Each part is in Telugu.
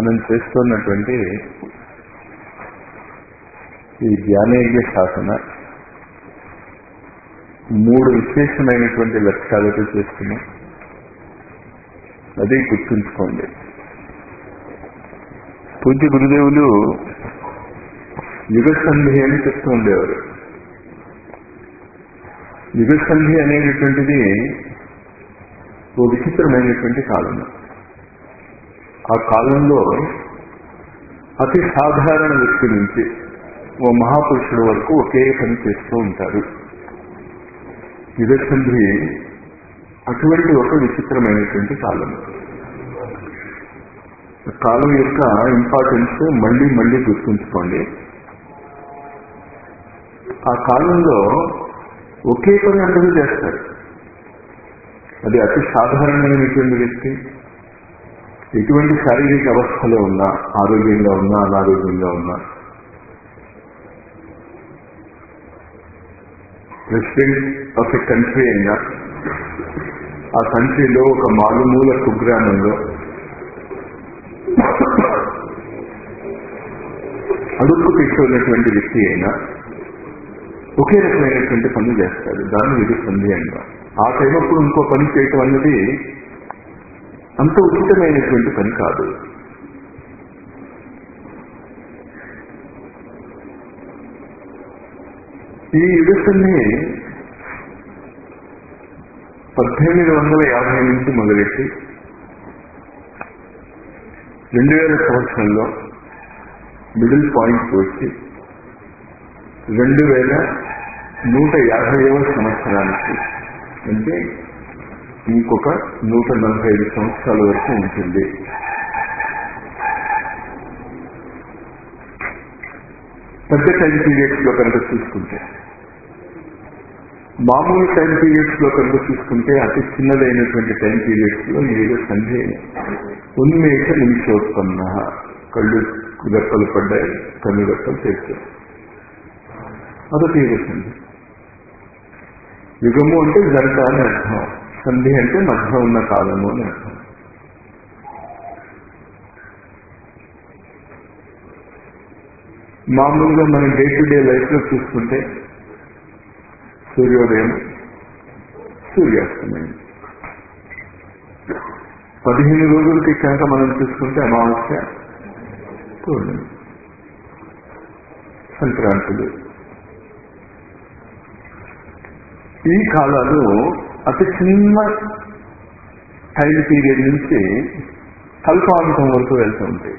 మనం చేస్తున్నటువంటి ఈ జ్ఞానేయ శాసన మూడు విశేషమైనటువంటి లక్ష్యాలతో చేస్తున్నాం అది గుర్తుంచుకోండి పూజ్య గురుదేవులు యుగ సంధి అని చెప్తూ ఉండేవారు యుగ సంధి అనేటటువంటిది ఓ విచిత్రమైనటువంటి కాలం ఆ కాలంలో అతి సాధారణ వ్యక్తి నుంచి ఓ మహాపురుషుడు వరకు ఒకే పని చేస్తూ ఉంటారు యుగసంధి అటువంటి ఒక విచిత్రమైనటువంటి కాలం కాలం యొక్క ఇంపార్టెన్స్ మళ్ళీ మళ్ళీ గుర్తుంచుకోండి ఆ కాలంలో ఒకే పని అందరూ చేస్తారు అది అతి సాధారణమైనటువంటి వ్యక్తి ఎటువంటి శారీరక అవస్థలో ఉన్నా ఆరోగ్యంగా ఉన్నా అనారోగ్యంగా ఉన్నా ప్రెసిడెంట్ ఆఫ్ ఎ కంట్రీ అయినా ఆ కంట్రీలో ఒక మారుమూల కుగ్రామంలో అడుక్కు తీసుకున్నటువంటి వ్యక్తి అయినా ఒకే రకమైనటువంటి పనులు చేస్తారు దాన్ని ఇది సంధి అంటారు ఆ టైం అప్పుడు ఇంకో పని చేయటం అన్నది అంత ఉచితమైనటువంటి పని కాదు ఈ యుగసన్ని పద్దెనిమిది వందల యాభై నుంచి మొదలెట్టి రెండు వేల సంవత్సరంలో మిడిల్ పాయింట్ వచ్చి రెండు వేల నూట యాభైవ సంవత్సరానికి అంటే ఇంకొక నూట నలభై ఐదు సంవత్సరాల వరకు ఉంటుంది పెద్ద టైం పీరియడ్స్ లో కనుక చూసుకుంటే మామూలు టైం పీరియడ్స్ లో కనుక చూసుకుంటే అతి చిన్నదైనటువంటి టైం పీరియడ్స్ లో ఏదో సంధి ఉన్మేష నిమిషోత్పన్న కళ్ళు గట్టలు పడ్డాయి కన్ను గట్టలు తెచ్చాయి అదొక యుగ సంధి యుగము అంటే జంట అని అర్థం సంధి అంటే మధ్య ఉన్న కాలము అని అర్థం మామూలుగా మనం డే టు డే లైఫ్ లో చూసుకుంటే సూర్యోదయం సూర్యాస్తమయం పదిహేను రోజులకి కనుక మనం చూసుకుంటే అమావాస్య పూర్ణిమ సంక్రాంతులు ఈ కాలాలు అతి చిన్న టైం పీరియడ్ నుంచి కల్పాంతం వరకు వెళ్తూ ఉంటాయి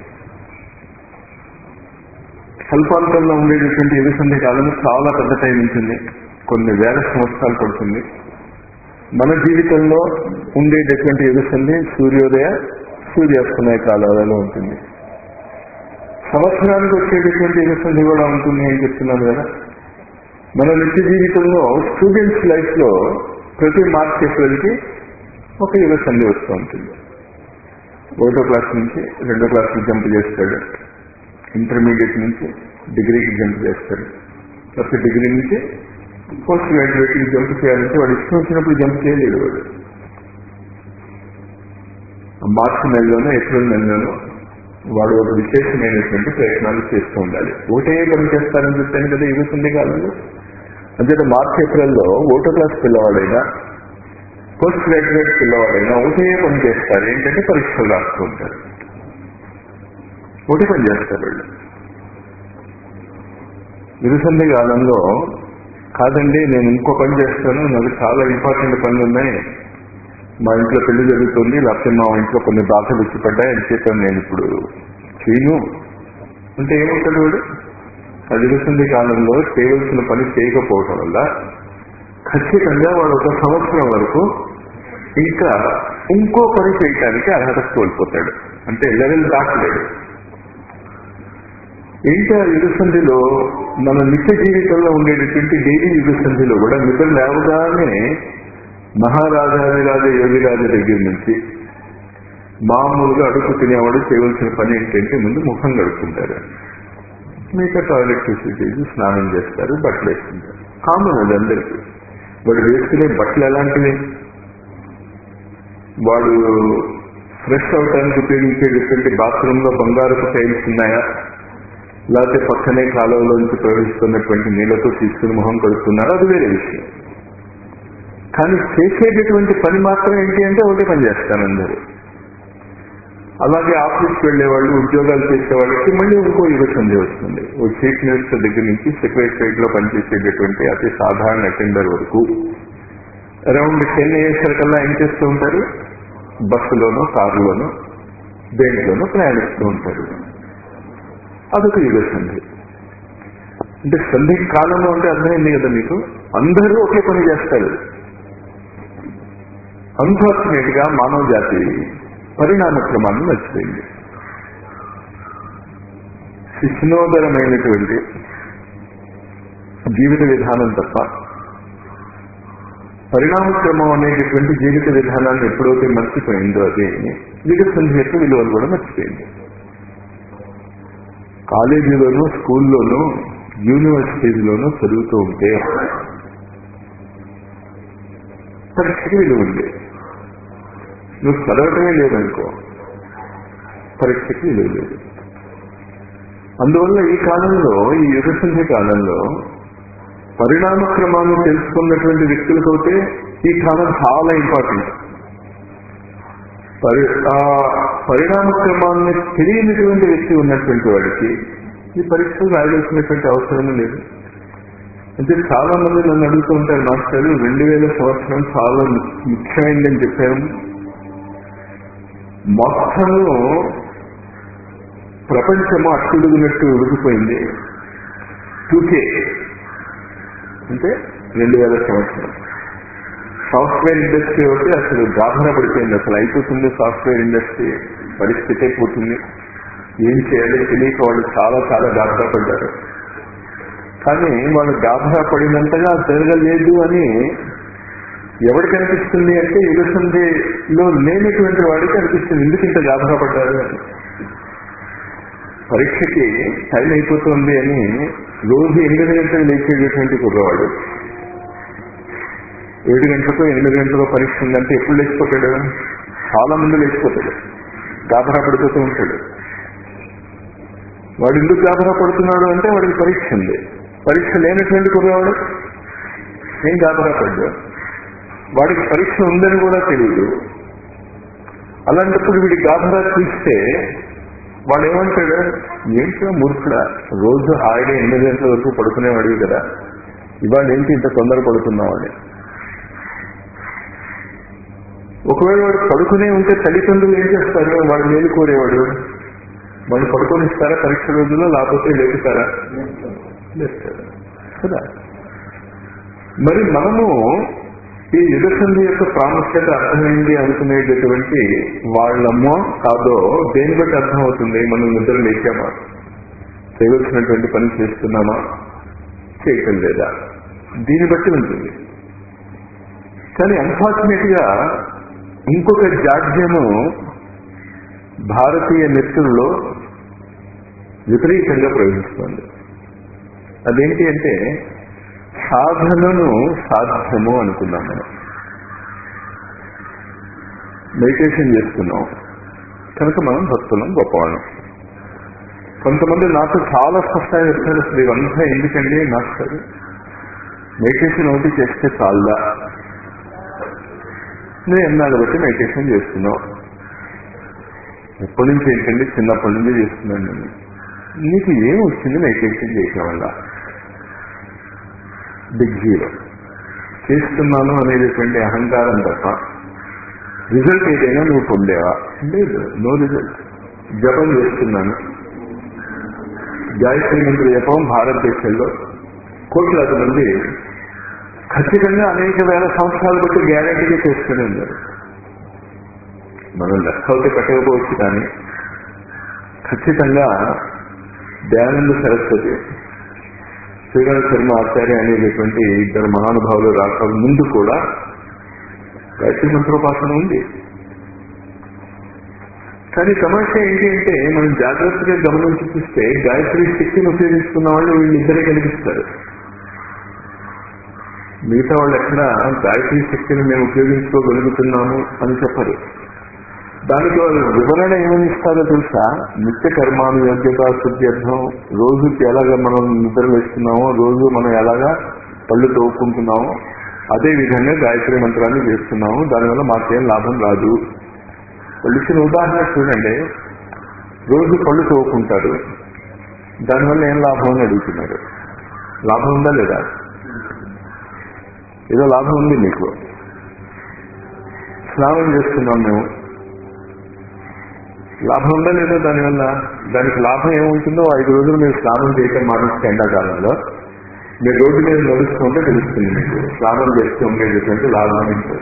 కల్పాంతంలో ఉండేటటువంటి ఎదుసంధి కాలం చాలా పెద్ద టైం ఉంటుంది కొన్ని వేల సంవత్సరాలు పడుతుంది మన జీవితంలో ఉండేటటువంటి ఎదుసంధి సూర్యోదయ సూర్యాస్తమయ కాలాలలో ఉంటుంది సంవత్సరానికి వచ్చేటటువంటి ఎదుసంధి కూడా ఉంటుంది అని చెప్తున్నాను కదా మన నిత్య జీవితంలో స్టూడెంట్స్ లైఫ్ లో ప్రతి మార్చ్ ఏప్రిల్కి ఒక యుగ సంధి వస్తూ ఉంటుంది ఒకటో క్లాస్ నుంచి రెండో క్లాస్కి జంప్ చేస్తాడు ఇంటర్మీడియట్ నుంచి డిగ్రీకి జంప్ చేస్తాడు లేకపోతే డిగ్రీ నుంచి పోస్ట్ గ్రాడ్యుయేట్కి జంప్ చేయాలంటే వాడు ఇష్టం వచ్చినప్పుడు జంప్ చేయలేడు వాడు మార్చి నెలలోనో ఏప్రిల్ నెలలోనో వాడు ఒక విశేషమైనటువంటి ప్రయత్నాలు చేస్తూ ఉండాలి ఒకటే పని చేస్తారని చెప్పాను కదా యుగ కాలంలో అంటే మార్చి ఏప్రిల్లో ఓటో క్లాస్ పిల్లవాడైనా పోస్ట్ గ్రాడ్యుయేట్ పిల్లవాడైనా ఒకటే పని చేస్తారు ఏంటంటే పరీక్షలు రాస్తూ ఉంటారు ఒకటి పని చేస్తారు వాళ్ళు యుగసంధి కాలంలో కాదండి నేను ఇంకో పని చేస్తాను నాకు చాలా ఇంపార్టెంట్ పనులు ఉన్నాయి మా ఇంట్లో పెళ్లి జరుగుతుంది లేకపోతే మా ఇంట్లో కొన్ని బాధలు ఇచ్చిపడ్డాయి అని చెప్పాను నేను ఇప్పుడు చేయను అంటే ఏమవుతాడు వాడు అదిగుతుంది కాలంలో చేయవలసిన పని చేయకపోవటం వల్ల ఖచ్చితంగా వాడు ఒక సంవత్సరం వరకు ఇంకా ఇంకో పని చేయటానికి అర్హత కోల్పోతాడు అంటే లెవెల్ దాటలేడు ఇంకా యుగసంధిలో మన నిత్య జీవితంలో ఉండేటటువంటి డైలీ యుగసంధిలో కూడా నిద్ర లేవగానే మహారాజాదిరాజ యోగిరాజ దగ్గర నుంచి మామూలుగా అడుగు తినేవాడు చేయవలసిన పని ఏంటంటే ముందు ముఖం గడుపుకుంటారు మిగతా టాయిలెట్ ఫెసిలిటీస్ స్నానం చేస్తారు బట్టలు వేసుకుంటారు కామన్ అది అందరికీ వాడు వేసుకునే బట్టలు ఎలాంటివి వాడు ఫ్రెష్ అవటానికి ఉపయోగించేటటువంటి బాత్రూమ్ లో బంగారపు టైల్స్ ఉన్నాయా లేకపోతే పక్కనే కాలువలోంచి ప్రవహిస్తున్నటువంటి నీళ్లతో తీసుకుని మొహం కడుక్కున్నారా అది వేరే విషయం కానీ చేసేటటువంటి పని మాత్రం ఏంటి అంటే ఒకటే పని చేస్తాను అందరూ అలాగే ఆఫీస్కి వెళ్లే వాళ్ళు ఉద్యోగాలు చేసే వాళ్ళకి మళ్ళీ ఇంకో యుగ సంధి వస్తుంది ఓ చీఫ్ మినిస్టర్ దగ్గర నుంచి సెక్రటరియట్ లో పనిచేసేటటువంటి అతి సాధారణ అటెండర్ వరకు అరౌండ్ టెన్ ఇయర్స్ కల్లా ఏం చేస్తూ ఉంటారు బస్సులోనో కారులోనో దేంట్లోనో ప్రయాణిస్తూ ఉంటారు అదొక యుగ సంధి అంటే సంధి కాలంలో అంటే అర్థమైంది కదా మీకు అందరూ ఒకే పని చేస్తారు అన్ఫార్చునేట్ గా మానవ జాతి పరిణామ క్రమాన్ని మర్చిపోయింది శిశునోదరమైనటువంటి జీవిత విధానం తప్ప పరిణామ క్రమం అనేటటువంటి జీవిత విధానాన్ని ఎప్పుడైతే మర్చిపోయిందో అది వికసంధి యొక్క విలువలు కూడా మర్చిపోయింది కాలేజీలోనూ స్కూల్లోనూ యూనివర్సిటీలోనూ చదువుతూ ఉంటే పరీక్షకి విలువ ఉంది నువ్వు చదవటమే లేదనుకో పరీక్షకి విలువ లేదు అందువల్ల ఈ కాలంలో ఈ యుగసంధి కాలంలో పరిణామ క్రమాన్ని తెలుసుకున్నటువంటి వ్యక్తులకైతే ఈ కాలం చాలా ఇంపార్టెంట్ పరి ఆ పరిణామ క్రమాన్ని తెలియనటువంటి వ్యక్తి ఉన్నటువంటి వాడికి ఈ పరీక్షలు రాయాల్సినటువంటి అవసరం లేదు అంటే చాలా మంది నన్ను అడుగుతూ ఉంటారు మాస్టర్ రెండు వేల సంవత్సరం చాలా ముఖ్యమైనదని చెప్పాము మొత్తము ప్రపంచము అట్టుడుగునట్టు ఉడికిపోయింది టూకే అంటే రెండు వేల సంవత్సరం సాఫ్ట్వేర్ ఇండస్ట్రీ ఒకటి అసలు గాభర పడిపోయింది అసలు అయిపోతుంది సాఫ్ట్వేర్ ఇండస్ట్రీ పరిస్థితి అయిపోతుంది ఏం చేయాలి తెలియక వాళ్ళు చాలా చాలా గాభరా పడ్డారు కానీ వాళ్ళు గాభరా పడినంతగా జరగలేదు అని ఎవరికి అనిపిస్తుంది అంటే యుగసంధిలో లేనటువంటి వాడికి అనిపిస్తుంది ఎందుకు ఇంత గాభరా పడ్డారు అని పరీక్షకి టైం అయిపోతుంది అని రోజు ఎనిమిది గంటలకు లేచేటటువంటి కుర్రవాడు ఏడు గంటలకు ఎనిమిది గంటలకు పరీక్ష ఉందంటే ఎప్పుడు లేచిపోతాడు చాలా మంది లేచిపోతాడు గాభరా పడిపోతూ ఉంటాడు వాడు ఎందుకు గాభరా పడుతున్నాడు అంటే వాడికి పరీక్ష ఉంది పరీక్ష లేనటువంటి కుర్రవాడు ఏం గాభరా పడ్డా వాడికి పరీక్ష ఉందని కూడా తెలియదు అలాంటప్పుడు వీడి గాభరా చూస్తే వాడు ఏమంటాడు ఏంటో మూర్ఖుడా రోజు హాయిగా ఎనిమిది గంటల వరకు పడుకునేవాడివి కదా ఇవాళ ఏంటి ఇంత తొందర పడుతున్నావాడి ఒకవేళ వాడు పడుకునే ఉంటే తల్లిదండ్రులు ఏం చేస్తారు వాడు మేలు కోరేవాడు వాళ్ళు పడుకొనిస్తారా పరీక్ష రోజుల్లో లేకపోతే లేపుతారా లేపుతారు కదా మరి మనము ఈ యుగసంధి యొక్క ప్రాముఖ్యత అర్థమైంది అనుకునేటటువంటి వాళ్ళమ్మో కాదో దేని బట్టి అర్థమవుతుంది మనం నిద్ర లేచామా చేయవలసినటువంటి పని చేస్తున్నామా చేయటం లేదా దీన్ని బట్టి ఉంటుంది కానీ అన్ఫార్చునేట్ గా ఇంకొక జాడ్యము భారతీయ నెత్తుల్లో విపరీతంగా ప్రవహిస్తుంది అదేంటి అంటే సాధనను సాధ్యము అనుకున్నాం మనం మెడిటేషన్ చేస్తున్నాం కనుక మనం భక్తులం గొప్పవాళ్ళం కొంతమంది నాకు చాలా స్పష్టంగా చెప్తారు అసలు ఇవంతా ఎందుకండి మాస్టర్ మెడిటేషన్ ఒకటి చేస్తే చాలదా నేను ఎన్నాళ్ళు బట్టి మెడిటేషన్ చేస్తున్నావు ఎప్పటి నుంచి ఏంటండి చిన్నప్పటి నుంచి చేస్తున్నాను నేను నీకు ఏం వచ్చింది మెడిటేషన్ చేయటం వల్ల బిగ్ జీరో చేస్తున్నాను అనేటటువంటి అహంకారం తప్ప రిజల్ట్ ఏదైనా నువ్వు పొందేవా లేదు నో రిజల్ట్ జపం చేస్తున్నాను గాయత్రి మంత్రి జపం భారతదేశంలో కోట్లాది మంది ఖచ్చితంగా అనేక వేల సంవత్సరాలు బట్టి గ్యారంటీగా చేస్తూనే ఉన్నారు మనం లెక్క అయితే కట్టకపోవచ్చు కానీ ఖచ్చితంగా దయానంద సరస్వతి శ్రీరామ శర్మ ఆచార్య అనేటటువంటి ఇద్దరు మహానుభావులు రాక ముందు కూడా గాయత్రి మంత్రోపాసన ఉంది కానీ సమస్య ఏంటి అంటే మనం జాగ్రత్తగా గమనించి చూస్తే గాయత్రి శక్తిని ఉపయోగించుకున్న వాళ్ళు వీళ్ళిద్దరే కనిపిస్తారు మిగతా వాళ్ళు ఎక్కడ గాయత్రి శక్తిని మేము ఉపయోగించుకోగలుగుతున్నాము అని చెప్పరు దానికి వాళ్ళు వివరణ ఏమని ఇస్తారో తెలుసా నిత్య కర్మాను యోగ్యత శుద్ధ్యర్థం రోజుకి ఎలాగ మనం నిద్ర వేస్తున్నామో రోజు మనం ఎలాగా పళ్ళు తోపుకుంటున్నామో అదే విధంగా గాయత్రి మంత్రాన్ని చేస్తున్నాము దానివల్ల మాకేం లాభం రాదు వాళ్ళు ఇచ్చిన ఉదాహరణ చూడండి రోజు పళ్ళు తోపుకుంటారు దానివల్ల ఏం లాభం అని అడుగుతున్నారు లాభం ఉందా లేదా ఏదో లాభం ఉంది మీకు స్నానం చేస్తున్నాం మేము లాభం ఉందా లేదా దానివల్ల దానికి లాభం ఏముంటుందో ఐదు రోజులు మీరు స్నానం చేయటం మానేస్తే ఎండాకాలంలో మీరు రోడ్డు మీద నడుస్తుంటే తెలుస్తుంది మీకు స్నానం చేస్తూ ఉండేటటువంటి లాభం ఏంటో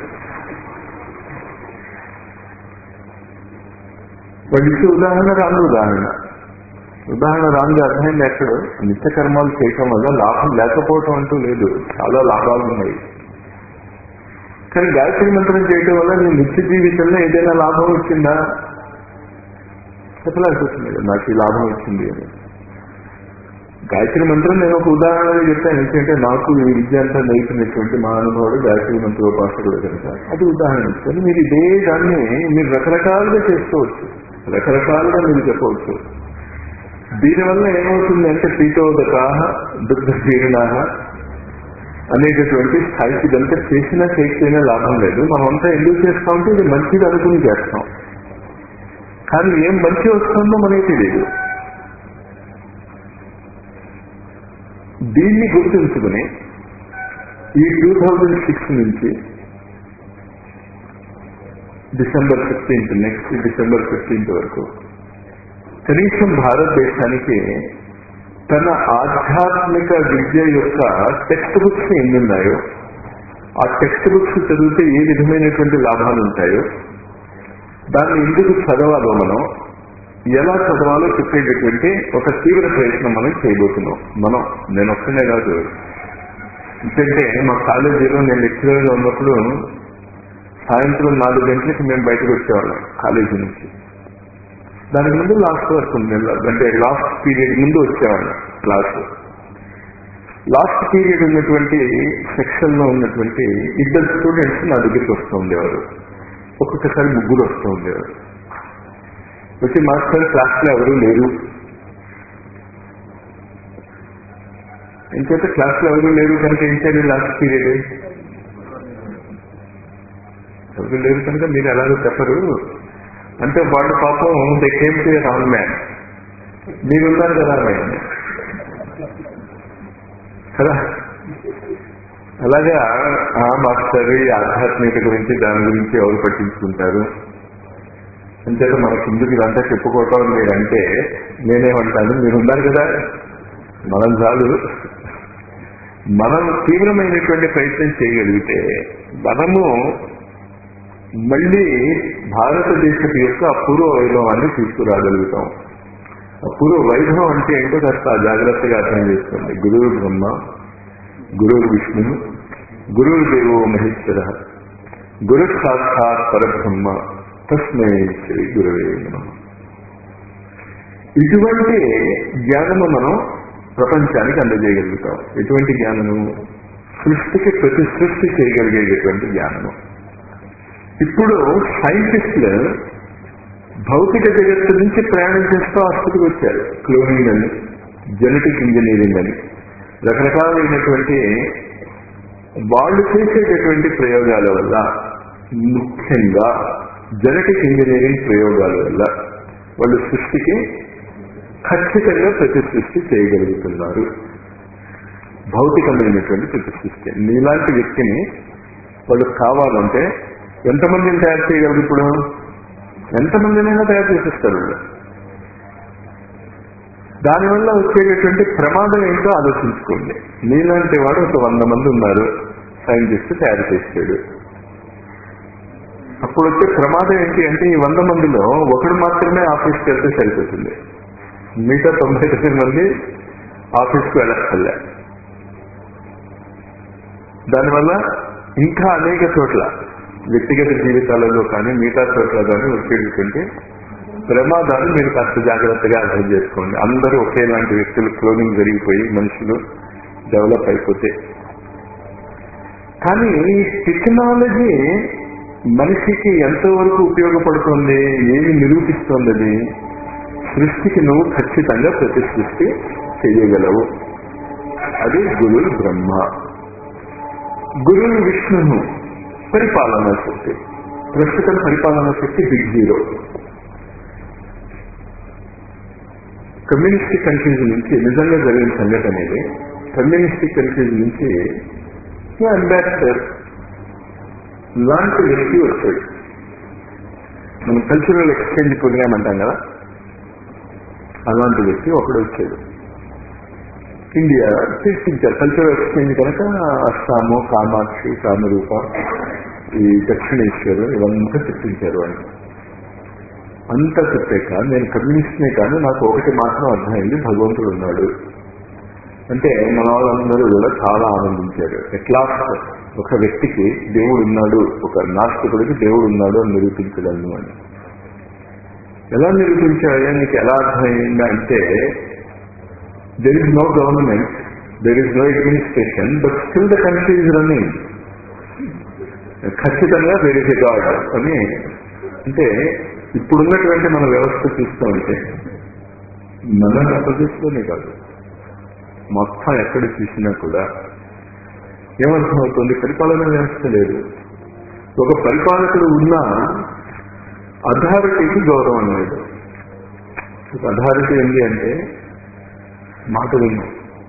వాళ్ళు ఇచ్చే ఉదాహరణ రాంది ఉదాహరణ ఉదాహరణ రాంది అర్థమైంది ఎక్కడ నిత్య కర్మాలు చేయటం వల్ల లాభం లేకపోవటం అంటూ లేదు చాలా లాభాలు ఉన్నాయి కానీ గాయత్రి మంత్రం చేయటం వల్ల నీ నిత్య జీవితంలో ఏదైనా లాభం వచ్చిందా చెప్పలాల్సి వస్తుంది కదా, నాకు ఈ లాభం వచ్చింది అని గాయత్రి మంత్రం నేను ఒక ఉదాహరణగా చెప్పాను ఎందుకంటే నాకు ఈ విద్య అంతా నేర్పినటువంటి మా అనుభవాడు గాయత్రి మంత్ర ఉపాసకుడు కనుక అది ఉదాహరణ ఇస్తాను మీరు ఇదే దాన్ని మీరు రకరకాలుగా చేసుకోవచ్చు రకరకాలుగా మీరు చెప్పవచ్చు దీనివల్ల ఏమవుతుంది అంటే పీతోదక దుగ్ధ జీర్ణాహ అనేటటువంటి స్థాయికి ఇదంతా చేసినా చేయకపోయినా లాభం లేదు మనమంతా ఎందుకు చేస్తామంటే ఇది మంచిది అనుకుని చేస్తాం కానీ ఏం మంచి వస్తుందో మనకి తెలియదు దీన్ని గుర్తుంచుకుని ఈ టూ థౌజండ్ సిక్స్ నుంచి December fifteenth next December fifteenth వరకు కనీసం భారతదేశానికి తన ఆధ్యాత్మిక విద్య యొక్క టెక్స్ట్ బుక్స్ ఎన్ని ఉన్నాయో ఆ టెక్స్ట్ బుక్స్ చదివితే ఏ విధమైనటువంటి లాభాలు ఉంటాయో దాన్ని ఎందుకు చదవాలో మనం ఎలా చదవాలో చెప్పేటటువంటి ఒక తీవ్ర ప్రయత్నం మనం చేయబోతున్నాం మనం నేను ఒక్కనే కాదు ఎందుకంటే మా కాలేజీలో నేను లెక్చరర్గా ఉన్నప్పుడు సాయంత్రం నాలుగు గంటలకి మేము బయటకు వచ్చేవాళ్ళం కాలేజీ నుంచి దానికి ముందు లాస్ట్ వరకు ఉంది అంటే లాస్ట్ పీరియడ్ ముందు వచ్చేవాళ్ళం క్లాస్ లాస్ట్ పీరియడ్ ఉన్నటువంటి సెక్షన్ లో ఉన్నటువంటి ఇద్దరు స్టూడెంట్స్ నా దగ్గరికి వస్తూ ఉండేవారు ఒక్కొక్కసారి ముగ్గురు వస్తూ ఉండేవారు వచ్చి మాస్టర్ క్లాస్ లో ఎవరు లేరు ఇంకైతే క్లాస్ లో ఎవరు లేరు కనుక ఏం చేయాలి లాస్ట్ పీరియడ్ ఎవరు లేరు కనుక మీరు ఎలాగో చెప్పరు అంటే వాళ్ళు పాపం they came to wrong man మీరున్నారు కదా మ్యాన్ కదా అలాగా ఆ మాస్టర్ ఈ ఆధ్యాత్మికత గురించి దాని గురించి ఎవరు పట్టించుకుంటారు అంచేత మన కిందకి ఇదంతా చెప్పుకోవటం మీరంటే నేనేమంటాను మీరు ఉన్నారు కదా మనం చాలు మనం తీవ్రమైనటువంటి ప్రయత్నం చేయగలిగితే మనము మళ్ళీ భారతదేశపు యొక్క అపూర్వ వైభవాన్ని తీసుకురాగలుగుతాం అపూర్వ వైభవం అంటే ఏంటో కాస్త జాగ్రత్తగా అర్థం చేసుకోండి గురువు బ్రహ్మ గురువు విష్ణు గురువు దేవో మహేశ్వర గురు సాక్షాత్ పరబ్రహ్మ తస్మై శ్రీ గురువే నమః ఇటువంటి జ్ఞానము మనం ప్రపంచానికి అందజేయగలుగుతాం ఎటువంటి జ్ఞానము సృష్టికి ప్రతి సృష్టి చేయగలిగేటటువంటి జ్ఞానము ఇప్పుడు సైంటిస్టులు భౌతిక జగత్తు నుంచి ప్రయాణం చేస్తూ ఆ స్థితికి వచ్చారు క్లోనింగ్ అని జెనెటిక్ ఇంజనీరింగ్ అని రకరకాలైనటువంటి వాళ్ళు చేసేటటువంటి ప్రయోగాల వల్ల ముఖ్యంగా జెనెటిక్ ఇంజనీరింగ్ ప్రయోగాల వల్ల వాళ్ళు సృష్టికి ఖచ్చితంగా ప్రతి సృష్టి చేయగలుగుతున్నారు భౌతికమైనటువంటి ప్రతి సృష్టి నీలాంటి వ్యక్తిని వాళ్ళు కావాలంటే ఎంతమందిని తయారు చేయగలరు ఇప్పుడు ఎంతమందినైనా తయారు చేసేస్తారు వాళ్ళు దానివల్ల వచ్చేటటువంటి ప్రమాదం ఏంటో ఆలోచించుకోండి నీలాంటి వాడు ఒక వంద మంది ఉన్నారు సైంటిస్ట్ తయారు చేసాడు అప్పుడు వచ్చే ప్రమాదం ఏంటి అంటే ఈ వంద మందిలో ఒకడు మాత్రమే ఆఫీస్కి వెళ్తే సరిపోతుంది మిగతా తొంభై తొమ్మిది మంది ఆఫీస్కి వెళ్ళక్కర్లే దానివల్ల ఇంకా అనేక చోట్ల వ్యక్తిగత జీవితాలలో కానీ మిగతా చోట్ల కానీ వచ్చేటటువంటి ప్రమాదాలు మీరు కాస్త జాగ్రత్తగా అర్థం చేసుకోండి అందరూ ఒకేలాంటి వ్యక్తులు క్లోనింగ్ జరిగిపోయి మనుషులు డెవలప్ అయిపోతే కానీ ఈ టెక్నాలజీ మనిషికి ఎంతవరకు ఉపయోగపడుతుంది ఏమి నిరూపిస్తోంది అది సృష్టికి నువ్వు ఖచ్చితంగా ప్రతి సృష్టి చేయగలవు అది గురు బ్రహ్మ గురువు విష్ణును పరిపాలనా శక్తి ప్రస్తుతం పరిపాలనా శక్తి బిగ్ జీరో కమ్యూనిస్టిక్ కంట్రీస్ నుంచి నిజంగా జరిగిన సంఘటన ఇది కమ్యూనిస్టిక్ కంట్రీస్ నుంచి అంబాసిడర్ లాంటి వ్యక్తి వచ్చాడు మనం కల్చరల్ ఎక్స్చేంజ్ ప్రోగ్రామ్ అంటాం కదా అలాంటి వ్యక్తి ఒకడు వచ్చాడు ఇండియా తీసుకొచ్చారు కల్చరల్ ఎక్స్చేంజ్ కనుక అస్సాము కామాక్షి కామరూప ఈ దక్షిణేశ్వరు ఇవంతా తెప్పించారు అని అంతా చెప్పాక నేను కమ్యూనిస్ట్నే కాదు నాకు ఒకటి మాత్రం అర్థమైంది భగవంతుడు ఉన్నాడు అంటే మన వాళ్ళందరూ కూడా చాలా ఆనందించారు ఎట్లా ఒక వ్యక్తికి దేవుడు ఉన్నాడు ఒక నాస్తికుడికి దేవుడు ఉన్నాడు అని నిరూపించగలను అని ఎలా నిరూపించాడు నీకు ఎలా అర్థమైందా అంటే there is no government there is no administration but still the country is running ఖచ్చితంగా దెర్ ఇస్ ఎ గాడ్ అని అంటే ఇప్పుడున్నటువంటి మన వ్యవస్థ చూస్తూ ఉంటే మన ఆంధ్రప్రదేశ్లోనే కాదు మొత్తం ఎక్కడ చూసినా కూడా ఏమర్థమవుతుంది పరిపాలన వ్యవస్థ లేదు ఒక పరిపాలకుడు ఉన్నా అథారిటీకి గౌరవం లేదు అథారిటీ ఏంటి అంటే మాట విన్నాం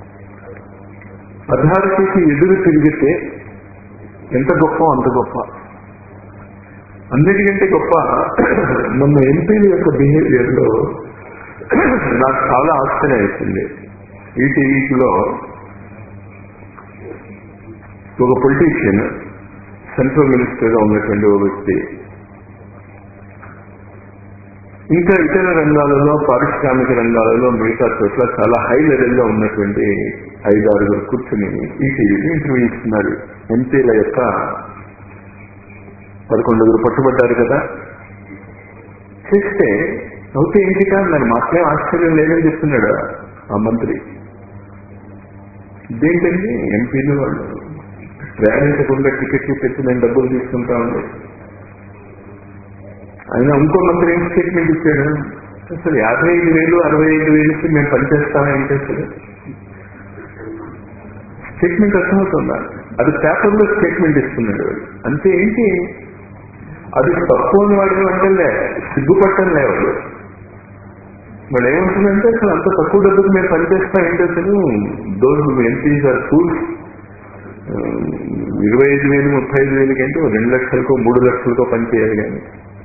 అథారిటీకి ఎదురు తిరిగితే ఎంత గొప్ప అంత గొప్ప అన్నిటికంటే గొప్ప మన ఎంపీల యొక్క బిహేవియర్ లో నాకు చాలా ఆశ్చర్యం వేసింది ఈటీవీలో ఒక పొలిటీషియన్ సెంట్రల్ మినిస్టర్ గా ఉన్నటువంటి ఒక వ్యక్తి ఇంకా ఇతర రంగాలలో పారిశ్రామిక రంగాలలో మిగతా చోట్ల చాలా హై లెవెల్లో ఉన్నటువంటి ఐదు ఆరుగురు కూర్చుని ఈటీవీని ఇంటర్వ్యూ ఇస్తున్నారు ఎంపీల యొక్క పదకొండుగురు పట్టుబడ్డారు కదా చేస్తే అవుతే ఏంటి కాదు నాకు మాకేం ఆశ్చర్యం లేదని చెప్తున్నాడు ఆ మంత్రి ఇదేంటండి ఎంపీలు వాళ్ళు ప్రయాణించకుండా టికెట్లు పెట్టి నేను డబ్బులు తీసుకుంటా ఉంది ఆయన ఇంకో మంత్రి ఏం స్టేట్మెంట్ ఇచ్చాడు అసలు యాభై ఐదు వేలు అరవై ఐదు వేలకి మేము పనిచేస్తామా ఏంటి అసలు స్టేట్మెంట్ అర్థమవుతుందా అది పేపర్లో స్టేట్మెంట్ ఇస్తున్నాడు అంటే ఏంటి అది తప్పు అని వాడిని అంటే సిగ్గుపట్టంలే వాడు వాడు ఏమంటుందంటే అసలు అంత తక్కువ డబ్బుకి మేము పనిచేస్తాం ఏంటి అసలు దోస్ ఎంపీస్ ఆర్ ఫూల్స్ ఇరవై ఐదు వేలు ముప్పై ఐదు వేలకి అంటే రెండు లక్షలకో మూడు లక్షలకో పనిచేయాలి కానీ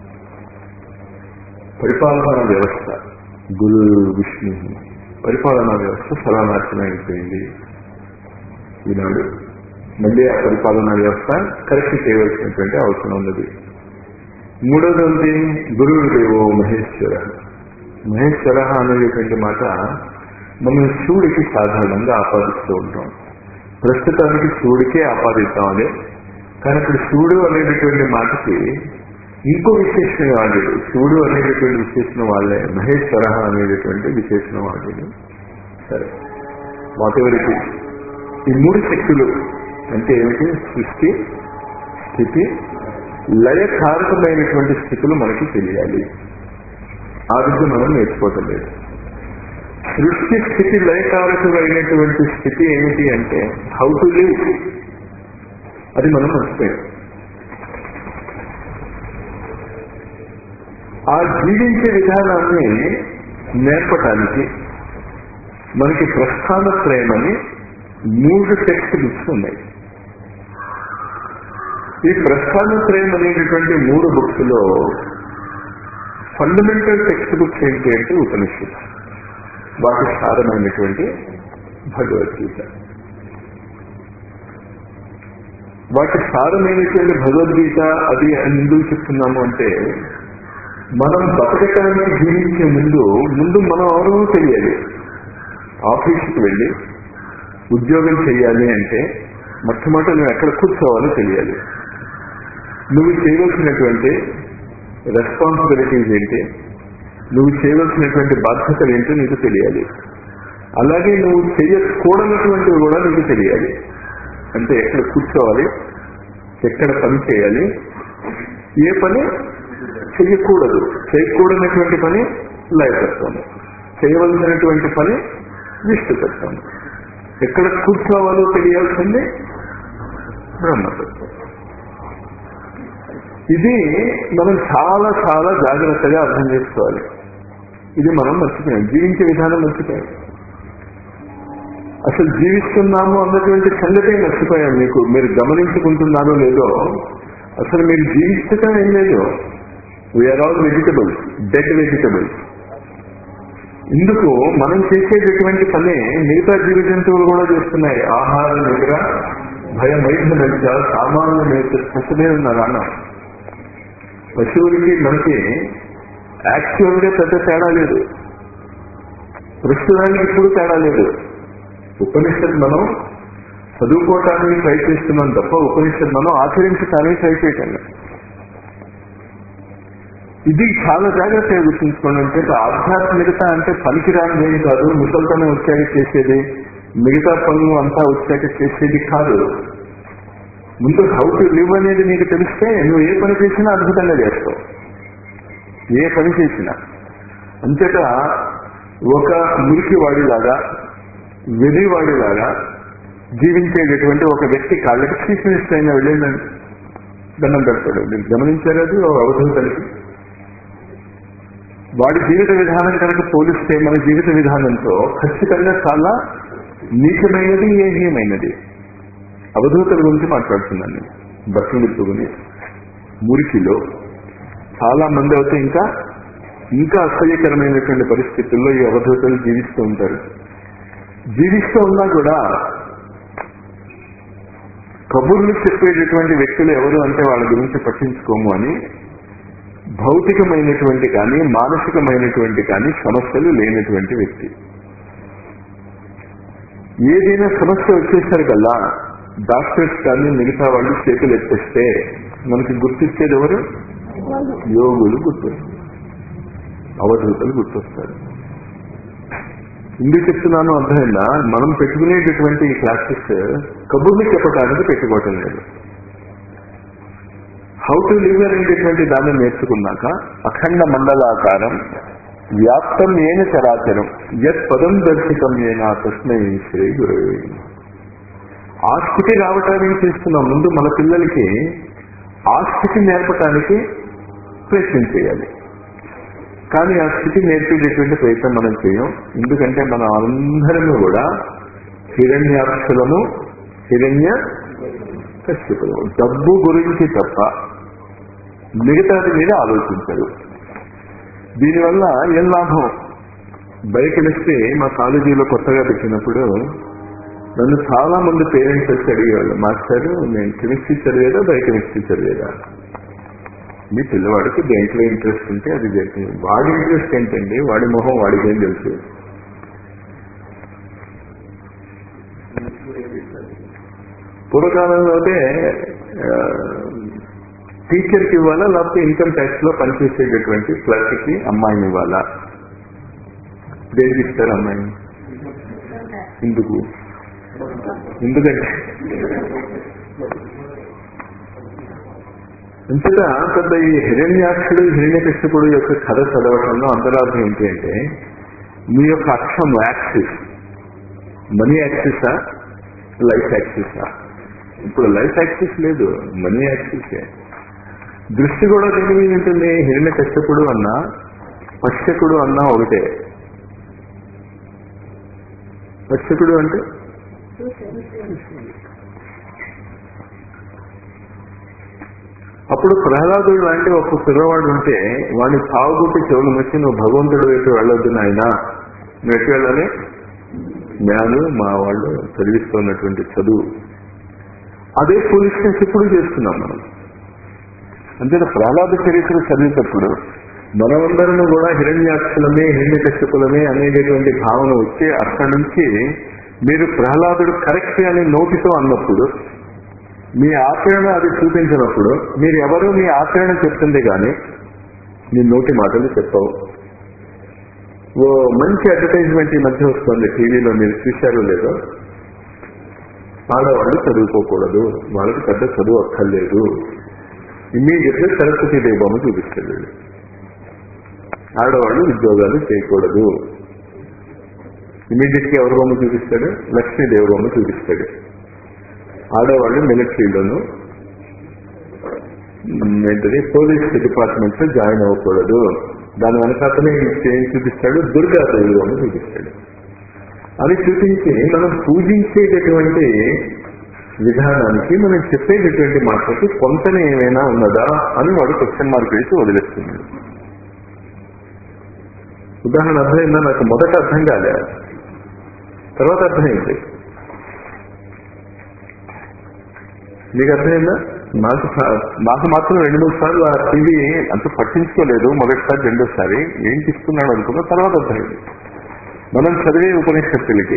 పరిపాలనా వ్యవస్థ గురు విష్ణు పరిపాలనా వ్యవస్థ సలానాశనం అయిపోయింది ఈనాడు మళ్ళీ ఆ పరిపాలనా వ్యవస్థ కరెక్ట్ చేయవలసినటువంటి అవసరం ఉన్నది మూడోది ఉంది గురువు దేవో మహేశ్వర మహేశ్వర అనేటువంటి మాట మనం శివుడికి సాధారణంగా ఆపాదిస్తూ ఉంటాం ప్రస్తుతానికి శివుడికే ఆపాదిస్తాం అదే కానీ ఇక్కడ శివుడు అనేటటువంటి మాటకి ఇంకో విశేషణ వాడు శివుడు అనేటటువంటి విశేషణ వాళ్ళే మహేశ్వర అనేటటువంటి విశేషణ వాడు సరే వాటెవరికి ఈ మూడు శక్తులు అంటే ఏమిటి సృష్టి స్థితి లయకారకమైనటువంటి స్థితులు మనకి తెలియాలి ఆ విద్య మనం నేర్చుకోవటం లేదు సృష్టి స్థితి లయకారకమైనటువంటి స్థితి ఏమిటి అంటే హౌ టు లివ్ అది మనం మర్చిపోయాం ఆ జీవించే విధానాన్ని నేర్పటానికి మనకి ప్రస్థాన ప్రేమని మూడు టెక్స్ట్ బుక్స్ ఉన్నాయి ఈ ప్రస్థాన ప్రేమ అనేటటువంటి మూడు బుక్స్ లో ఫండమెంటల్ టెక్స్ట్ బుక్స్ ఏంటి అంటే ఉపనిషత్ వాటి సారమైనటువంటి భగవద్గీత వాటి సారమైనటువంటి భగవద్గీత అది ఎందుకు చెప్తున్నాము అంటే మనం బతకటానికి జీవించే ముందు ముందు మనం ఎవరో తెలియాలి ఆఫీస్కి వెళ్ళి ఉద్యోగం చేయాలి అంటే మొట్టమొదటి నువ్వు ఎక్కడ కూర్చోవాలో తెలియాలి నువ్వు చేయవలసినటువంటి రెస్పాన్సిబిలిటీస్ ఏంటి నువ్వు చేయవలసినటువంటి బాధ్యతలు ఏంటో నీకు తెలియాలి అలాగే నువ్వు చేయకూడనటువంటివి కూడా నీకు తెలియాలి అంటే ఎక్కడ కూర్చోవాలి ఎక్కడ పని చేయాలి ఏ పని చెయ్యకూడదు చేయకూడనటువంటి పని లయతత్వం చేయవలసినటువంటి పని విష్ణుతత్వం ఎక్కడ కూర్చోవాలో తెలియాల్సింది బ్రహ్మతత్వం ఇది మనం చాలా చాలా జాగ్రత్తగా అర్థం చేసుకోవాలి ఇది మనం మర్చిపోయాం జీవించే విధానం మర్చిపోయాం అసలు జీవిస్తున్నాము అన్నటువంటి సంగతే మర్చిపోయాం మీకు మీరు గమనించుకుంటున్నారో లేదో అసలు మీరు జీవించటం ఏం లేదు we are all vegetables dead vegetables ఇందుకు మనం చేసేటటువంటి పని మిగతా జీవ జంతువులు కూడా చేస్తున్నాయి ఆహార నిద్ర భయం వైద్య సామాన్య నేత స్పష్టమే ఉన్నారు అన్నం పశువులకి మనకి యాక్చువల్ గా పెద్ద తేడా లేదు ప్రస్తుతానికి ఇప్పుడు తేడా లేదు ఉపనిషత్ మనం చదువుకోవటానికి ట్రై చేస్తున్నాం తప్ప ఉపనిషత్ మనం ఆచరించడానికి ట్రై చేయటం లేదు. ఇది చాలా జాగ్రత్తగా గుర్తుంచుకోండి అంటే ఆధ్యాత్మికత అంటే పనికిరాని ఏం కాదు ముసలితనం వచ్చాక చేసేది మిగతా పనులు అంతా వచ్చాక చేసేది కాదు ముందు హౌ టు లివ్ అనేది నీకు తెలిస్తే నువ్వు ఏ పని చేసినా అద్భుతంగా చేస్తావు ఏ పని చేసినా అంతటా ఒక మురికి వాడిలాగా వెలివాడిలాగా జీవించేటటువంటి ఒక వ్యక్తి కాళ్ళకి చీఫ్ మినిస్టర్ అయినా వెళ్ళిందండి దండం పెడతాడు మీరు గమనించారు అది ఓ అవధూతలకి వాడి జీవిత విధానం కనుక పోలిస్తే మన జీవిత విధానంతో ఖచ్చితంగా చాలా నీచమైనది ఏహీయమైనది అవధూతల గురించి మాట్లాడుతున్నాను నేను బట్టలు విప్పుకుని మురికిలో చాలా మంది అయితే ఇంకా ఇంకా అసహ్యకరమైనటువంటి పరిస్థితుల్లో ఈ అవధూతలు జీవిస్తూ ఉంటారు జీవిస్తూ ఉన్నా కూడా కబుర్లు చెప్పేటటువంటి వ్యక్తులు ఎవరు అంటే వాళ్ళ గురించి పట్టించుకోము అని భౌతికమైనటువంటి కానీ మానసికమైనటువంటి కానీ సమస్యలు లేనటువంటి వ్యక్తి ఏదైనా సమస్య వచ్చేసరికల్లా డాక్టర్స్ కానీ మిగతా వాళ్ళు చేతులు ఎత్తేస్తే మనకి గుర్తిచ్చేది ఎవరు యోగులు గుర్తొస్తారు అవధూతలు గుర్తొస్తారు ఎందుకు చెప్తున్నాను అర్థమైందా మనం పెట్టుకునేటటువంటి ఈ క్లాసెస్ కబుర్లు చెప్పడానికి పెట్టుకోవటం లేదు హౌ టు లివ్ అనేటటువంటి దాన్ని నేర్చుకున్నాక అఖండ మండలాకారం వ్యాప్తం ఏన చరాచరం యత్ పదం దర్శితం ఏనా తస్మై శ్రీ గురు ఆ స్థితి రావటానికి చేస్తున్నాం ముందు మన పిల్లలకి ఆ స్థితి నేర్పటానికి ప్రయత్నం చేయాలి కానీ ఆ స్థితి నేర్పేటటువంటి ప్రయత్నం మనం చేయం ఎందుకంటే మనం అందరము కూడా హిరణ్యాక్షులము హిరణ్య కశ్యపులము డబ్బు గురించి తప్ప మిగతాది మీద ఆలోచించరు దీనివల్ల ఏం లాభం బయటనిస్తే మా కాలేజీలో కొత్తగా పెట్టినప్పుడు నన్ను చాలా మంది పేరెంట్స్ వచ్చి అడిగేవాళ్ళు మాస్టర్ నేను కెమిస్ట్రీ చదివేదా బయోకెమిస్ట్రీ చదివేదా మీ పిల్లవాడికి దేంట్లో ఇంట్రెస్ట్ ఉంటే అది చేస్తుంది వాడి ఇంట్రెస్ట్ ఏంటండి వాడి మొహం వాడికి ఏం తెలుసు పూర్వకాలంలో అయితే టీచర్కి ఇవ్వాలా లేకపోతే ఇన్కమ్ ట్యాక్స్ లో పనిచేసేటటువంటి క్లర్క్కి అమ్మాయిని ఇవ్వాలా దేనికి ఇస్తారు అమ్మాయిని ఎందుకు ఎందుకంటే అంతటా పెద్ద ఈ హిరణ్యాక్షుడు హిరణ్యకృష్ణుడు యొక్క కథ చదవటంలో అంతరార్థం ఏంటి అంటే మీ యొక్క అక్షం యాక్సిస్ మనీ యాక్సిసా లైఫ్ యాక్సిసా ఇప్పుడు లైఫ్ యాక్సిస్ లేదు మనీ యాక్సిసే దృష్టి కూడా దేని మీద ఉంటుంది హిరణ్య కశ్యపుడు అన్నా పశ్యకుడు అన్నా ఒకటే పశ్యకుడు అంటే అప్పుడు ప్రహ్లాదుడు లాంటి ఒక కుర్రవాడు ఉంటే వాడిని తాగుబుట్టి చెవులు వచ్చి నువ్వు భగవంతుడు వైపు వెళ్ళొద్దు నాయన నువ్వు ఎటు వెళ్ళాలి నేను మా వాళ్ళు చదివిస్తున్నటువంటి చదువు అదే ఫులిష్నెస్ ఇప్పుడు చేస్తున్నాం మనం అంతే ప్రహ్లాద చరిత్ర చదివేటప్పుడు మనమందరం కూడా హిరణ్యాక్షులమే హిరణ్యకశ్యపులమే అనేటటువంటి భావన వచ్చి అక్కడి నుంచి మీరు ప్రహ్లాదుడు కరెక్ట్ అని నోటితో అన్నప్పుడు మీ ఆచరణ అది చూపించినప్పుడు మీరు ఎవరు మీ ఆచరణ చెప్తుంది కానీ మీ నోటి మాటలు చెప్పవు ఓ మంచి అడ్వర్టైజ్మెంట్ ఈ మధ్య వస్తుంది టీవీలో మీరు చూశారో లేదో ఆడవాళ్ళు చదువుకోకూడదు వాళ్ళకి పెద్ద చదువు అక్కర్లేదు ఇమ్మీడియట్ గా సరస్వతి దేవమ్మ చూపిస్తాడు వీడు. ఆడవాళ్ళు ఉద్యోగాలు చేయకూడదు ఇమీడియట్ గా ఎవరి బొమ్మ చూపిస్తాడు లక్ష్మీదేవి బొమ్మ చూపిస్తాడు ఆడవాళ్ళు మిలిటరీలోను మ్, ఏంటది పోలీస్ డిపార్ట్మెంట్ లో జాయిన్ అవ్వకూడదు దాని వెనక అతనే ఏం చూపిస్తాడు దుర్గాదేవి బొమ్మ చూపిస్తాడు అని చూపించి మనం పూజించేటటువంటి విధానానికి మనం చెప్పేటటువంటి మాటలకి కొంతనే ఏమైనా ఉన్నదా అని వాడు క్వశ్చన్ మార్క్ వేసి వదిలేస్తున్నాడు ఉదాహరణ అర్థమైందా నాకు మొదట అర్థం కాలే తర్వాత అర్థమైంది మీకు అర్థమైందా నాకు సా- నాకు మాత్రం రెండు మూడు సార్లు ఆ టీవీ అంత పట్టించుకోలేదు మొదటిసారి రెండోసారి ఏంటి ఇస్తున్నాడు అనుకున్నా తర్వాత అర్థమైంది మనం చదివే ఉపనిషత్తులకి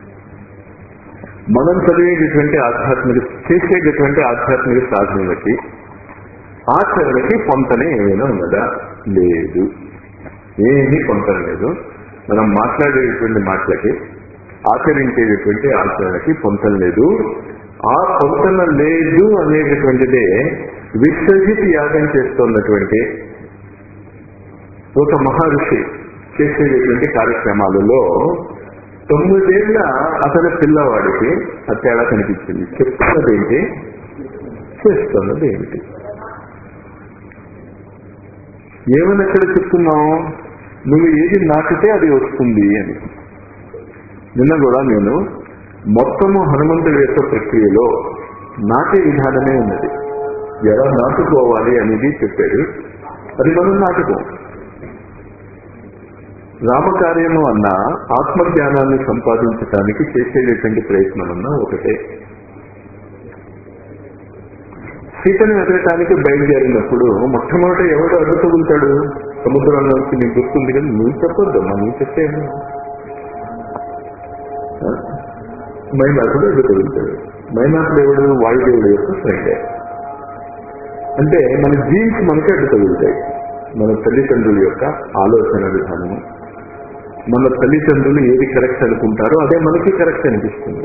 మనం చదివేటటువంటి ఆధ్యాత్మిక చేసేటటువంటి ఆధ్యాత్మిక సాధనలకి ఆచరణకి పొంతనే ఏమైనా ఉన్నదా లేదు ఏమీ పొంతన లేదు మనం మాట్లాడేటటువంటి మాటలకి ఆచరించేటటువంటి ఆచరణకి పొంతన లేదు ఆ పొంతన లేదు అనేటటువంటిదే విశ్వజిత్ యాగం చేస్తున్నటువంటి ఒక మహర్షి చేసేటటువంటి కార్యక్రమాలలో తొమ్మిదేళ్ల అతని పిల్లవాడికి ఆ తేడా కనిపించింది చెప్తున్నది ఏంటి చేస్తున్నది ఏమిటి ఏమని ఎక్కడ చెప్తున్నావు నువ్వు ఏది నాటితే అది వస్తుంది అని నిన్న కూడా నేను మొత్తము హనుమంతుడి యొక్క ప్రక్రియలో నాటే విధానమే ఉన్నది ఎలా నాటుకోవాలి అనేది చెప్పాడు అది మనం నాటుకోం రామకార్యము అన్న ఆత్మజ్ఞానాన్ని సంపాదించడానికి చేసేటటువంటి ప్రయత్నం అన్న ఒకటే సీతను వెతకటానికి బయలుదేరినప్పుడు మొట్టమొదట ఎవడు అడ్డు తగులుతాడు సముద్రంలో వచ్చి నీకు గుర్తుంది కదా నువ్వు చెప్పొద్దు మా నువ్వు చెప్తే మైనాకుడు అడ్డు తగులుతాడు మైనాకుడు ఎవడు వాయుదేవుడు యొక్క ఫ్రెండే అంటే మన జీన్స్ మనకి అడ్డు తగులుతాయి మన తల్లిదండ్రుల యొక్క ఆలోచన విధానము మన తల్లిదండ్రులు ఏది కరెక్ట్ అనుకుంటారో అదే మనకి కరెక్ట్ అనిపిస్తుంది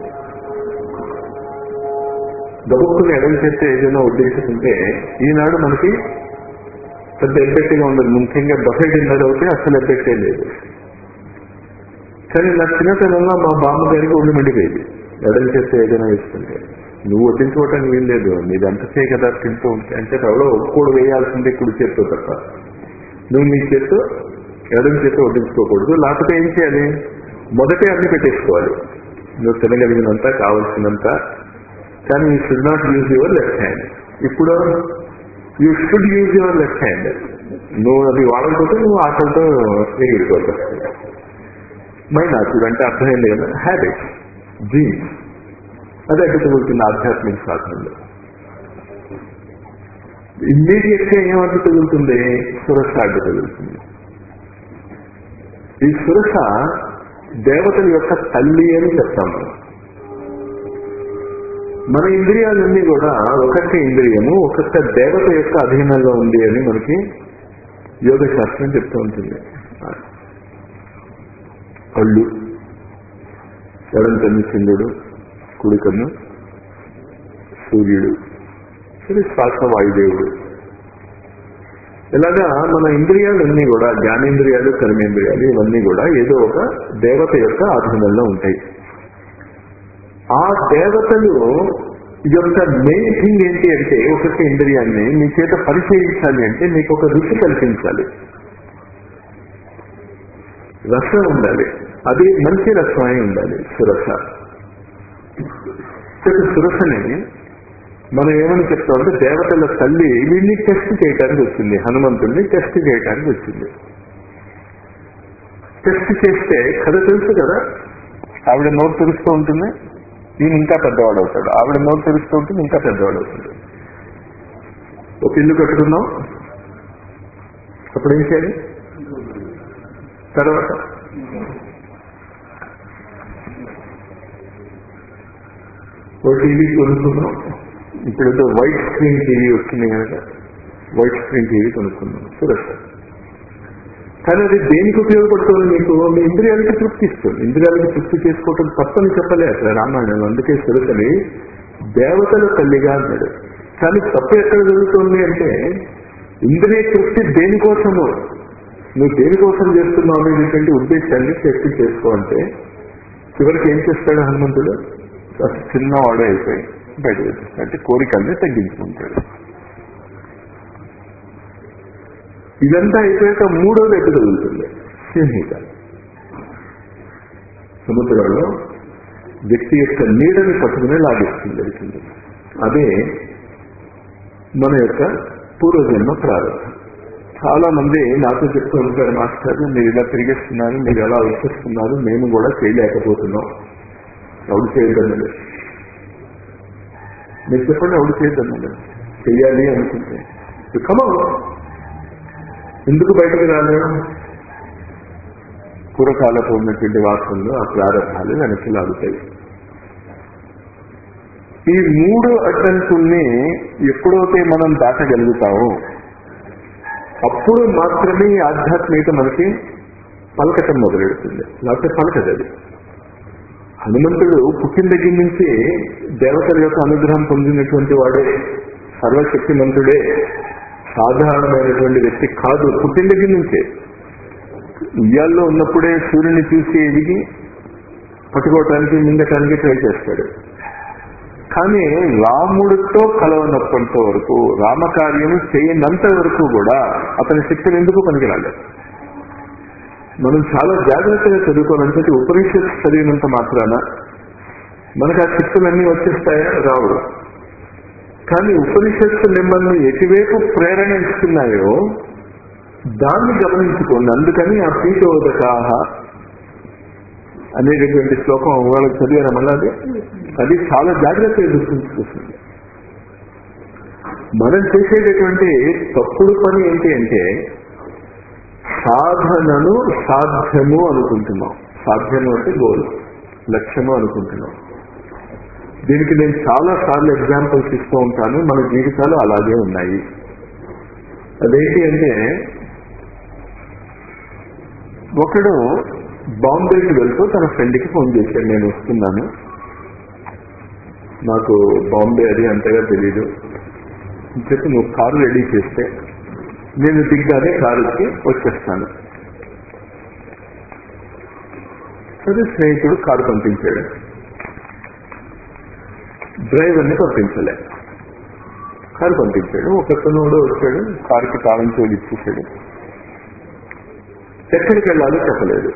గబుక్కుని ఎడం చేస్తే ఏదైనా ఉద్దేశిస్తుంటే ఈనాడు మనకి పెద్ద ఎఫెక్ట్గా ఉండదు ముఖ్యంగా బఫెట్ డిన్నర్ అవుతే అసలు ఎఫెక్టే లేదు కానీ నా చిన్నతనంలో మా బామ్మగారికి ఒళ్ళు మండిపోయేది ఎడం చేస్తే ఏదైనా ఇస్తుంటే నువ్వు వడ్డించుకోవటానికి వీలు లేదు నీది అంతసే కదా తింటూ ఉంటే అంటే ఎవడో ఒక్కోడు వేయాల్సిందే కుడి చేత్తో తప్ప నువ్వు నీ చేత్తో ఎడం చేత్తో వడ్డించుకోకూడదు లేకపోతే ఏం చేయాలి మొదటే అన్ని పెట్టేసుకోవాలి నువ్వు తినగలిగినంత కావలసినంత కానీ you should not use your left hand ఇప్పుడు you should use your left hand నువ్వు అది వాడకపోతే నువ్వు ఆకలితో ఎగిరిపోతావు మైనాచుడు అంటే అర్థమైంది కదా హ్యాబిట్ జీన్స్ అది అడ్డు తగులుతుంది ఆధ్యాత్మిక సాధనలో ఇమ్మీడియట్ గా ఏం అడ్డు తగులుతుంది సురక్ష అడ్డు తగులుతుంది ఈ సురక్ష దేవతల యొక్క తల్లి అని చెప్తాం మనం మన ఇంద్రియాలన్నీ కూడా ఒక్కొక్క ఇంద్రియము ఒక్కొక్క దేవత యొక్క అధీనంలో ఉంది అని మనకి యోగ శాస్త్రం చెప్తూ ఉంటుంది కళ్ళు ఎడం కన్ను చంద్రుడు కుడి కన్ను సూర్యుడు ఇది శ్వాస వాయుదేవుడు ఇలాగా మన ఇంద్రియాలన్నీ కూడా జ్ఞానేంద్రియాలు కర్మేంద్రియాలు ఇవన్నీ కూడా ఏదో ఒక దేవత యొక్క ఆధీనంలో ఉంటాయి ఆ దేవతలు యొక్క మెయిన్ థింగ్ ఏంటి అంటే ఒక్కొక్క ఇంద్రియాన్ని మీ చేత పరిచయించాలి అంటే మీకు ఒక రుచి కల్పించాలి రసం ఉండాలి అది మంచి రసమై ఉండాలి సురస సురసని మనం ఏమని చెప్తామంటే దేవతల తల్లి వీళ్ళని టెస్ట్ చేయడానికి వచ్చింది హనుమంతుడిని టెస్ట్ చేయడానికి వచ్చింది టెస్ట్ చేస్తే కథ తెలుసు కదా ఆవిడ నోరు తెరుస్తూ ఉంటుంది ఈయన ఇంకా పెద్దవాడు అవుతాడు ఆవిడ నోరు తెరుస్తూ ఉంటుంది ఇంకా పెద్దవాడు అవుతాడు ఒక ఇల్లు కట్టుకున్నాం అప్పుడు ఏం చేయాలి తర్వాత ఓ టీవీ కొనుక్కున్నాం ఇప్పుడు వైట్ స్క్రీన్ టీవీ వచ్చింది కనుక వైట్ స్క్రీన్ టీవీ కొనుక్కున్నాం సురక్ష కానీ అది దేనికి ఉపయోగపడుతుంది మీకు మీ ఇంద్రియాలకి తృప్తి ఇస్తుంది ఇంద్రియాలకి తృప్తి చేసుకోవటం తప్పని చెప్పలే అసలు రామాయణం అందుకే సురసని దేవతల తల్లిగా అన్నాడు కానీ తప్పు ఎక్కడ జరుగుతుంది అంటే ఇంద్రియ తృప్తి దేనికోసము నువ్వు దేనికోసం చేస్తున్నావు అనేటువంటి ఉద్దేశాన్ని శక్తి చేసుకో అంటే చివరికి ఏం చేస్తాడు హనుమంతుడు అసలు చిన్నవాడే అయిపోయి బయట వచ్చేస్తాడు అంటే కోరికల్ని తగ్గించుకుంటాడు ఇదంతా అయిపోయాక మూడోది ఎప్పుడు జరుగుతుంది సింహిక సముద్రంలో వ్యక్తి యొక్క నీడని పట్టుకుని లాగేస్తుంది వెళ్తుంది అదే మన యొక్క పూర్వజన్మ ప్రారంభం చాలా మంది నాతో చెప్తూ ఉంటారు మాస్టర్ మీరు ఇలా తిరిగేస్తున్నారు మీరు ఎలా వచ్చేస్తున్నారు మేము కూడా చేయలేకపోతున్నాం ఎవడు చేయొద్దన్నది మీరు చెప్పండి ఎవడు చేయొద్దన్నది చెయ్యాలి అనుకుంటే కమో ఎందుకు బయటకు రాలేము పూర్వకాలపు ఉన్నటువంటి వాసనలు ఆ ప్రారంభాలు వెనక్కి లాగుతాయి ఈ మూడు అడ్డంకుల్ని ఎప్పుడైతే మనం దాటగలుగుతామో అప్పుడు మాత్రమే ఈ ఆధ్యాత్మికత మనకి పలకటం మొదలెడుతుంది లేకపోతే పలకదు అది హనుమంతుడు పుట్టిన దగ్గర నుంచి దేవతల యొక్క అనుగ్రహం పొందినటువంటి వాడే సర్వశక్తిమంతుడే సాధారణమైనటువంటి వ్యక్తి కాదు పుట్టిన దగ్గర నుంచే ఉయ్యాల్లో ఉన్నప్పుడే సూర్యుని చూసి ఎదిగి పట్టుకోవటానికి మింగటానికి ట్రై చేస్తాడు కానీ రాముడితో కలవనప్పంత వరకు రామకార్యం చేయనంత వరకు కూడా అతని శక్తులు ఎందుకు పనికిరాలేదు మనం చాలా జాగ్రత్తగా చదువుకోవాలంటే ఉపనిషత్తు చదివినంత మాత్రాన మనకు ఆ శక్తులన్నీ వచ్చేస్తాయా రావు కానీ ఉపనిషత్తు మిమ్మల్ని ఎటువైపు ప్రేరణ ఇస్తున్నాయో దాన్ని గమనించుకోండి అందుకని ఆ పీఠోదకాహ అనేటటువంటి శ్లోకం వాళ్ళకి చదివారా మళ్ళీ అది అది చాలా జాగ్రత్తగా గుర్తుంచుకుంటుంది మనం చేసేటటువంటి తప్పుడు పని ఏంటి అంటే సాధనను సాధ్యము అనుకుంటున్నాం సాధ్యము అంటే గోల్ లక్ష్యము అనుకుంటున్నాం దీనికి నేను చాలా సార్లు ఎగ్జాంపుల్స్ ఇస్తూ ఉంటాను మన జీవితాలు అలాగే ఉన్నాయి అదేంటి అంటే ఒకడు బాంబేకి వెళ్తూ తన ఫ్రెండ్కి ఫోన్ చేశాడు నేను వస్తున్నాను నాకు బాంబే అది అంతగా తెలీదు చెప్పి నువ్వు కారు రెడీ చేస్తే నేను దిగ్గానే కారుకి వచ్చేస్తాను సరే స్నేహితుడు కారు పంపించాడు డ్రైవర్ని పంపించలే కారు పంపించాడు ఒకతను కూడా వచ్చాడు కారుకి తాళం చెవులు ఇచ్చేసాడు ఎక్కడికి వెళ్ళాలో చెప్పలేదు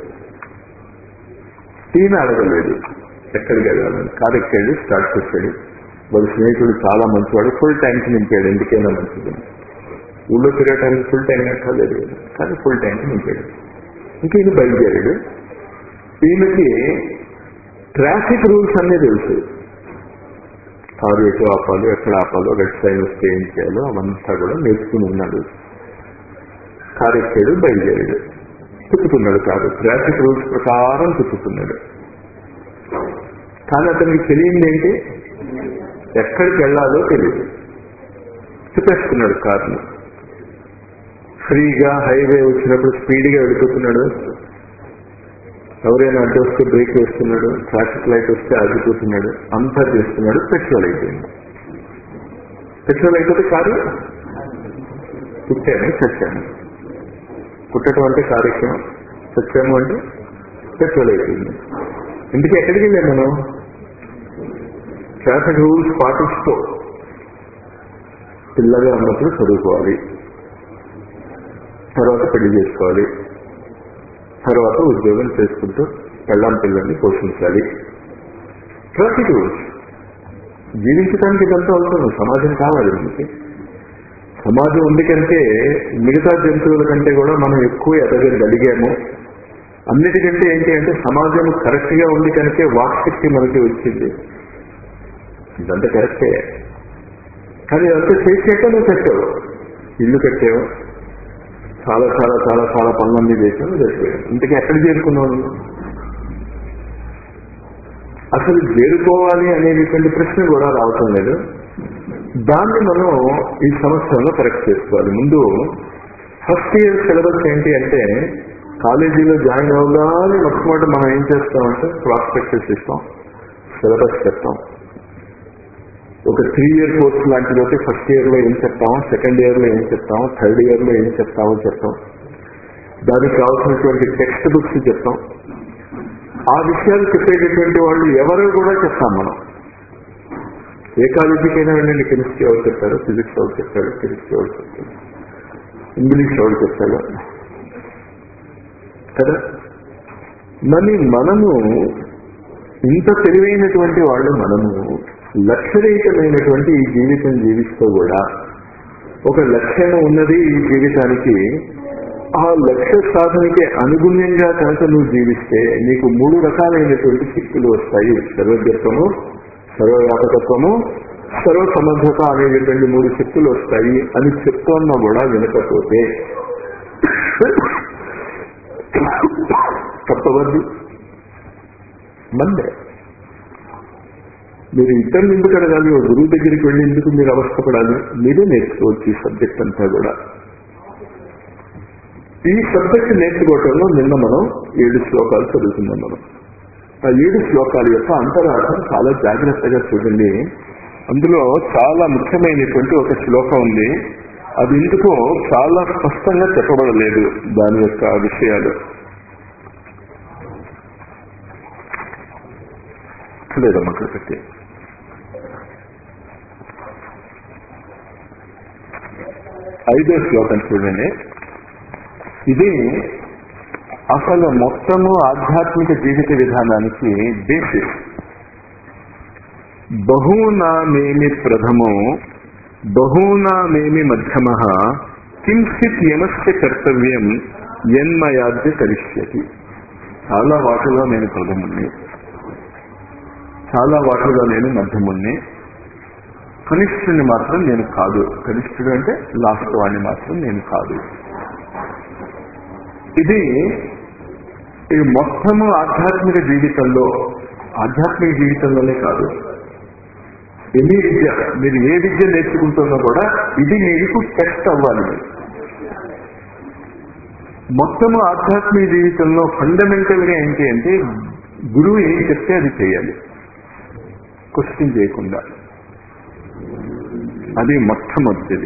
ఈయన అడగలేదు ఎక్కడికి వెళ్ళాలని కారు ఎక్కాడు స్టార్ట్ చేశాడు వాళ్ళ స్నేహితుడు చాలా మంచివాడు ఫుల్ ట్యాంక్ నింపాడు ఎందుకైనా మంచిది ఊళ్ళో తిరగటానికి ఫుల్ ట్యాంక్ ఎక్కలేదు కానీ ఫుల్ ట్యాంక్ నింపాడు ఇంక ఈయన బయలుదేరాడు ఈయనకి ట్రాఫిక్ రూల్స్ అన్నీ తెలుసు కారు ఎటు ఆపాలో ఎక్కడ ఆపాలో రెడ్ సైన్ వస్తే ఏం చేయాలో అవంతా కూడా నేర్చుకుని ఉన్నాడు కారు ఎక్కాడు బయలుదేరాడు తిప్పుతున్నాడు కారు ట్రాఫిక్ రూల్స్ ప్రకారం తిప్పుతున్నాడు కానీ అతనికి తెలియంది ఏంటి ఎక్కడికి వెళ్ళాలో తెలియదు తిప్పేస్తున్నాడు కారుని ఫ్రీగా హైవే వచ్చినప్పుడు స్పీడ్గా వెళ్ళిపోతున్నాడు ఎవరైనా అడ్డు వస్తే బ్రేక్ వేస్తున్నాడు ట్రాఫిక్ లైట్ వస్తే ఆగిపోతున్నాడు అంతా చేస్తున్నాడు పెట్రోల్ అయిపోయింది పెట్రోల్ అయిపోతే కారు పుట్టాను చచ్చాను పుట్టడం అంటే కార్యక్రమం చచ్చాము అంటే పెట్రోల్ అయిపోయింది ఇంటికి ఎక్కడికి వెళ్ళాం మనం ట్రాఫిక్ రూల్స్ పాటిస్తూ పిల్లగా ఉన్నప్పుడు చదువుకోవాలి తర్వాత పెళ్లి చేసుకోవాలి తర్వాత ఉద్యోగం చేసుకుంటూ పెళ్ళాం పిల్లల్ని పోషించాలి ట్రాఫిక్ రూల్స్ జీవించడానికి ఇదంతా అవసరం సమాజం కావాలి మనకి సమాజం ఉంది కంటే మిగతా జంతువుల కంటే కూడా మనం ఎక్కువ ఎదగలిగాము అన్నిటికంటే ఏంటి అంటే సమాజం కరెక్ట్ గా ఉంది కనుకే వాక్శక్తి మనకి వచ్చింది ఇదంతా కరెక్టే కానీ ఇదంతా చేసాక నువ్వు కట్టావు ఇల్లు కట్టావు చాలా చాలా చాలా చాలా పనులన్నీ చేసావు చచ్చిపోయావు ఇంతకీ ఎక్కడ చేరుకున్నావు నువ్వు? అసలు చేరుకోవాలి అనేటువంటి ప్రశ్న కూడా రావటం లేదు దాన్ని మనం ఈ సంవత్సరంలో కరెక్ట్ చేసుకోవాలి ముందు ఫస్ట్ ఇయర్ సిలబస్ ఏంటి అంటే కాలేజీలో జాయిన్ అవ్వగానే మొట్టమొదటి మనం ఏం చేస్తామంటే ప్రాస్పెక్టస్ ఇస్తాం సిలబస్ చెప్తాం ఒక త్రీ ఇయర్ కోర్స్ లాంటిది అయితే ఫస్ట్ ఇయర్ లో ఏం చెప్తామో సెకండ్ ఇయర్ లో ఏం చెప్తామో థర్డ్ ఇయర్ లో ఏం చెప్తామో చెప్తాం దానికి కావాల్సినటువంటి టెక్స్ట్ బుక్స్ చెప్తాం ఆ విషయాలు చెప్పేటటువంటి వాళ్ళు ఎవరు కూడా చెప్తాం మనం ఏ కాలేజీకైనా వెళ్ళండి కెమిస్ట్రీ ఎవరు చెప్తారు ఫిజిక్స్ ఎవరు చెప్తారు కెమిస్ట్రీ ఎవరు చెప్తారు ఇంగ్లీష్ ఎవరు చెప్తారు కదా మరి మనము ఇంత తెలివైనటువంటి వాళ్ళు మనము లక్ష్యరహితమైనటువంటి ఈ జీవితం జీవిస్తూ కూడా ఒక లక్ష్యం ఉన్నది ఈ జీవితానికి ఆ లక్ష్య సాధనకి అనుగుణ్యంగా కనుక నువ్వు జీవిస్తే నీకు మూడు రకాలైనటువంటి శక్తులు వస్తాయి సర్వజ్ఞత్వము సర్వవ్యాపకత్వము సర్వ సమర్థత అనేటువంటి మూడు శక్తులు వస్తాయి అని చెప్తున్నా కూడా వినకపోతే తప్పవద్దు మందే మీరు ఇతరులు ఎందుకు అడగాలి ఓ గురువు దగ్గరికి వెళ్ళి ఎందుకు మీరు అవస్థపడాలి మీరే నేర్చుకోవచ్చు ఈ సబ్జెక్ట్ అంతా కూడా ఈ సబ్జెక్ట్ నేర్చుకోవటంలో నిన్న మనం ఏడు శ్లోకాలు చదువుతున్నాం మనం ఆ ఏడు శ్లోకాల యొక్క అంతరార్థం చాలా జాగ్రత్తగా చూడండి అందులో చాలా ముఖ్యమైనటువంటి ఒక శ్లోకం ఉంది అది ఎందుకో చాలా స్పష్టంగా చెప్పబడలేదు దాని యొక్క విషయాలు లేదమ్మా అక్కడ పెట్టి ఐదో శ్లోకం చూడండి ఇది అసలు మొత్తము ఆధ్యాత్మిక జీవిత విధానానికి బేసిస్ బహూనామేమి ప్రథమో బహూనామేమి మధ్యమ కించిత్ యమస్య కర్తవ్యం యన్మయాద్య కరిష్యతి చాలా వాటిలో నేను ప్రథముణ్ణి చాలా వాటిలో నేను మధ్యముణ్ణి కనిష్ఠుని మాత్రం నేను కాదు కనిష్ఠుడు అంటే లాస్ట్ వాడిని మాత్రం నేను కాదు ఇది ఈ మొత్తము ఆధ్యాత్మిక జీవితంలో ఆధ్యాత్మిక జీవితంలోనే కాదు ఎన్ని విద్య మీరు ఏ విద్య నేర్చుకుంటున్నా కూడా ఇది మీకు టెస్ట్ అవ్వాలి మొత్తము ఆధ్యాత్మిక జీవితంలో ఫండమెంటల్ గా ఏంటి అంటే గురువు ఏం చెప్తే అది చేయాలి క్వశ్చన్ చేయకుండా అది మొట్టమొదటిది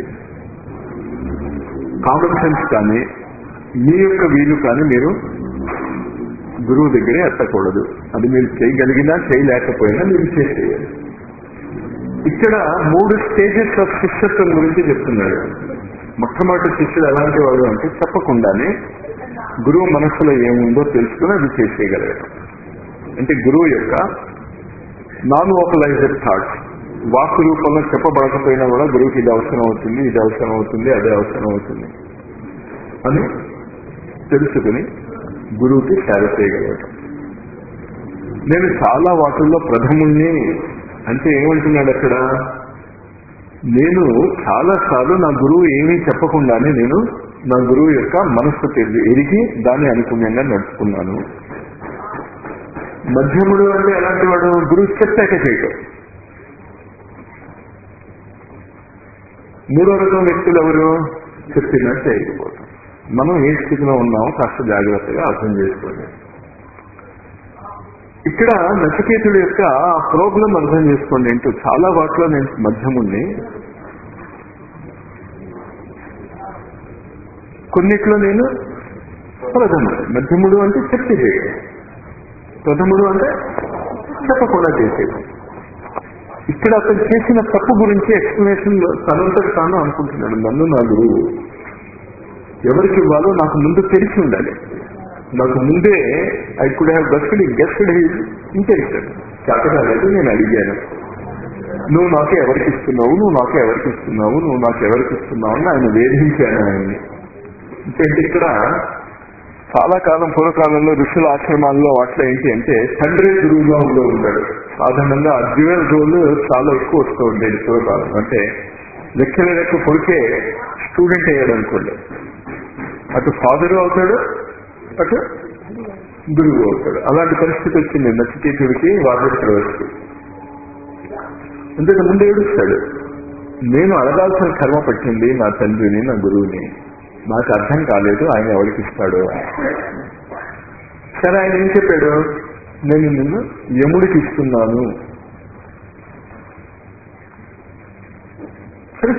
కామన్ సెన్స్ కానీ మీ యొక్క వీలు కానీ మీరు గురువు దగ్గరే ఎత్తకూడదు అది మీరు చేయగలిగినా చేయలేకపోయినా మీరు చేసేయాలి ఇక్కడ మూడు స్టేజెస్ ఆఫ్ శిష్యత్వం గురించి చెప్తున్నాడు మొట్టమొదటి శిష్యుడు ఎలాంటి వాడు అంటే చెప్పకుండానే గురువు మనస్సులో ఏముందో తెలుసుకుని అది చేసేయగలగడం అంటే గురువు యొక్క నాన్ వోకలైజ్డ్ థాట్స్ వాక్ రూపంలో చెప్పబడకపోయినా కూడా గురువుకి ఇది అవసరం అవుతుంది ఇది అవసరం అవుతుంది అదే అవసరం అవుతుంది అని తెలుసుకుని గురువుకి సేవ చేయగలగటం నేను చాలా వాటిల్లో ప్రథముణ్ణి అంటే ఏమంటున్నాడు అక్కడ నేను చాలా సార్లు నా గురువు ఏమీ చెప్పకుండానే నేను నా గురువు యొక్క మనస్సు తెలివి ఎరిగి దాన్ని అనుకుణ్యంగా నడుచుకున్నాను మధ్యముడు అంటే ఎలాంటి వాడు గురువు చెప్పాక చేయటం మూడో రకం వ్యక్తులు ఎవరు చెప్పినా చేయకపోవటం మనం ఏ స్థితిలో ఉన్నామో కాస్త జాగ్రత్తగా అర్థం చేసుకోండి ఇక్కడ నచికేతుడి యొక్క ప్రాబ్లం అర్థం చేసుకోండి ఏంటో చాలా వాటిలో నేను మధ్యముండి కొన్నిట్లో నేను ప్రథముడు మధ్యముడు అంటే చెప్పి చేయడం ప్రథముడు అంటే చెప్పకుండా చేసేది ఇక్కడ అతను చేసిన తప్పు గురించి ఎక్స్ప్లెనేషన్ తనంతటి తాను అనుకుంటున్నాడు నన్ను నా గురువు ఎవరికి ఇవ్వాలో నాకు ముందు తెలిసి ఉండాలి నాకు ముందే I could have guessed guessed intention చెప్పలేదు నేను అడిగాను నువ్వు నాకు ఎవరికి ఇస్తున్నావు నువ్వు నాకు ఎవరికి ఇస్తున్నావు నువ్వు నాకు ఎవరికి ఇస్తున్నావు అని ఆయన వేధించాను ఆయన్ని అంటే ఇక్కడ చాలా కాలం పూర్వకాలంలో ఋషుల ఆశ్రమాల్లో వాటిలో ఏంటి అంటే తండ్రి గురువుగా ఉంటూ ఉంటాడు సాధారణంగా ఆ డ్యూయల్ రోల్ చాలా ఎక్కువ వస్తూ ఉండేది పూర్వకాలం అంటే లెక్కల లెక్క కొడుకే స్టూడెంట్ అయ్యాడు అనుకోండి అటు ఫాదరు అవుతాడు అటు గురువు అవుతాడు అలాంటి పరిస్థితి వచ్చింది నచికేతుడికి వాదశ్రవస్కి అంతకు ముందు ఏడుస్తాడు నేను అడగాల్సిన కర్మ పట్టింది నా తండ్రిని నా గురువుని నాకు అర్థం కాలేదు ఆయన ఎవరికి ఇస్తాడు సరే ఆయన ఏం చెప్పాడు నేను నిన్ను యముడికి ఇస్తున్నాను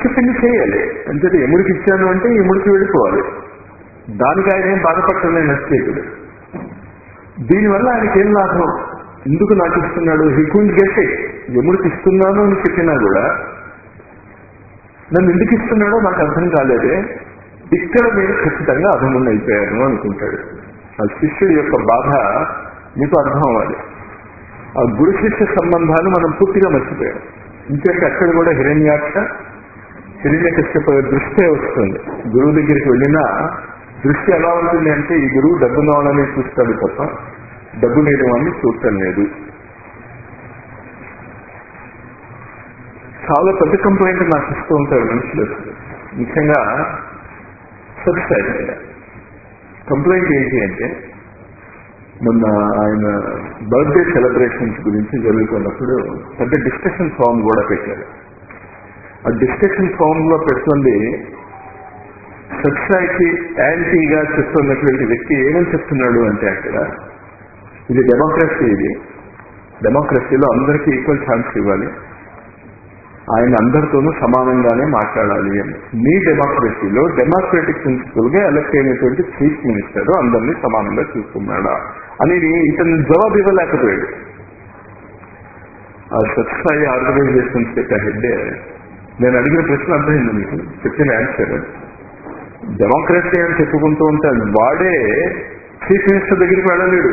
చెప్పింది చేయాలి అంటే ఎముడికి ఇచ్చాను అంటే ఎముడికి వెళ్ళిపోవాలి దానికి ఆయన ఏం బాధపడలేదు నచ్చేతుడు దీనివల్ల ఆయనకి ఏం లాభం ఎందుకు నాకు ఇస్తున్నాడు హీ కుంట్ గెట్ ఇట్ ఎముడికి ఇస్తున్నాను అని చెప్పినా కూడా నన్ను ఎందుకు ఇస్తున్నాడో నాకు అర్థం కాలేదే ఇక్కడ మీరు ఖచ్చితంగా అధమున్న అయిపోయాను అనుకుంటాడు ఆ శిష్యుడి యొక్క బాధ మీకు అర్థం అవ్వాలి ఆ గురు శిష్య సంబంధాలు మనం పూర్తిగా మర్చిపోయాం ఇంకంటే అక్కడ కూడా హిరణ్యాక్ష హిరణ్య కశ్యప దృష్టే వస్తుంది గురువు దగ్గరికి వెళ్ళినా దృష్టి ఎలా ఉంటుంది అంటే ఈ గురువు డబ్బు కావాలని చూస్తాడు తప్ప డబ్బు లేని వాడిని చూడటం లేదు చాలా పెద్ద కంప్లైంట్ నాకు ఇస్తూ ఉంటారు మనుషులు ముఖ్యంగా సబ్సైడ్ కంప్లైంట్ ఏంటి అంటే మొన్న ఆయన బర్త్డే సెలబ్రేషన్స్ గురించి జరుగుతున్నప్పుడు పెద్ద డిస్కషన్ ఫామ్ కూడా పెట్టారు ఆ డిస్కషన్ ఫామ్ లో పెడుతుంది సొసైటీ యాంటీగా చెప్తున్నటువంటి వ్యక్తి ఏమని చెప్తున్నాడు అంటే అక్కడ ఇది డెమోక్రసీ ఇది డెమోక్రసీలో అందరికీ ఈక్వల్ ఛాన్స్ ఇవ్వాలి ఆయన అందరితోనూ సమానంగానే మాట్లాడాలి అని మీ డెమోక్రసీలో డెమోక్రటిక్ ప్రిన్సిపల్ గా ఎలక్ట్ అయినటువంటి చీఫ్ మినిస్టర్ అందరినీ సమానంగా చూసుకున్నాడా అని ఇతను జవాబు ఇవ్వలేకపోయాడు ఆ సత్సాయి ఆర్గనైజేషన్స్ యొక్క హెడ్ నేను అడిగిన ప్రశ్న అర్థమైంది మీకు చెప్పిన ఆన్సర్ డెమోక్రసీ అని చెప్పుకుంటూ ఉంటాడు వాడే చీఫ్ మినిస్టర్ దగ్గరికి వెళ్ళలేడు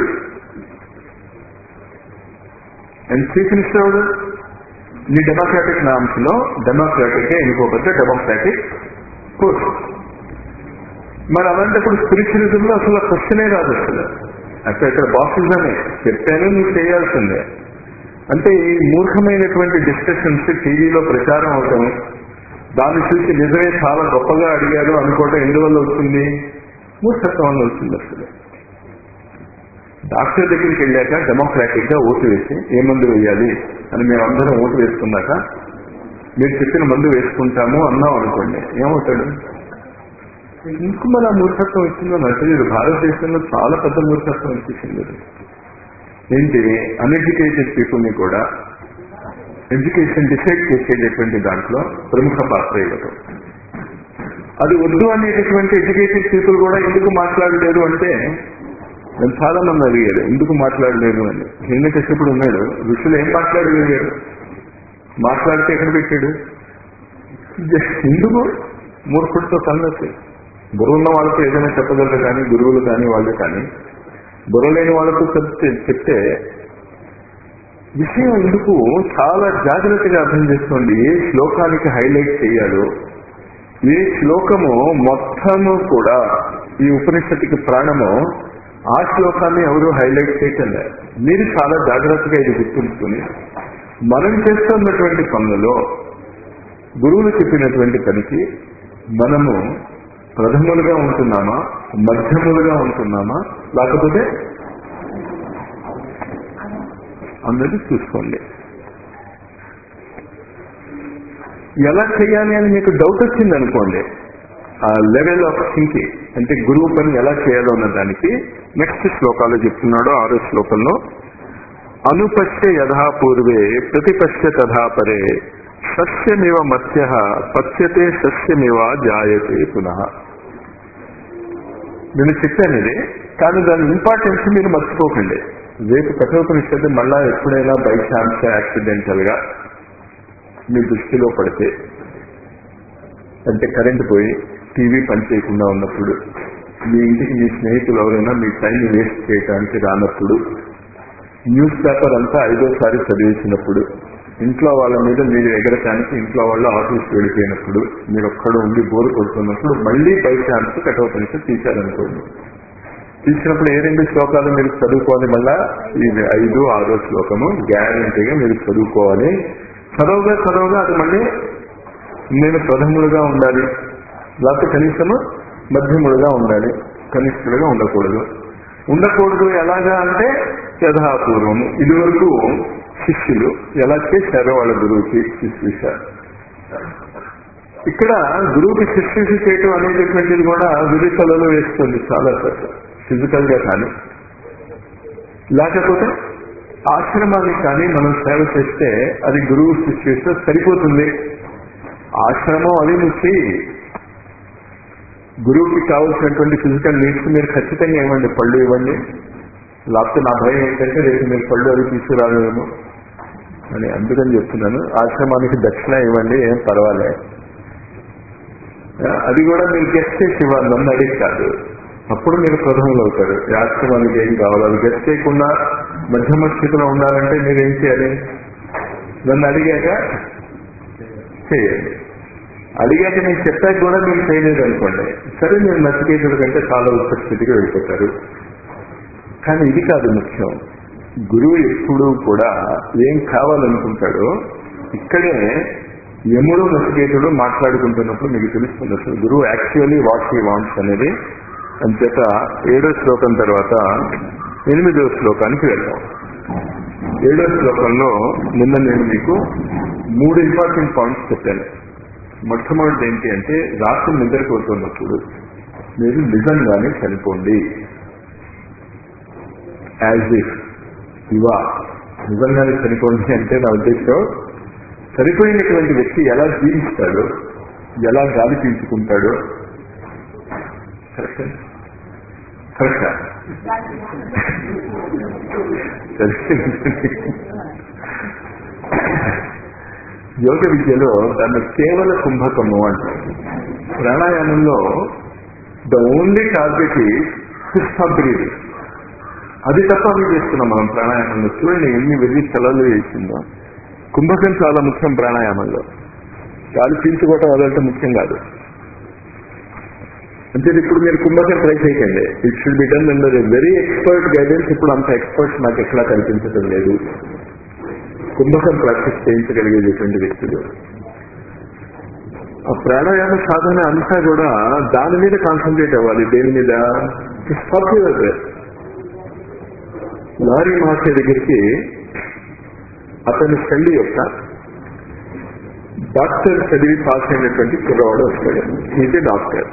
అండ్ చీఫ్ మినిస్టర్ ఎవడు నీ డెమోక్రాటిక్ నామ్స్ లో డెమోక్రాటిక్ ఎన్నుకోకపోతే డెమోక్రాటిక్ కోర్స్ మరి అలాంటప్పుడు స్పిరిచువలిజం లో అసలు క్వశ్చనే రాదు అసలు అక్కడ ఇక్కడ బాక్సిజమే చెప్పాను నువ్వు చేయాల్సిందే అంటే ఈ మూర్ఖమైనటువంటి డిస్కషన్స్ టీవీలో ప్రచారం అవటం దాన్ని చూసి నిజమే చాలా గొప్పగా అడిగారు అనుకోవటం ఎందువల్ల వస్తుంది మూర్ఖత్వం వల్ల వస్తుంది అసలు డాక్టర్ దగ్గరికి వెళ్ళాక డెమోక్రాటిక్ గా ఓటు వేసి ఏ మందు వేయాలి అని మేము అందరం ఓటు వేసుకున్నాక మీరు చెప్పిన మందు వేసుకుంటాము అన్నాం అనుకోండి ఏమవుతాడు ఇంక మన మూర్ఖత్వం వచ్చిందో నాకు తెలియదు భారతదేశంలో చాలా పెద్ద మూర్ఖత్వం వచ్చేసింది అది. ఏంటి అన్ఎడ్యుకేటెడ్ పీపుల్ని కూడా ఎడ్యుకేషన్ డిసైడ్ చేసేటటువంటి దాంట్లో ప్రముఖ పాత్ర ఇవ్వటం అది వద్దు అనేటటువంటి ఎడ్యుకేటెడ్ పీపుల్ కూడా ఎందుకు మాట్లాడలేరు అంటే నేను చాలా మంది అడిగారు ఎందుకు మాట్లాడలేదు అని హిరణ్యకశ్యపుడు ఉన్నాడు ఋషులు ఏం మాట్లాడగలిగారు మాట్లాడితే ఎక్కడ పెట్టాడు ఎందుకు మూర్ఖుడితో సంగతి బుర్ర ఉన్న వాళ్ళతో ఏదైనా చెప్పగలరు కానీ గురువులు కానీ వాళ్ళు కానీ బుర్ర లేని వాళ్ళతో చెప్తే చెప్తే విషయం ఎందుకు చాలా జాగ్రత్తగా అర్థం చేసుకోండి ఏ శ్లోకానికి హైలైట్ చేయాలో ఏ శ్లోకము మొత్తము కూడా ఈ ఉపనిషత్తుకి ప్రాణము ఆ శ్లోకాన్ని ఎవరు హైలైట్ చేయటం లేదు మీరు చాలా జాగ్రత్తగా ఇది గుర్తుంచుకుని మనం చేస్తున్నటువంటి పనులలో గురువులు చెప్పినటువంటి పనికి మనము ప్రథములుగా ఉంటున్నామా మధ్యములుగా ఉంటున్నామా లేకపోతే అన్నది చూసుకోండి ఎలా చేయాలి అని మీకు డౌట్ వచ్చింది అనుకోండి ఆ లెవెల్ ఆఫ్ థింకింగ్ అంటే గురువు పని ఎలా చేయాలో అన్న దానికి నెక్స్ట్ శ్లోకాలు చెప్తున్నాడు ఆరో శ్లోకంలో అనుపశ్య యథా పూర్వే ప్రతిపశ్య తథా పరే సస్యమివ మత్స్య పశ్యతే సస్యమివ జాయతే పునః నేను చెప్పాను ఇది కానీ దాని ఇంపార్టెన్స్ మీరు మర్చిపోకండి రేపు కఠోపనిషత్తు మళ్ళా ఎప్పుడైనా బై ఛాన్స్ యాక్సిడెంటల్ గా మీ దృష్టిలో పడితే అంటే కరెంట్ పోయి టీవీ పనిచేయకుండా ఉన్నప్పుడు మీ ఇంటికి మీ స్నేహితులు ఎవరైనా మీ టైం వేస్ట్ చేయడానికి రానప్పుడు న్యూస్ పేపర్ అంతా ఐదోసారి చదివేసినప్పుడు ఇంట్లో వాళ్ళ మీద మీరు ఎగరటానికి ఇంట్లో వాళ్ళు ఆఫీస్ వెళ్ళిపోయినప్పుడు మీరు ఒక్కడ ఉండి బోరు కొడుతున్నప్పుడు మళ్ళీ బై ఛాన్స్ కఠోపనిషత్తు తీశారనుకోండి తీసినప్పుడు ఏ రెండు శ్లోకాలు మీరు చదువుకోవాలి మళ్ళా ఇది ఐదు ఆరో శ్లోకము గ్యారంటీగా మీరు చదువుకోవాలి చదవగా చదవగా అది మళ్ళీ నేను ప్రథములుగా ఉండాలి లేకపోతే కనీసము మధ్యములుగా ఉండాలి కనిష్ఠులుగా ఉండకూడదు ఉండకూడదు ఎలాగా అంటే యథాపూర్వము ఇదివరకు శిష్యులు ఎలా చేశారో వాళ్ళ గురువుకి శిష్యుష ఇక్కడ గురువుకి శిష్యుషి చేయటం అనేటటువంటిది కూడా విరితలలో వేస్తుంది చాలా ఫిజికల్ గా కానీ లేకపోతే ఆశ్రమానికి కానీ మనం సేవ చేస్తే అది గురువు శిష్యుతో సరిపోతుంది ఆశ్రమం అది ముచ్చి గురువుకి కావాల్సినటువంటి ఫిజికల్ నీడ్స్ మీరు ఖచ్చితంగా ఇవ్వండి పళ్ళు ఇవ్వండి లేకపోతే నా భయం ఏంటంటే రేపు మీరు పళ్ళు అవి తీసుకురాలేమో అని అందుకని చెప్తున్నాను ఆశ్రమానికి దక్షిణ ఇవ్వండి ఏం పర్వాలే అది కూడా మీరు గెస్ట్ చేసి ఇవ్వాలి నన్ను అడిగి కాదు అప్పుడు మీరు ప్రధానులు అవుతారు ఈ ఆశ్రమానికి ఏం కావాలి అది గెస్ట్ చేయకుండా మధ్యమ స్థితిలో ఉండాలంటే మీరు ఏం చేయాలి నన్ను అడిగాక చేయండి అడిగాక నేను చెప్పాక కూడా మీరు చేయలేదు అనుకోండి సరే మీరు నచ్చికేతుడి కంటే చాలా ఉత్త స్థితికి వెళ్ళిపోతారు కానీ ఇది కాదు ముఖ్యం గురువు ఎప్పుడు కూడా ఏం కావాలనుకుంటాడో ఇక్కడే యముడు నచికేతుడు మాట్లాడుకుంటున్నప్పుడు మీకు తెలుస్తుంది అసలు గురువు యాక్చువల్లీ వాట్ హీ వాంట్స్ అనేది అంచేత ఏడో శ్లోకం తర్వాత ఎనిమిదో శ్లోకానికి వెళ్దాం ఏడో శ్లోకంలో నిన్న నేను మీకు మూడు ఇంపార్టెంట్ పాయింట్స్ చెప్పాను మొట్టమొదటి ఏంటి అంటే రాత్రి నిద్రపోతున్నప్పుడు మీరు నిజంగానే చనిపోండి యాజ్ ఇఫ్ ఇవా నిజంగానే చనిపోండి అంటే నా ఉద్దేశం చనిపోయినటువంటి వ్యక్తి ఎలా జీవిస్తాడో ఎలా గాలి పీల్చుకుంటాడో కరెక్ట్ కరెక్టా యోగ విద్యలో దాన్ని కేవల కుంభకము అంటారు ప్రాణాయామంలో the only target is breathing అది తప్ప అవి చేస్తున్నాం మనం ప్రాణాయామంలో చూడండి ఎన్ని వెర్రి స్థలాలు వేసిందో కుంభకం చాలా ముఖ్యం ప్రాణాయామంలో గాలి పీల్చుకోవటం అదంటే ముఖ్యం కాదు అంటే ఇప్పుడు మీరు కుంభకం ట్రై చేయకండి it should be done under very expert guidance ఇప్పుడు అంత ఎక్స్పర్ట్స్ నాకు ఎక్కడా కనిపించడం లేదు కుంభకం ప్రాక్టీస్ చేయించగలిగేటటువంటి వ్యక్తులు ఆ ప్రాణాయామ సాధన అంతా కూడా దాని మీద కాన్సన్ట్రేట్ అవ్వాలి దేని మీద పాపులర్ లారీ మహాశయ దగ్గరికి అతని తల్లి యొక్క డాక్టర్ చదివి పాస్ అయినటువంటి కుర్రవాడు వస్తాడు ఈజ్ డాక్టర్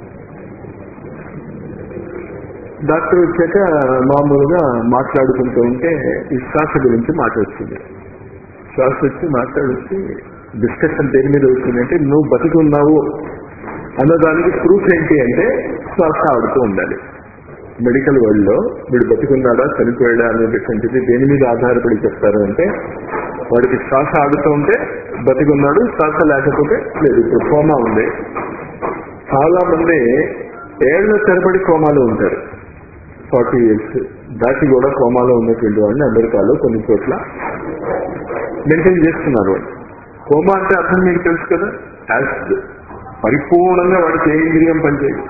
డాక్టర్ వచ్చాక మామూలుగా మాట్లాడుకుంటూ ఉంటే ఈ శ్వాస గురించి మాట వచ్చింది శ్వాస వచ్చి మాట్లాడొచ్చి డిస్కషన్ దేని మీద వచ్చిందంటే నువ్వు బతికున్నావు అన్నదానికి ప్రూఫ్ ఏంటి అంటే శ్వాస ఆడుతూ ఉండాలి మెడికల్ వరల్డ్ లో వీడు బతికున్నాడా చనిపోయాడా అనేటటువంటిది దేని మీద ఆధారపడి చెప్తారు అంటే వాడికి శ్వాస ఆడుతూ ఉంటే బతికున్నాడు శ్వాస లేకపోతే లేదు ఇప్పుడు కోమా ఉంది చాలా మంది ఏళ్ల తరబడి కోమాలో ఉంటారు ఫార్టీ ఇయర్స్ దాటి కూడా కోమాలో ఉన్నటువంటి వాడిని అమెరికాలో కొన్ని చోట్ల మెయింటైన్ చేస్తున్నారు వాళ్ళు కోమా అంటే అర్థం మీకు తెలుసు కదా యాజ్ పరిపూర్ణంగా వాడికి ఏ ఇంద్రియం పనిచేయదు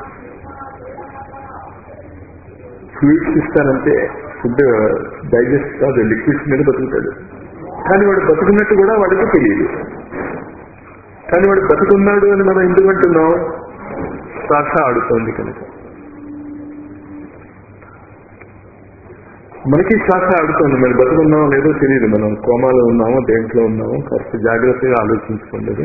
ఫ్లూయిడ్స్ ఇస్తానంటే ఫుడ్ డైజెస్ట్ కాదు లిక్విడ్స్ మీద బతుకుతాడు కానీ వాడు బతుకున్నట్టు కూడా వాడికి తెలియదు కానీ వాడు బతుకున్నాడు అని మనం ఎందుకంటున్నాం శ్వాస ఆడుతోంది కనుక మనకి శ్వాస ఆడుతోంది మరి బతుకున్నామో లేదో తెలియదు మనం కోమాలో ఉన్నామో దేంట్లో ఉన్నామో కాస్త జాగ్రత్తగా ఆలోచించుకోండి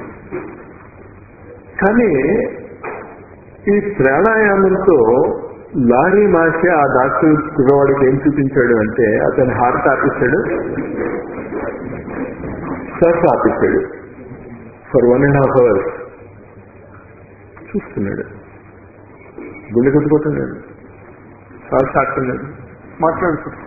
కానీ ఈ ప్రాణాయామంతో లారీ మాసే ఆ డాక్టర్ కుర్రవాడికి ఏం చూపించాడు అంటే అతని హార్ట్ ఆపేశాడు శ్వాస ఆపేశాడు for one and half hours చూస్తున్నాడు గుండె కొట్టుకుంటున్నాడు శ్వాస ఆడుతున్నాడు మాట్లాడుతున్నాడు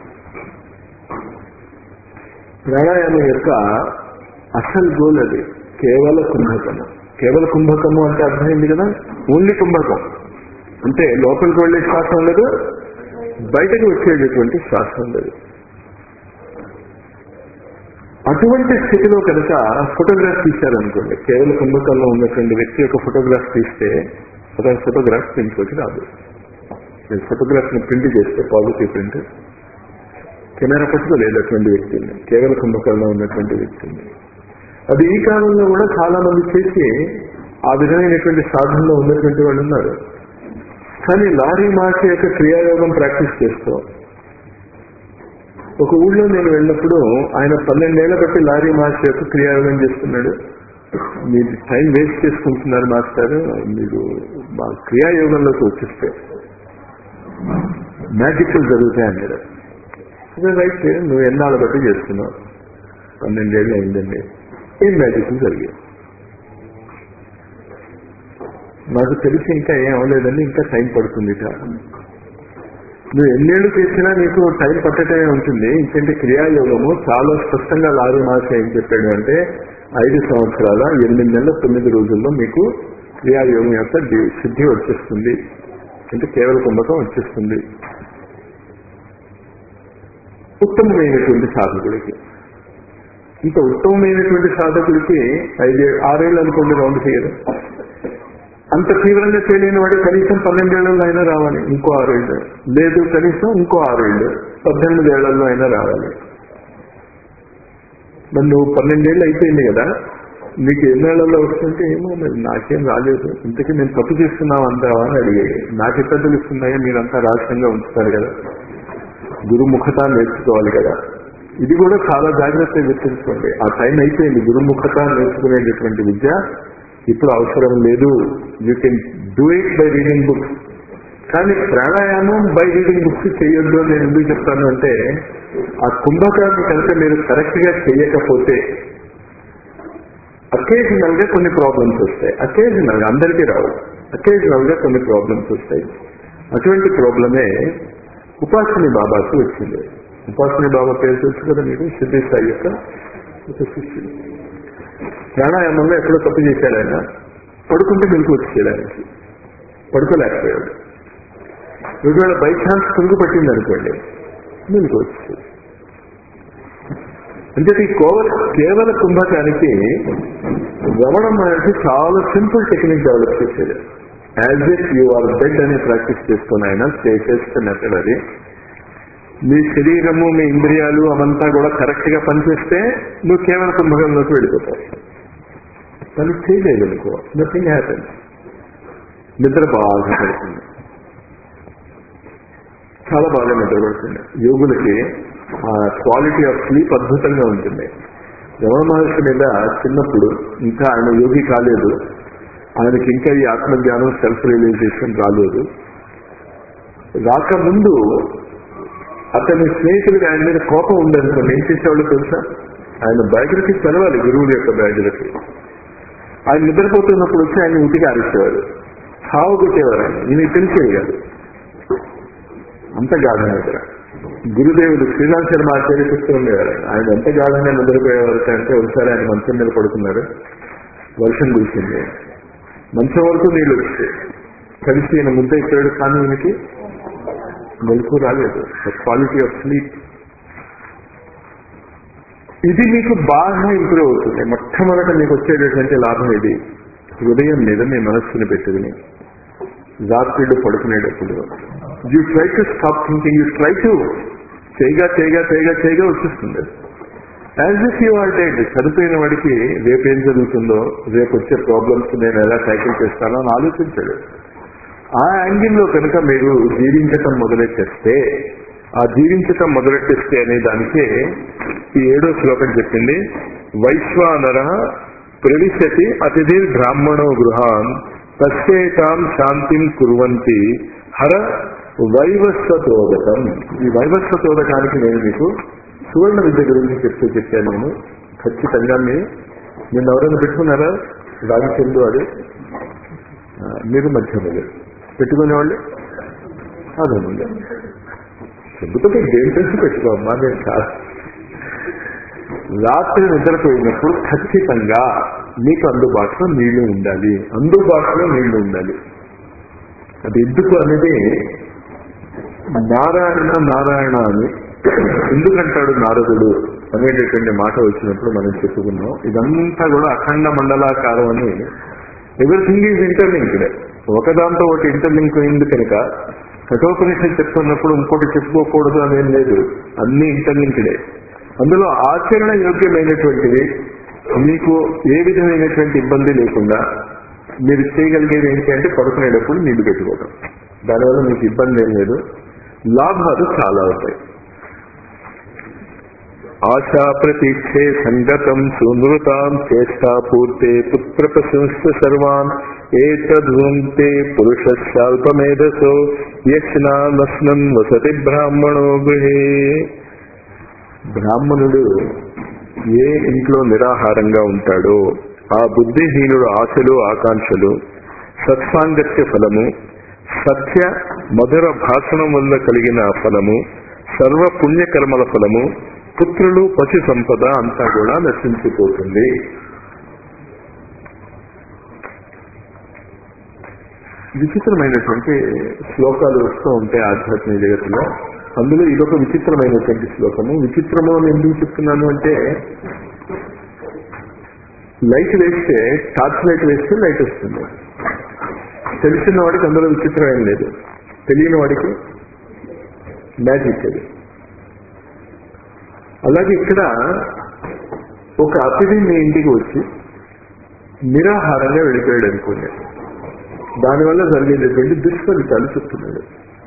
ప్రాణాయామం యొక్క అసలు గోల్ అది కేవల కుంభకము కేవల కుంభకము అంటే అర్థమైంది కదా ఓన్లీ కుంభకం అంటే లోపలికి వెళ్ళే శ్వాస ఉండదు బయటకు వచ్చేటటువంటి శ్వాస ఉండదు అటువంటి స్థితిలో కనుక ఫోటోగ్రాఫ్ తీశారనుకోండి కేవలం కుంభకంలో ఉన్నటువంటి వ్యక్తి యొక్క ఫోటోగ్రాఫ్ తీస్తే అతని ఫోటోగ్రాఫ్ ప్రింట్లోకి రాదు నేను ఫోటోగ్రాఫ్ ని ప్రింట్ చేస్తే పాజిటివ్ ప్రింట్ కెమెరా పట్టుకోలేదు అటువంటి వ్యక్తిని కేవల కుంభకంలో ఉన్నటువంటి వ్యక్తిని అది ఈ కాలంలో కూడా చాలా మంది చేసి ఆ విధమైనటువంటి సాధనలో ఉన్నటువంటి వాళ్ళు ఉన్నారు కానీ లారీ మార్చి యొక్క క్రియాయోగం ప్రాక్టీస్ చేస్తూ ఒక ఊళ్ళో నేను వెళ్ళినప్పుడు ఆయన పన్నెండేళ్ల బట్టి లారీ మాస్టర్ యొక్క క్రియాయోగం చేస్తున్నాడు మీరు టైం వేస్ట్ చేసుకుంటున్నారు మాస్టర్ మీరు మా క్రియాయోగంలోకి వచ్చేస్తే మ్యాజిక్లు జరుగుతాయి అన్నాడు అదే రైట్ నువ్వు ఎన్నాళ్ళ బట్టి చేస్తున్నావు పన్నెండేళ్ళు అయిందండి ఏం మ్యాజిక్లు జరిగాయి నాకు తెలిసి ఇంకా ఏం అవ్వలేదని ఇంకా టైం పడుతుంది ఇక నువ్వు ఎన్నేళ్ళు చేసినా నీకు టైం పట్టటమే ఉంటుంది ఇంకంటే క్రియాయోగము చాలా స్పష్టంగా లారీ మాస్ ఏం చెప్పాడు అంటే ఐదు సంవత్సరాల ఎనిమిది నెలల తొమ్మిది రోజుల్లో మీకు క్రియాయోగం యొక్క ది- సిద్ధి వచ్చేస్తుంది అంటే కేవల కుంభకం వచ్చేస్తుంది ఉత్తమమైనటువంటి సాధకుడికి ఇంత ఉత్తమమైనటువంటి సాధకుడికి ఐదు ఆరేళ్ళు అనుకోండి రౌండ్ ఫిగర్ అంత తీవ్రంగా చేయలేని వాడు కనీసం పన్నెండేళ్లలో అయినా రావాలి ఇంకో ఆరేళ్ళు లేదు కనీసం ఇంకో ఆరేళ్ళు పద్దెనిమిది ఏళ్లలో అయినా రావాలి మరి నువ్వు పన్నెండేళ్ళు అయిపోయింది కదా నీకు ఎన్నేళ్లలో వస్తుంటే ఏమో మరి నాకేం రాలేదు ఇంతకీ నేను తప్పు చేస్తున్నావు అంటావా అని అడిగాడు నాకు ఎక్కడ తెలుస్తున్నాయో మీరంతా రహస్యంగా ఉంచుతారు కదా గురుముఖత నేర్చుకోవాలి కదా ఇది కూడా చాలా జాగ్రత్తగా గుర్తుంచుకోండి ఆ టైం అయిపోయింది గురుముఖత నేర్చుకునేటటువంటి విద్య ఇప్పుడు అవసరం లేదు you can do it by reading books కానీ ప్రాణాయామం బై రీడింగ్ బుక్స్ చేయొద్దు అని నేను ఎందుకు చెప్తాను అంటే ఆ కుంభకాన్ని కనుక మీరు కరెక్ట్ గా చేయకపోతే అకేజనల్ గా కొన్ని ప్రాబ్లమ్స్ వస్తాయి అకేజనల్ గా అందరికీ రావు అకేజనల్ గా కొన్ని ప్రాబ్లమ్స్ వస్తాయి అటువంటి ప్రాబ్లమే ఉపాసని బాబాకి వచ్చింది ఉపాసని బాబా పేరు తెలుసు కదా మీకు సిద్ధి సాయి యొక్క ఒక శిష్యుడు ప్రాణాయామంలో ఎక్కడో తప్పు చేశాడు ఆయన పడుకుంటే మెలకు వచ్చేది ఆయనకి పడుకోలేకపోయాడు ఒకవేళ బై ఛాన్స్ కుంగు పట్టింది అనుకోండి మెలకు వచ్చేది అంటే ఈ కోవల కేవల కుంభకానికి రమణ మహర్షి చాలా సింపుల్ టెక్నిక్ డెవలప్ చేసేది as if you are dead అనే ప్రాక్టీస్ చేసుకుని ఆయన చేసేస్తే మెథడ్ అది మీ శరీరము మీ ఇంద్రియాలు అవంతా కూడా కరెక్ట్ గా పనిచేస్తే నువ్వు కేవల కుంభకంలోకి వెళ్ళిపోతావు పని చేయలేదు అనుకో నథింగ్ హ్యాపెన్ నిద్ర బాగా పడుతుంది చాలా బాగా నిద్ర పడుతుంది యోగులకి ఆ క్వాలిటీ ఆఫ్ స్లీప్ అద్భుతంగా ఉంటుంది రమణ మహర్షి మీద చిన్నప్పుడు ఇంకా ఆయన యోగి కాలేదు ఆయనకి ఇంకా ఈ ఆత్మజ్ఞానం సెల్ఫ్ రియలైజేషన్ రాలేదు రాకముందు అతని స్నేహితుడికి ఆయన మీద కోపం ఉందనుకోండి ఏం చేసేవాళ్ళు తెలుసా ఆయన బయోగ్రఫీ చదవాలి గురువుల యొక్క బయోగ్రఫీ ఆయన నిద్రపోతున్నప్పుడు వచ్చి ఆయన ఇంటికి ఆరేసేవాడు సాగు కొట్టేవారు ఆయన ఈయన తెలిసేది కాదు అంత గాఢ నిద్ర గురుదేవుడు శ్రీరామ్ శర్మ ఆచార్య చెప్తూ ఉండేవారు ఆయన. ఆయన ఎంత గాఢంగా నిద్రపోయేవారు అంటే ఒకసారి ఆయన మంచం మీద పడుకున్నారు వర్షం కురిసింది మంచం వరకు నీళ్ళు వచ్చాయి కలిసి ఈయన ముద్ద ఇచ్చాడు కానీ ఈయనకి మెలకు రాలేదు క్వాలిటీ ఆఫ్ స్లీప్ ఇది మీకు బాగా ఇంప్రూవ్ అవుతుంది మొట్టమొదట మీకు వచ్చేటటువంటి లాభం ఇది హృదయం మీద మీ మనస్సుని పెట్టుకుని రాత్రిళ్ళు పడుకునేటప్పుడు you try to stop thinking you try to చేయగా చేయగా చేయగా చేయగా వచ్చేస్తుంది as if you are dead చనిపోయిన వాడికి రేపు ఏం జరుగుతుందో రేపు వచ్చే ప్రాబ్లమ్స్ నేను ఎలా టైకిల్ చేస్తానో అని ఆలోచించాడు ఆ యాంగిల్లో కనుక మీరు జీవించటం మొదలెట్టేస్తే ఆ జీవించటం మొదలెట్టేస్తే అనే దానికే ఈ ఏడో శ్లోకం చెప్పింది వైశ్వానర ప్రవిశతి అతిథి బ్రాహ్మణో గృహాన్ తస్యేతాం శాంతిం కుర్వంతి హర వైవస్వతోదకం ఈ వైవస్వతోదకానికి నేను మీకు సువర్ణ విద్య గురించి చెప్తూ చెప్పాను నేను ఖచ్చితంగా మీరు నిన్న ఎవరైనా పెట్టుకున్నారా రాజచందు అది ఆ, మీరు మధ్యములు పెట్టుకునేవాళ్ళు అదనండి చెబుతుంటే దేని తెలిసి పెట్టుకోమ్మా నేను చాలా రాత్రి నిద్రపోయినప్పుడు ఖచ్చితంగా మీకు అందుబాటులో నీళ్లు ఉండాలి అందుబాటులో నీళ్లు ఉండాలి అది ఎందుకు అనేది నారాయణ నారాయణ అని ఎందుకంటాడు నారదుడు అనేటటువంటి మాట వచ్చినప్పుడు మనం చెప్పుకున్నాం ఇదంతా కూడా అఖండ మండలాకారం అని ఎవ్రీథింగ్ ఈజ్ ఇంటర్లింక్డ్ ఒకదాంతో ఒకటి ఇంటర్లింక్ అయింది కనుక కఠోపనిషత్ చెప్తున్నప్పుడు ఇంకోటి చెప్పుకోకూడదు అనేం లేదు అన్ని ఇంటర్లింక్డే అందులో ఆచరణ యోగ్యమైనటువంటివి మీకు ఏ విధమైనటువంటి ఇబ్బంది లేకుండా మీరు చేయగలిగేది ఏంటి అంటే పడుకునేటప్పుడు నీళ్లు పెట్టుకోవడం దానివల్ల మీకు ఇబ్బంది ఏం లేదు లాభాలు చాలా అవుతాయి ఆశా ప్రతీక్షే సంగతం సునృతాం చేష్టా పూర్తే పుత్ర ప్రశంస సర్వాన్ ఏతద్భుంక్తే పురుష స్వల్పమేధసో యస్నామస్నన్ వసతి బ్రాహ్మణో గృహే బ్రాహ్మణుడు ఏ ఇంట్లో నిరాహారంగా ఉంటాడో ఆ బుద్ధిహీనుడు ఆశలు ఆకాంక్షలు సత్సాంగత్య ఫలము సత్య మధుర భాషణం వల్ల కలిగిన ఫలము సర్వ పుణ్యకర్మల ఫలము పుత్రులు పశు సంపద అంతా కూడా నశించిపోతుంది విచిత్రమైనటువంటి శ్లోకాలు వస్తూ ఉంటాయి ఆధ్యాత్మిక జగత్తులో అందులో ఇదొక విచిత్రమైనటువంటి శ్లోకము విచిత్రము అని ఎందుకు చెప్తున్నాను అంటే లైట్ వేస్తే టార్చ్ లైట్ వేస్తే లైట్ వస్తుంది తెలిసిన వాడికి అందులో విచిత్రం ఏం లేదు తెలియని వాడికి మ్యాజిక్ అది అలాగే ఇక్కడ ఒక అతిథి మీ ఇంటికి వచ్చి నిరాహారంగా వెళ్ళిపోయాడు అనుకోండి దానివల్ల జరిగేటటువంటి దుష్ఫలితాలు చెప్తున్నాడు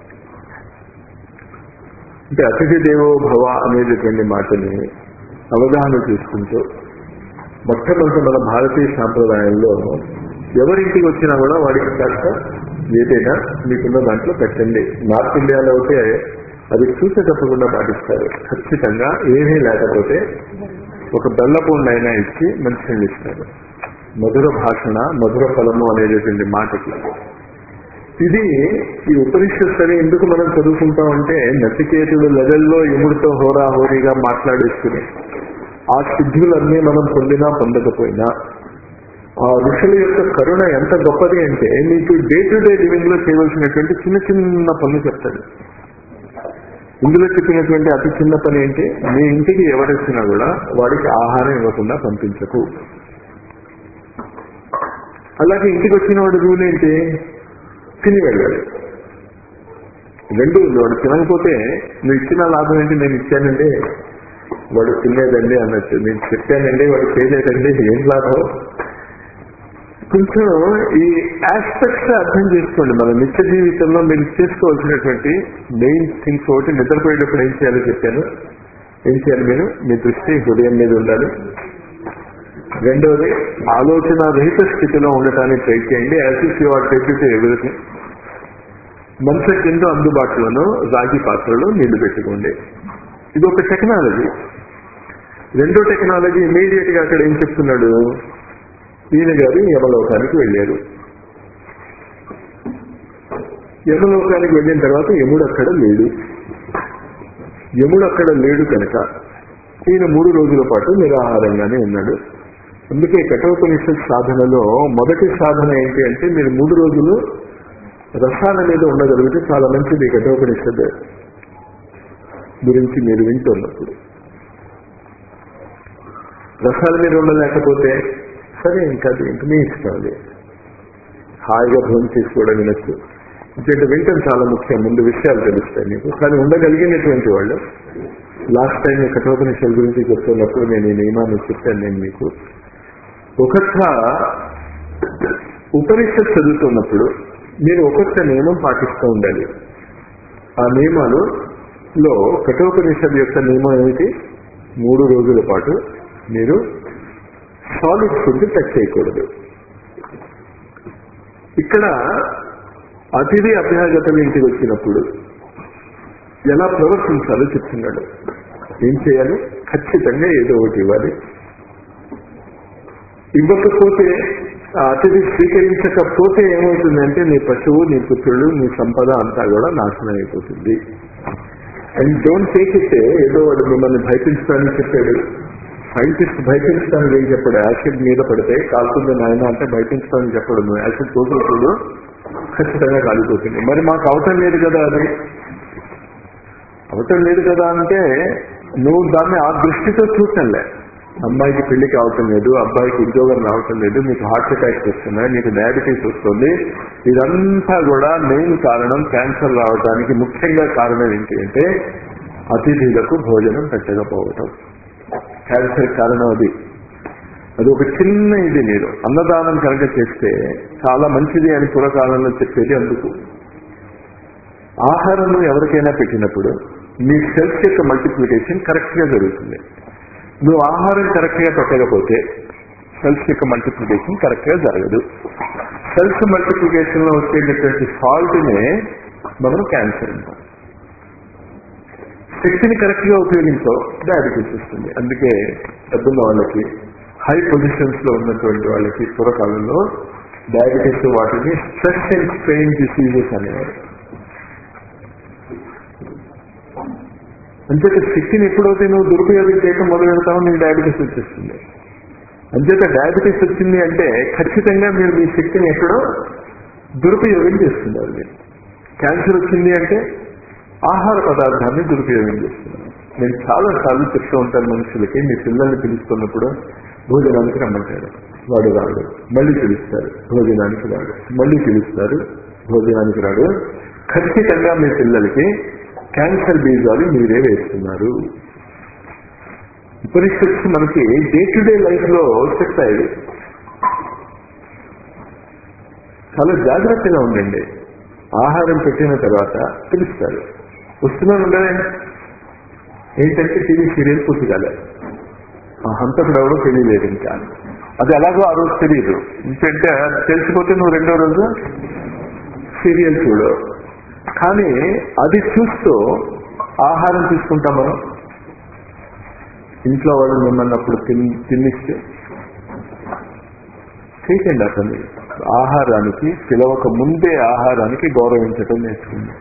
అంటే అతిథి దేవో భవ అనేటటువంటి మాటని అవగాహన చేసుకుంటూ మొట్టమొదటి మన భారతీయ సాంప్రదాయంలో ఎవరింటికి వచ్చినా కూడా వాడికి కాస్త ఏదైనా మీకున్న దాంట్లో పెట్టండి నార్త్ ఇండియాలో అయితే అది చూసే తప్పకుండా పాటిస్తారు ఖచ్చితంగా ఏమీ లేకపోతే ఒక బెల్లపూండి అయినా ఇచ్చి మంచినీళ్ళు ఇస్తారు మధుర భాషణ మధుర ఫలము అనేటటువంటి మాటకి ఇది ఈ ఉపనిషత్తు అని ఎందుకు మనం చదువుకుంటామంటే నచికేతుడు లెవెల్లో యముడితో హోరాహోరీగా మాట్లాడేసుకుని ఆ సిద్ధులన్నీ మనం పొందినా పొందకపోయినా ఆ ఋషుల యొక్క కరుణ ఎంత గొప్పది అంటే మీకు డే టు డే లివింగ్ లో చేయవలసినటువంటి చిన్న చిన్న పనులు చెప్తాడు ఇందులో చెప్పినటువంటి అతి చిన్న పని ఏంటి మీ ఇంటికి ఎవరొచ్చినా కూడా వాడికి ఆహారం ఇవ్వకుండా పంపించకు అలాగే ఇంటికి వచ్చిన వాడి రూల్ ఏంటి తిని వెళ్ళాలి రెండు వాడు తినకపోతే నువ్వు ఇచ్చిన లాభం ఏంటి నేను ఇచ్చానండి వాడు తినేదండి అన్నట్టు నేను చెప్పానండి వాడు చేయలేదండి ఏం లాభం కొంచెం ఈ ఆస్పెక్ట్స్ అర్థం చేసుకోండి మన నిత్య జీవితంలో మీరు చేసుకోవాల్సినటువంటి మెయిన్ థింగ్స్ ఒకటి నిద్రపోయేటప్పుడు ఏం చేయాలో చెప్పాను ఏం చేయాలి మీరు మీ దృష్టి హృదయం మీద ఉండాలి రెండవది ఆలోచన రహిత స్థితిలో ఉండటానికి ట్రై చేయండి యాజ్ ఇఫ్ యూ ఆర్ టెక్యూట్ ఎవ్రీథింగ్ మంచి కింద అందుబాటులోనూ రాగి పాత్రలో నీళ్లు పెట్టుకోండి ఇది ఒక టెక్నాలజీ రెండో టెక్నాలజీ ఇమీడియట్ గా అక్కడ ఏం చెప్తున్నాడు ఈయన గారు యమలోకానికి వెళ్ళారు యమలోకానికి వెళ్ళిన తర్వాత యముడు అక్కడ లేడు యముడు అక్కడ లేడు కనుక ఈయన మూడు రోజుల పాటు నిరాహారంగానే ఉన్నాడు అందుకే కఠోపనిషత్ సాధనలో మొదటి సాధన ఏంటి అంటే మీరు మూడు రోజులు రసాల మీద ఉండగలిగితే చాలా మంచిది కఠోపనిషత్ గురించి మీరు వింటున్నప్పుడు రసాల మీద ఉండలేకపోతే సరే ఇంకా అది ఇంక మీ ఇష్టం అది హాయిగా భోజనం చేసి కూడా వినొచ్చు ఎందుకంటే వింటం చాలా ముఖ్యం ముందు విషయాలు తెలుస్తాయి మీకు కానీ ఉండగలిగినటువంటి వాళ్ళు లాస్ట్ టైం కఠోపనిషల్ గురించి చెప్తున్నప్పుడు నేను ఈ నియమాన్ని చెప్పాను నేను మీకు ఒక్కొక్క ఉపనిషత్ చదువుతున్నప్పుడు మీరు ఒక్కొక్క నియమం పాటిస్తూ ఉండాలి ఆ నియమాలు లో కఠోపనిషద్ యొక్క నియమం ఏమిటి మూడు రోజుల పాటు మీరు సాలిడ్ ఫుడ్ టచ్ చేయకూడదు ఇక్కడ అతిథి అభ్యాగతం ఇంటికి వచ్చినప్పుడు ఎలా ప్రవర్తించాలో చెప్తున్నాడు ఏం చేయాలి ఖచ్చితంగా ఏదో ఒకటి ఇవ్వాలి ఇవ్వకపోతే ఆ అతిథి స్వీకరించకపోతే ఏమవుతుందంటే నీ పశువు నీ పుత్రుడు నీ సంపద అంతా కూడా నాశనం అయిపోతుంది అండ్ డోంట్ టేక్ ఇట్ ఏదో వాడు మిమ్మల్ని భయపించడానికి చెప్పాడు సైంటిస్ట్ భయపించడానికి ఏం చెప్పాడు యాసిడ్ మీద పడితే కాలుతుంది నాయన అంటే భయపించడానికి చెప్పడు నువ్వు యాసిడ్ పోతుంది చూడు ఖచ్చితంగా కాలిపోతుంది మరి మాకు అవటం లేదు కదా అది అవటం లేదు కదా అంటే నువ్వు దాన్ని ఆ దృష్టితో చూడటంలే అమ్మాయికి పెళ్లి కావటం లేదు అబ్బాయికి ఉద్యోగం రావటం లేదు మీకు హార్ట్ అటాక్స్ వస్తున్నాయి మీకు డయాబెటీస్ వస్తుంది ఇదంతా కూడా మెయిన్ కారణం క్యాన్సర్ రావడానికి ముఖ్యంగా కారణం ఏంటి అంటే అతిథులకు భోజనం పెట్టకపోవటం క్యాన్సర్ కారణం అది అది ఒక చిన్న ఇది మీరు అన్నదానం కనుక చేస్తే చాలా మంచిది అని పూర్వకాలంలో చెప్పేది అందుకు ఆహారం ఎవరికైనా పెట్టినప్పుడు మీ సెల్స్ యొక్క మల్టిప్లికేషన్ కరెక్ట్ గా జరుగుతుంది నువ్వు ఆహారం కరెక్ట్ గా పెట్టకపోతే సెల్స్ యొక్క మల్టిప్లికేషన్ కరెక్ట్ గా జరగదు సెల్స్ మల్టిప్లికేషన్ లో వచ్చేటటువంటి ఫాల్ట్ నే మనం క్యాన్సర్ అంటాం శక్తిని కరెక్ట్ గా ఉపయోగించో డయాబెటీస్ వస్తుంది అందుకే పెద్దన్న వాళ్ళకి హై పొజిషన్స్ లో ఉన్నటువంటి వాళ్ళకి పూర్వకాలంలో డయాబెటీస్ వాటిని స్ట్రెస్ అండ్ స్ట్రెయిన్ డిసీజెస్ అనేవారు అంచేత శక్తిని ఎప్పుడైతే నువ్వు దురుపయోగం చేయడం మొదలు పెడతావో నీకు డయాబెటీస్ వచ్చేస్తుంది అంచేత డయాబెటీస్ వచ్చింది అంటే ఖచ్చితంగా మీరు మీ శక్తిని ఎక్కడో దురుపయోగం చేస్తున్నారు మీరు క్యాన్సర్ వచ్చింది అంటే ఆహార పదార్థాన్ని దురుపయోగం చేస్తున్నారు నేను చాలా సార్లు చెప్తూ ఉంటాను మనుషులకి మీ పిల్లల్ని పిలుస్తున్నప్పుడు భోజనానికి రమ్మంటారు వాడు రాడు మళ్ళీ పిలుస్తారు భోజనానికి రాడు మళ్ళీ పిలుస్తారు భోజనానికి రాడు ఖచ్చితంగా మీ పిల్లలకి క్యాన్సర్ బీజాలు మీరే వేస్తున్నారు ఉపనిషత్తు మనకి డే టు డే లైఫ్ లో చెప్తాయి చాలా జాగ్రత్తగా ఉండండి ఆహారం పెట్టిన తర్వాత పిలుస్తారు వస్తున్నాను ఉండదే ఏంటంటే టీవీ సీరియల్ పూర్తి కాలే ఆ హంతకుడు ఎవడో తెలియలేదు ఇంకా అది ఎలాగో ఆ రోజు తెలియదు ఇంకంటే తెలిసిపోతే నువ్వు రెండో రోజు సీరియల్ చూడు కానీ అది చూస్తూ ఆహారం తీసుకుంటాం మనం ఇంట్లో వాళ్ళు మిమ్మల్ని అప్పుడు తిన్ తిన్నిస్తే చేయకండి అతన్ని ఆహారానికి పిలవక ముందే ఆహారానికి గౌరవించటం నేర్చుకుంది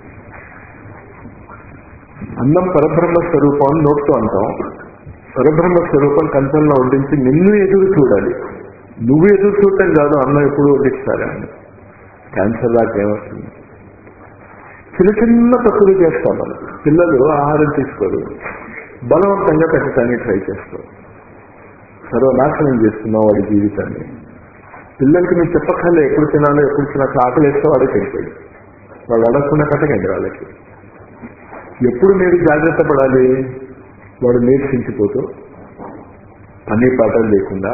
అన్నం పరబ్రహ్మ స్వరూపం నోట్తో అంటాం పరబ్రహ్మ స్వరూపం కంచంలో వడ్డించి నిన్ను ఎదురు చూడాలి నువ్వు ఎదురు చూడటం కాదు అన్నం ఎప్పుడు వడ్డిస్తారా అని క్యాన్సర్ దాకా ఏమవుతుంది చిన్న చిన్న తప్పులు చేస్తాం మనం పిల్లలు ఆహారం తీసుకోరు బలవంతంగా పెట్టడానికి ట్రై చేస్తాం సర్వనాశనం చేస్తున్నాం వాడి జీవితాన్ని పిల్లలకి మీరు చెప్పక్కర్లే ఎప్పుడు తినాలో ఎప్పుడు తినాక ఆకలి వేస్తే వాడే చనిపోయాడు వాళ్ళు అడగకుండా కట్టకండి వాళ్ళకి ఎప్పుడు మీరు జాగ్రత్త పడాలి వాడు నేర్చించిపోతూ అన్ని పాటలు లేకుండా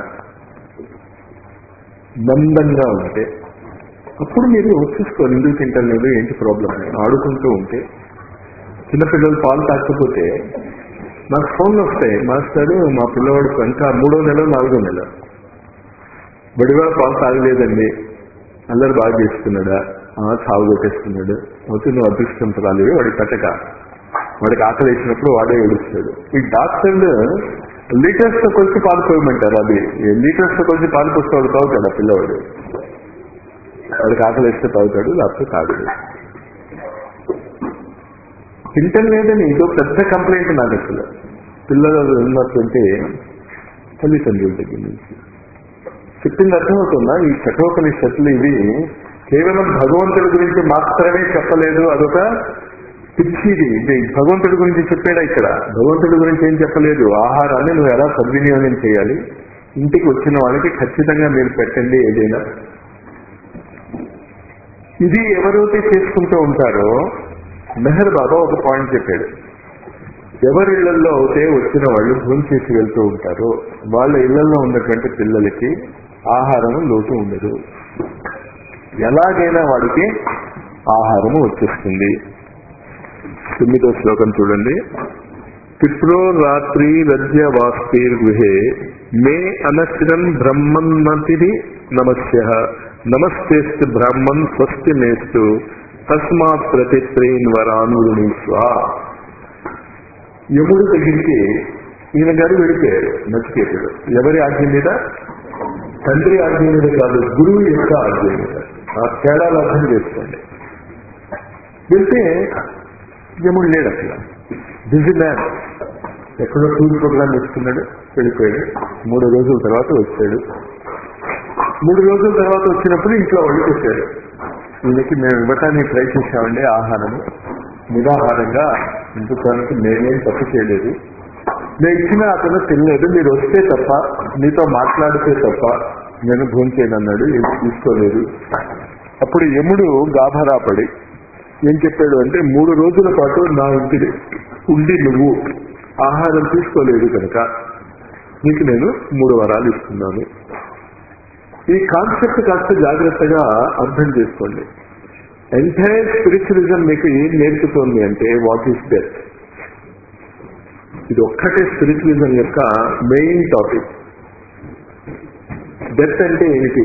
మందంగా ఉంటే అప్పుడు మీరు చూసుకోండి ఎందుకు తింటలేదు ఏంటి ప్రాబ్లం ఆడుకుంటూ ఉంటే చిన్నపిల్లలు పాలు తాకపోతే నాకు ఫోన్లు వస్తాయి మాస్టర్ మా పిల్లవాడు ఇంకా మూడో నెల నాలుగో నెల బడివాడు పాలు తాగలేదండి అందరు బాగా చేస్తున్నాడా సాగు కొట్టేస్తున్నాడు అయితే నువ్వు అదృష్టంతరాలి వాడికి పెట్టక వాడికి ఆకలి వేసినప్పుడు వాడే ఏడుస్తాడు ఈ డాక్టర్లు లీటర్స్ తో కొలిసి పాలు పోయమంటారు అది లీటర్స్ తో కొలిసి పాలు పోస్తాడు తాగుతాడు ఆ పిల్లవాడు వాడికి ఆకలి వేస్తే తాగుతాడు లేకపోతే తాగడు తింటం లేదని ఇదో పెద్ద కంప్లైంట్ నాకు అసలు పిల్లలు ఉన్నటువంటి తల్లిదండ్రుల దగ్గర నుంచి చెప్పింది అర్థమవుతుందా ఈ కఠోపనిషత్తులు ఇవి కేవలం భగవంతుడి గురించి మాత్రమే చెప్పలేదు అదొక పిచ్చిది ఇది భగవంతుడి గురించి చెప్పాడా ఇక్కడ భగవంతుడి గురించి ఏం చెప్పలేదు ఆహారాన్ని నువ్వు ఎలా సద్వినియోగం చేయాలి ఇంటికి వచ్చిన వాళ్ళకి ఖచ్చితంగా మీరు పెట్టండి ఏదైనా ఇది ఎవరైతే చేసుకుంటూ ఉంటారో మెహర్ బాబా ఒక పాయింట్ చెప్పాడు ఎవరి ఇళ్లలో అయితే వచ్చిన వాళ్ళు భూమి చేసి వెళ్తూ ఉంటారో వాళ్ళ ఇళ్లలో ఉన్నటువంటి పిల్లలకి ఆహారం లోటు ఉండదు ఎలాగైనా వాడికి ఆహారము వచ్చేస్తుంది తొమ్మిదో శ్లోకం చూడండి పిత్రో రాత్రి రజ్య వాస్తీర్ గృహే మే అనశ్రన్ బ్రహ్మన్మతి నమస్య నమస్తేస్తు బ్రాహ్మణ్ స్వస్తి మేస్తు తస్మాత్ ప్రతిత్రేన్ వరానుస్వ యముడు దగ్గరికి ఈయన గారు వెళ్ళిపోయారు నచికేతుడు ఎవరి ఆజ్ఞ మీద తండ్రి ఆజ్ఞ మీద కాదు గురువు యొక్క ఆజ్ఞ మీద ఆ తేడాలు అర్థం చేసుకోండి వెళ్తే యముడు లేడు అసలు బిజీ మ్యాన్ ఎక్కడో టూర్ ప్రోగ్రామ్ ఇస్తున్నాడు వెళ్ళిపోయాడు మూడు రోజుల తర్వాత వచ్చాడు మూడు రోజుల తర్వాత వచ్చినప్పుడు ఇంట్లో వాళ్ళు పెట్టారు ఈయనకి మేము ఇవ్వటానికి ప్రయత్నించామండి ఆహారము నిరాహారంగా ఇందుకోడానికి నేనేం తప్పు చేయలేదు నేను ఇచ్చిన అతను తినలేదు మీరు వస్తే తప్ప మీతో మాట్లాడితే తప్ప నేను భోంచేయనన్నాడు ఏం తీసుకోలేదు అప్పుడు యముడు గాభరాపడి ఏం చెప్పాడు అంటే మూడు రోజుల పాటు నా ఇంటి ఉండి నువ్వు ఆహారం తీసుకోలేదు కనుక నీకు నేను మూడు వరాలు ఇస్తున్నాను ఈ కాన్సెప్ట్ కాస్త జాగ్రత్తగా అర్థం చేసుకోండి ఎంటైర్ స్పిరిచువలిజం మీకు ఏం నేర్పుతోంది అంటే వాట్ ఈస్ డెత్ ఇది ఒక్కటే స్పిరిచువలిజం యొక్క మెయిన్ టాపిక్ డెత్ అంటే ఏమిటి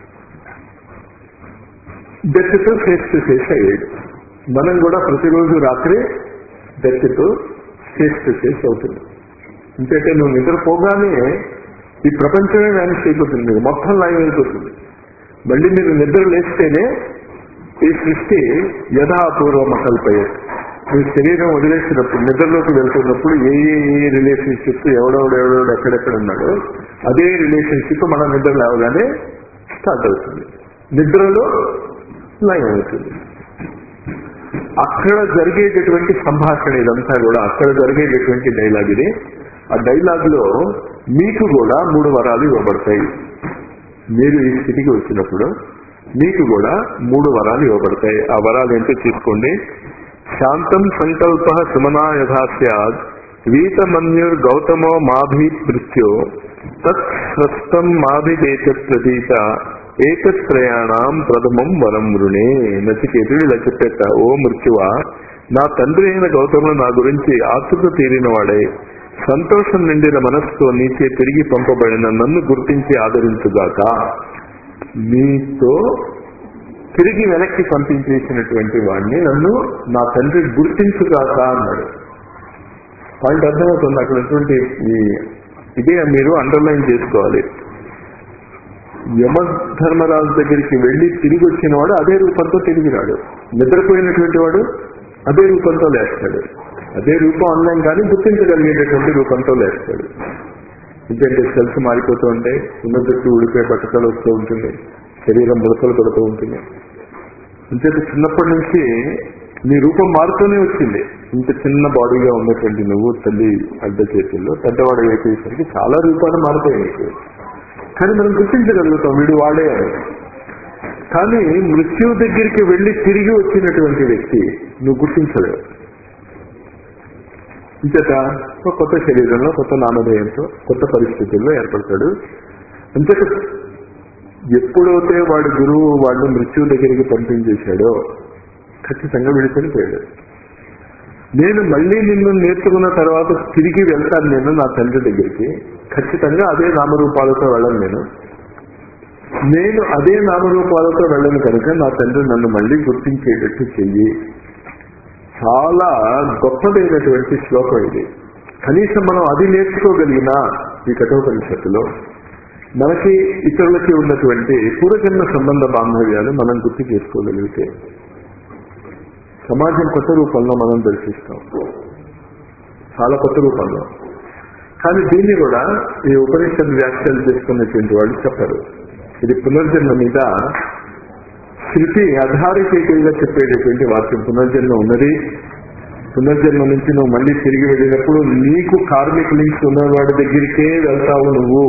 డెత్ తో ఫేస్ టు ఫేస్ అయ్యేది మనం కూడా ప్రతిరోజు రాత్రి డెత్ తో ఫేస్ టు ఫేస్ అవుతుంది ఎందుకంటే నువ్వు నిద్రపోగానే ఈ ప్రపంచమే వ్యానిష్ అయిపోతుంది నీకు మొత్తం లైవ్ అయిపోతుంది మళ్ళీ మీరు నిద్ర లేస్తేనే ఈ సృష్టి యథాపూర్వం కల్పయ్యే మీ శరీరం వదిలేసినప్పుడు నిద్రలోకి వెళ్తున్నప్పుడు ఏ ఏ ఏ రిలేషన్షిప్ ఎవడెవడెవడెవడు ఎక్కడెక్కడ ఉన్నాడో అదే రిలేషన్షిప్ మన నిద్ర లేవగానే స్టార్ట్ అవుతుంది నిద్రలో లైన్ అవుతుంది అక్కడ జరిగేటటువంటి సంభాషణ ఇదంతా కూడా అక్కడ జరిగేటటువంటి డైలాగ్ ఇది ఆ డైలాగ్ లో మీకు కూడా మూడు వరాలు ఇవ్వబడతాయి మీరు ఈ స్థితికి వచ్చినప్పుడు మీకు కూడా మూడు వరాలు ఇవ్వబడతాయి ఆ వరాలు ఏంటో తీసుకోండి శాంతం సంకల్ప సుమనా యథా సద్ వీతమన్యుర్ గౌతమో మాభి మృత్యో తత్ స్వస్థం మాభిదేశ ప్రతీత ఏకత్రయాణం ప్రథమం వరం వృణే నచికేతుడు ఇలా చెప్పేట ఓ మృత్యువా నా తండ్రి అయిన గౌతముడు నా గురించి ఆతృత తీరిన వాడే సంతోషం నిండిన మనస్సుతో నీచే తిరిగి పంపబడిన నన్ను గుర్తించి ఆదరించుగాక నీతో తిరిగి వెనక్కి పంపించేసినటువంటి వాడిని నన్ను నా తండ్రి గుర్తించుగాక అన్నాడు పాయింట్ అర్థమవుతుంది అక్కడటువంటి ఈ ఇదే మీరు అండర్లైన్ చేసుకోవాలి యమధర్మరాజు దగ్గరికి వెళ్లి తిరిగి వచ్చిన వాడు అదే రూపంతో తిరిగి రాడు నిద్రపోయినటువంటి వాడు అదే రూపంతో లేస్తాడు అదే రూపం ఆన్లైన్ కానీ గుర్తించగలిగేటటువంటి రూపంతో లేస్తాడు ఎందుకంటే సెల్స్ మారిపోతూ ఉంటాయి ఉన్న జట్టు ఊడిపోయే బట్టకలు వస్తూ ఉంటుంది శరీరం ముడతలు పడుతూ ఉంటుంది అంచేత చిన్నప్పటి నుంచి నీ రూపం మారుతూనే వచ్చింది ఇంత చిన్న బాడీగా ఉన్నటువంటి నువ్వు తల్లి అడ్డ చేతుల్లో పెద్దవాడు అయిపోయేసరికి చాలా రూపాలు మారుతాయి నీకు కానీ మనం గుర్తించగలుగుతాం వీడు వాడే అని కానీ మృత్యువు దగ్గరికి వెళ్లి తిరిగి వచ్చినటువంటి వ్యక్తి నువ్వు గుర్తించలేవు ఇంచేత ఒక కొత్త శరీరంలో కొత్త నామధేయంతో కొత్త పరిస్థితుల్లో ఏర్పడతాడు అంచేత ఎప్పుడైతే వాడు గురువు వాడిని మృత్యువు దగ్గరికి పంపించేశాడో ఖచ్చితంగా విడిపోయిపోయాడు నేను మళ్ళీ నిన్ను నేర్చుకున్న తర్వాత తిరిగి వెళ్తాను నేను నా తండ్రి దగ్గరికి ఖచ్చితంగా అదే నామరూపాలతో వెళ్ళను నేను నేను అదే నామరూపాలతో వెళ్ళను కనుక నా తండ్రి నన్ను మళ్ళీ గుర్తించేటట్టు చెయ్యి చాలా గొప్పదైనటువంటి శ్లోకం ఇది కనీసం మనం అది నేర్చుకోగలిగినా ఈ కఠోపనిషత్తులో మనకి ఇతరులకి ఉన్నటువంటి పూర్వజన్మ సంబంధ బాంధవ్యాలు మనం గుర్తు చేసుకోగలిగితే సమాజం కొత్త రూపంలో మనం దర్శిస్తాం చాలా కొత్త రూపంలో కానీ దీన్ని కూడా ఈ ఉపనిషత్ వ్యాఖ్యలు చేసుకున్నటువంటి వాళ్ళు చెప్పరు ఇది పునర్జన్మ మీద శృతి అధారితేటిగా చెప్పేటటువంటి వాక్యం పునర్జన్మ ఉన్నది పునర్జన్మ నుంచి నువ్వు మళ్ళీ తిరిగి వెళ్ళినప్పుడు నీకు కార్మిక లింక్స్ ఉన్నవాడి దగ్గరికే వెళ్తావు నువ్వు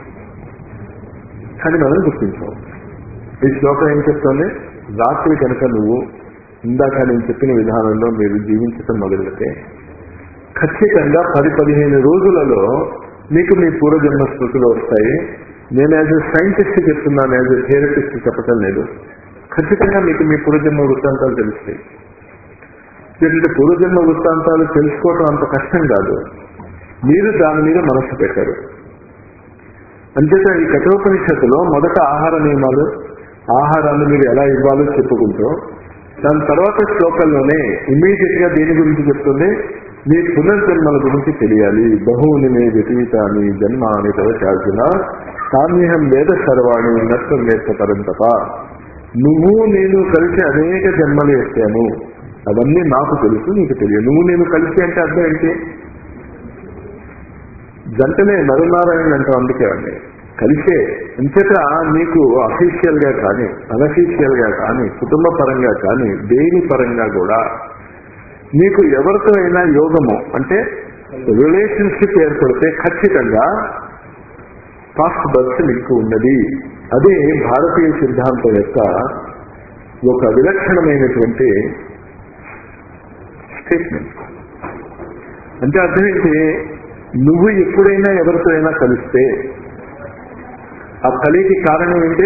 కానీ మనం గుర్తించావు ఈ శ్లోకం ఏం చెప్తుంది రాత్రి కనుక నువ్వు ఇందాక నేను చెప్పిన విధానంలో మీరు జీవించటం మొదలెడితే ఖచ్చితంగా పది పదిహేను రోజులలో మీకు మీ పూర్వజన్మ స్మృతులు వస్తాయి నేను యాజ్ ఎ సైంటిస్ట్ చెప్తున్నాను యాజ్ ఎ థియరటిస్ట్ చెప్పటం లేదు ఖచ్చితంగా మీకు మీ పూర్వజన్మ వృత్తాంతాలు తెలుస్తాయి ఎందుకంటే పూర్వజన్మ వృత్తాంతాలు తెలుసుకోవటం అంత కష్టం కాదు మీరు దాని మీద మనస్సు పెట్టారు అంచేత ఈ కఠోపనిషత్తులో మొదట ఆహార నియమాలు ఆహారాన్ని మీరు ఎలా ఇవ్వాలో చెప్పుకుంటూ దాని తర్వాత శ్లోకంలోనే ఇమీడియట్ గా దేని గురించి చెప్తుంది మీ పునర్జన్మల గురించి తెలియాలి బహువుని మే వ్యతీతాన్ని జన్మ అని తవచాల్సిన సామ్యహం వేద సర్వాణి నష్టం నేర్పతరం తప్ప నువ్వు నేను కలిసి అనేక జన్మలు ఎత్తాను అవన్నీ నాకు తెలుసు నీకు తెలియదు నువ్వు నేను కలిసి అంటే అర్థం ఏంటి జంటనే నరునారాయణ అంటాం అందుకే అండి కలిసే అంచేత నీకు అఫీషియల్ గా కానీ అనఫీషియల్ గా కానీ కుటుంబ పరంగా కానీ దేని పరంగా కూడా నీకు ఎవరితో అయినా యోగము అంటే రిలేషన్షిప్ ఏర్పడితే ఖచ్చితంగా పాస్ట్ బర్త్ లింక్ ఉన్నది అదే భారతీయ సిద్ధాంతం యొక్క ఒక విలక్షణమైనటువంటి స్టేట్మెంట్ అంటే అర్థం ఏంటి నువ్వు ఎప్పుడైనా ఎవరితో అయినా కలిస్తే ఆ కలికి కారణం ఏంటి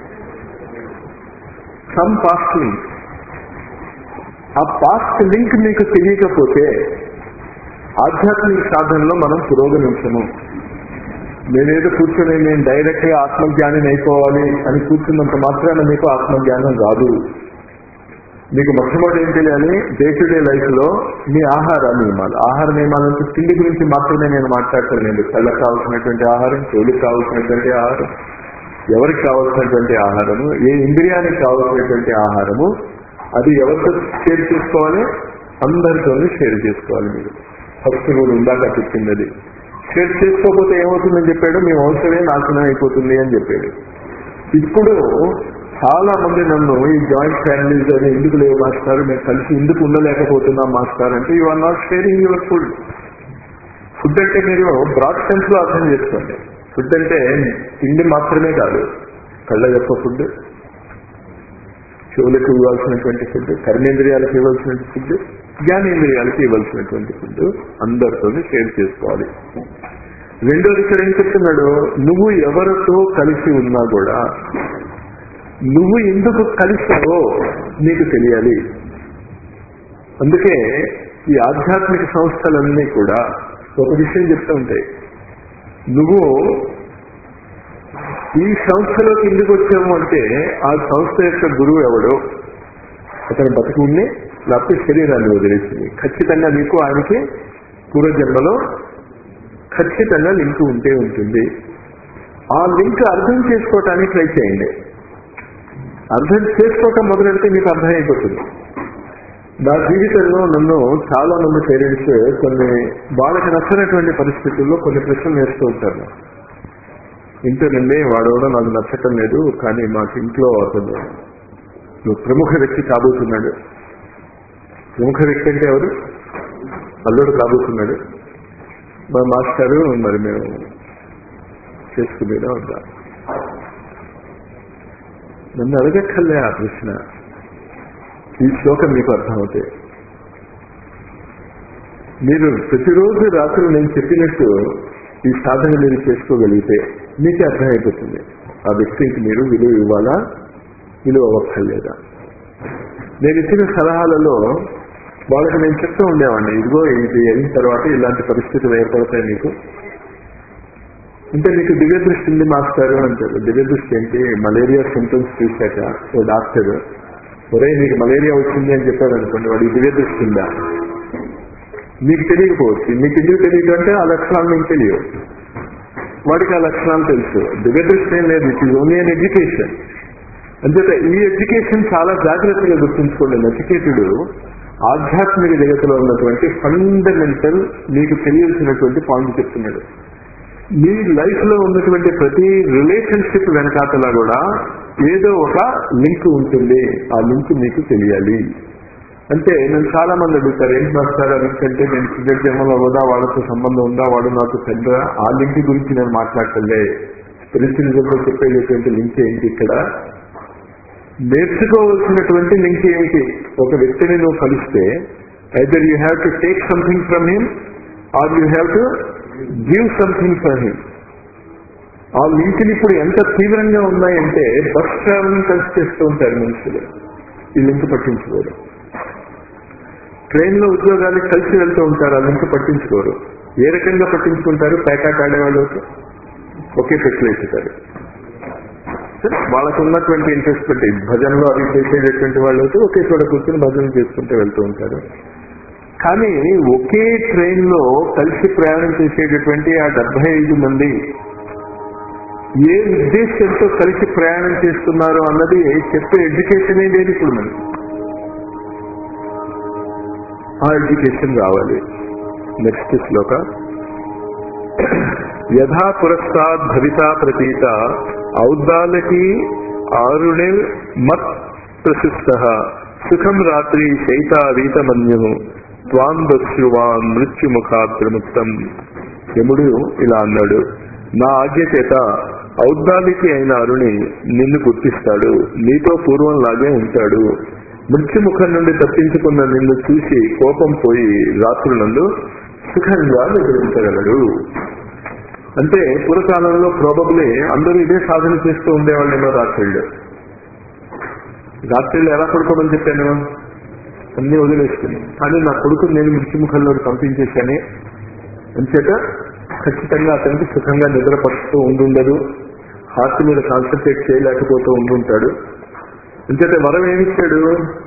సమ్ పాస్ట్ లింక్ ఆ పాస్ట్ లింక్ మీకు తెలియకపోతే ఆధ్యాత్మిక సాధనలో మనం పురోగమించము నేనేదో కూర్చొని నేను డైరెక్ట్ గా ఆత్మజ్ఞానం అయిపోవాలి అని కూర్చున్నంత మాత్రాన మీకు ఆత్మజ్ఞానం రాదు మీకు మొట్టమొదటి ఏం తెలియాలి డే టు డే లైఫ్ లో మీ ఆహార నియమాలు ఆహార నియమాలు అంటే తిండి గురించి మాత్రమే నేను మాట్లాడతాను నేను కళ్ళకు కావాల్సినటువంటి ఆహారం చెవులకు కావాల్సినటువంటి ఆహారం ఎవరికి కావాల్సినటువంటి ఆహారము ఏ ఇంద్రియానికి కావాల్సినటువంటి ఆహారము అది ఎవరితో షేర్ చేసుకోవాలి అందరితోనే షేర్ చేసుకోవాలి మీరు ఫస్ట్ కూడా ఉందాక చెప్పింది అది షేర్ చేసుకోకపోతే ఏమవుతుందని చెప్పాడు మీ వంశమే నాశనం అయిపోతుంది అని చెప్పాడు ఇప్పుడు చాలా మంది నన్ను ఈ జాయింట్ ఫ్యామిలీస్ అని ఎందుకు లేవు మాస్టర్ మేము కలిసి ఎందుకు ఉండలేకపోతున్నాం మాస్టర్ అంటే you are not sharing your food food అంటే మీరు బ్రాడ్ సెన్స్ లో అర్థం చేసుకోండి ఫుడ్ అంటే తిండి మాత్రమే కాదు కళ్ళ యొక్క ఫుడ్ చెవులకు ఇవ్వాల్సినటువంటి ఫుడ్ కర్మేంద్రియాలకు ఇవ్వాల్సిన ఫుడ్ జ్ఞానేంద్రియాలకు ఇవ్వాల్సినటువంటి ఫుడ్ అందరితో షేర్ చేసుకోవాలి రెండోది ఇక్కడ ఏం చెప్తున్నాడు నువ్వు ఎవరితో కలిసి ఉన్నా కూడా నువ్వు ఎందుకు కలిసావో నీకు తెలియాలి అందుకే ఈ ఆధ్యాత్మిక సంస్థలన్నీ కూడా ఒక విషయం చెప్తూ ఉంటాయి నువ్వు ఈ సంస్థలోకి ఎందుకు వచ్చాము అంటే ఆ సంస్థ యొక్క గురువు ఎవడో అతను బతుకుని లేకపోతే శరీరాన్ని వదిలేసింది ఖచ్చితంగా నీకు ఆయనకి పూర్వజన్మలో ఖచ్చితంగా లింక్ ఉంటే ఉంటుంది ఆ లింక్ అర్థం చేసుకోవటానికి ట్రై చేయండి అర్థం చేసుకోవటం మొదలెడితే మీకు అర్థమైపోతుంది నా జీవితంలో నన్ను చాలా మంది పేరెంట్స్ కొన్ని వాళ్ళకి నచ్చినటువంటి పరిస్థితుల్లో కొన్ని ప్రశ్నలు వేస్తూ ఉంటారు ఇంటేనండి వాడెవడో నాకు నచ్చటం లేదు కానీ మాకు ఇంట్లో అతను నువ్వు ప్రముఖ వ్యక్తి కాబోతున్నాడు ప్రముఖ వ్యక్తి అంటే ఎవరు అల్లుడు కాబోతున్నాడు మా మాస్టారు మరి మేము చేసుకునేదా వద్దా నన్ను అడగక్కర్లే ఆ ప్రశ్న ఈ శ్లోకం మీకు అర్థమవుతాయి మీరు ప్రతిరోజు రాత్రి నేను చెప్పినట్టు ఈ సాధన మీరు చేసుకోగలిగితే మీకే అర్థమైపోతుంది ఆ వ్యక్తికి మీరు విలువ ఇవ్వాలా విలువ అవ్వక్కర్లేదా నేను ఇచ్చిన సలహాలలో వాళ్ళకి నేను చెప్తూ ఉండేవాడిని ఇదిగో ఇది అయిన తర్వాత ఇలాంటి పరిస్థితులు ఏర్పడతాయి మీకు అంటే మీకు దివ్య దృష్టి ఉంది మాస్టారు అంటారు దివ్య దృష్టి ఏంటి మలేరియా సింటమ్స్ చూశాక ఓ డాక్టర్ ఒరే నీకు మలేరియా వచ్చింది అని చెప్పాడు అనుకోండి వాడికి దివ్య దృష్టి ఉందా మీకు తెలియకపోవచ్చు మీకు ఎందుకు తెలియదు అంటే ఆ లక్షణాలు మీకు తెలియవు వాడికి ఆ లక్షణాలు తెలుసు దివ్య దృష్టి ఏం లేదు it is only an education అంచేత ఈ ఎడ్యుకేషన్ చాలా జాగ్రత్తగా గుర్తుంచుకోండి నచికేతుడు ఆధ్యాత్మిక జగత్తులో ఉన్నటువంటి ఫండమెంటల్ మీకు తెలియాల్సినటువంటి పాయింట్ చెప్తున్నాడు మీ లైఫ్ లో ఉన్నటువంటి ప్రతి రిలేషన్షిప్ వెనకాతలా కూడా ఏదో ఒక లింక్ ఉంటుంది ఆ లింక్ మీకు తెలియాలి అంటే నేను చాలా మంది అడుగుతారు ఏంటి మాస్టర్ అంటే నేను క్రికెట్ జన్మలో ఉందా వాళ్ళతో సంబంధం ఉందా వాడు నాకు పెద్ద ఆ లింక్ గురించి నేను మాట్లాడటంలే స్పిరిచువలిజంలో చెప్పేటటువంటి లింక్ ఏంటి ఇక్కడ నేర్చుకోవాల్సినటువంటి లింక్ ఏమిటి ఒక వ్యక్తిని నువ్వు కలిస్తే either you have to take something from him or you have to give something for him ఆ లింకులు ఇప్పుడు ఎంత తీవ్రంగా ఉన్నాయంటే బస్ ట్రావెలింగ్ కలిసి చేస్తూ ఉంటారు మనుషులు ఈ లింక్ పట్టించుకోరు ట్రైన్ లో ఉద్యోగాలకు కలిసి వెళ్తూ ఉంటారు ఆ లింక్ పట్టించుకోరు ఏ రకంగా పట్టించుకుంటారు ప్యాకాట్ ఆడేవాళ్ళు ఒకే పెట్లు వేసుతారు వాళ్ళకు ఉన్నటువంటి ఇంట్రెస్ట్ బట్టి భజనలో అవి చేసేటటువంటి వాళ్ళు అయితే ఒకే చోట కూర్చొని భజన చేసుకుంటూ వెళ్తూ ఉంటారు కానీ ఒకే ట్రైన్ లో కలిసి ప్రయాణం చేసేటటువంటి ఆ డెబ్బై ఐదు మంది ఏ ఉద్దేశంతో కలిసి ప్రయాణం చేస్తున్నారు అన్నది చెప్పే ఎడ్యుకేషన్ లేదు ఇప్పుడు మనకి ఆ ఎడ్యుకేషన్ రావాలి నెక్స్ట్ శ్లోక యథా పురస్కాద్ భవితా ప్రతీత ఔద్దాలకి ఆరుణి మత్ ప్రశిష్ట సుఖం రాత్రి శైతావీతమన్యు త్వాం దస్యువాన్ మృత్యుముఖాత్ ప్రముక్తం యముడు ఇలా అన్నాడు నా ఆజ్ఞ చేత ఔద్దాలికి అయిన అరుణి నిన్ను గుర్తిస్తాడు నీతో పూర్వంలాగే ఉంటాడు మృత్యుముఖం నుండి తప్పించుకున్న నిన్ను చూసి కోపం పోయి రాత్రులందు సుఖంగా నిద్రించగలడు అంటే పూర్వకాలంలో ప్రాబబ్లీ అందరూ ఇదే సాధన చేస్తూ ఉండేవాళ్ళేమో రాత్రిళ్ళు రాత్రిళ్ళు ఎలా పడుకోమని చెప్పాను అన్ని వదిలేసుకుని కానీ నా కొడుకుని నేను మృత్యుముఖంలో పంపించేశానే అంచేత ఖచ్చితంగా అతనికి సుఖంగా నిద్రపడుతూ ఉండుండదు హార్ట్ మీద కాన్సన్ట్రేట్ చేయలేకపోతూ ఉండుంటాడు అంచేత వరం ఏమిచ్చాడు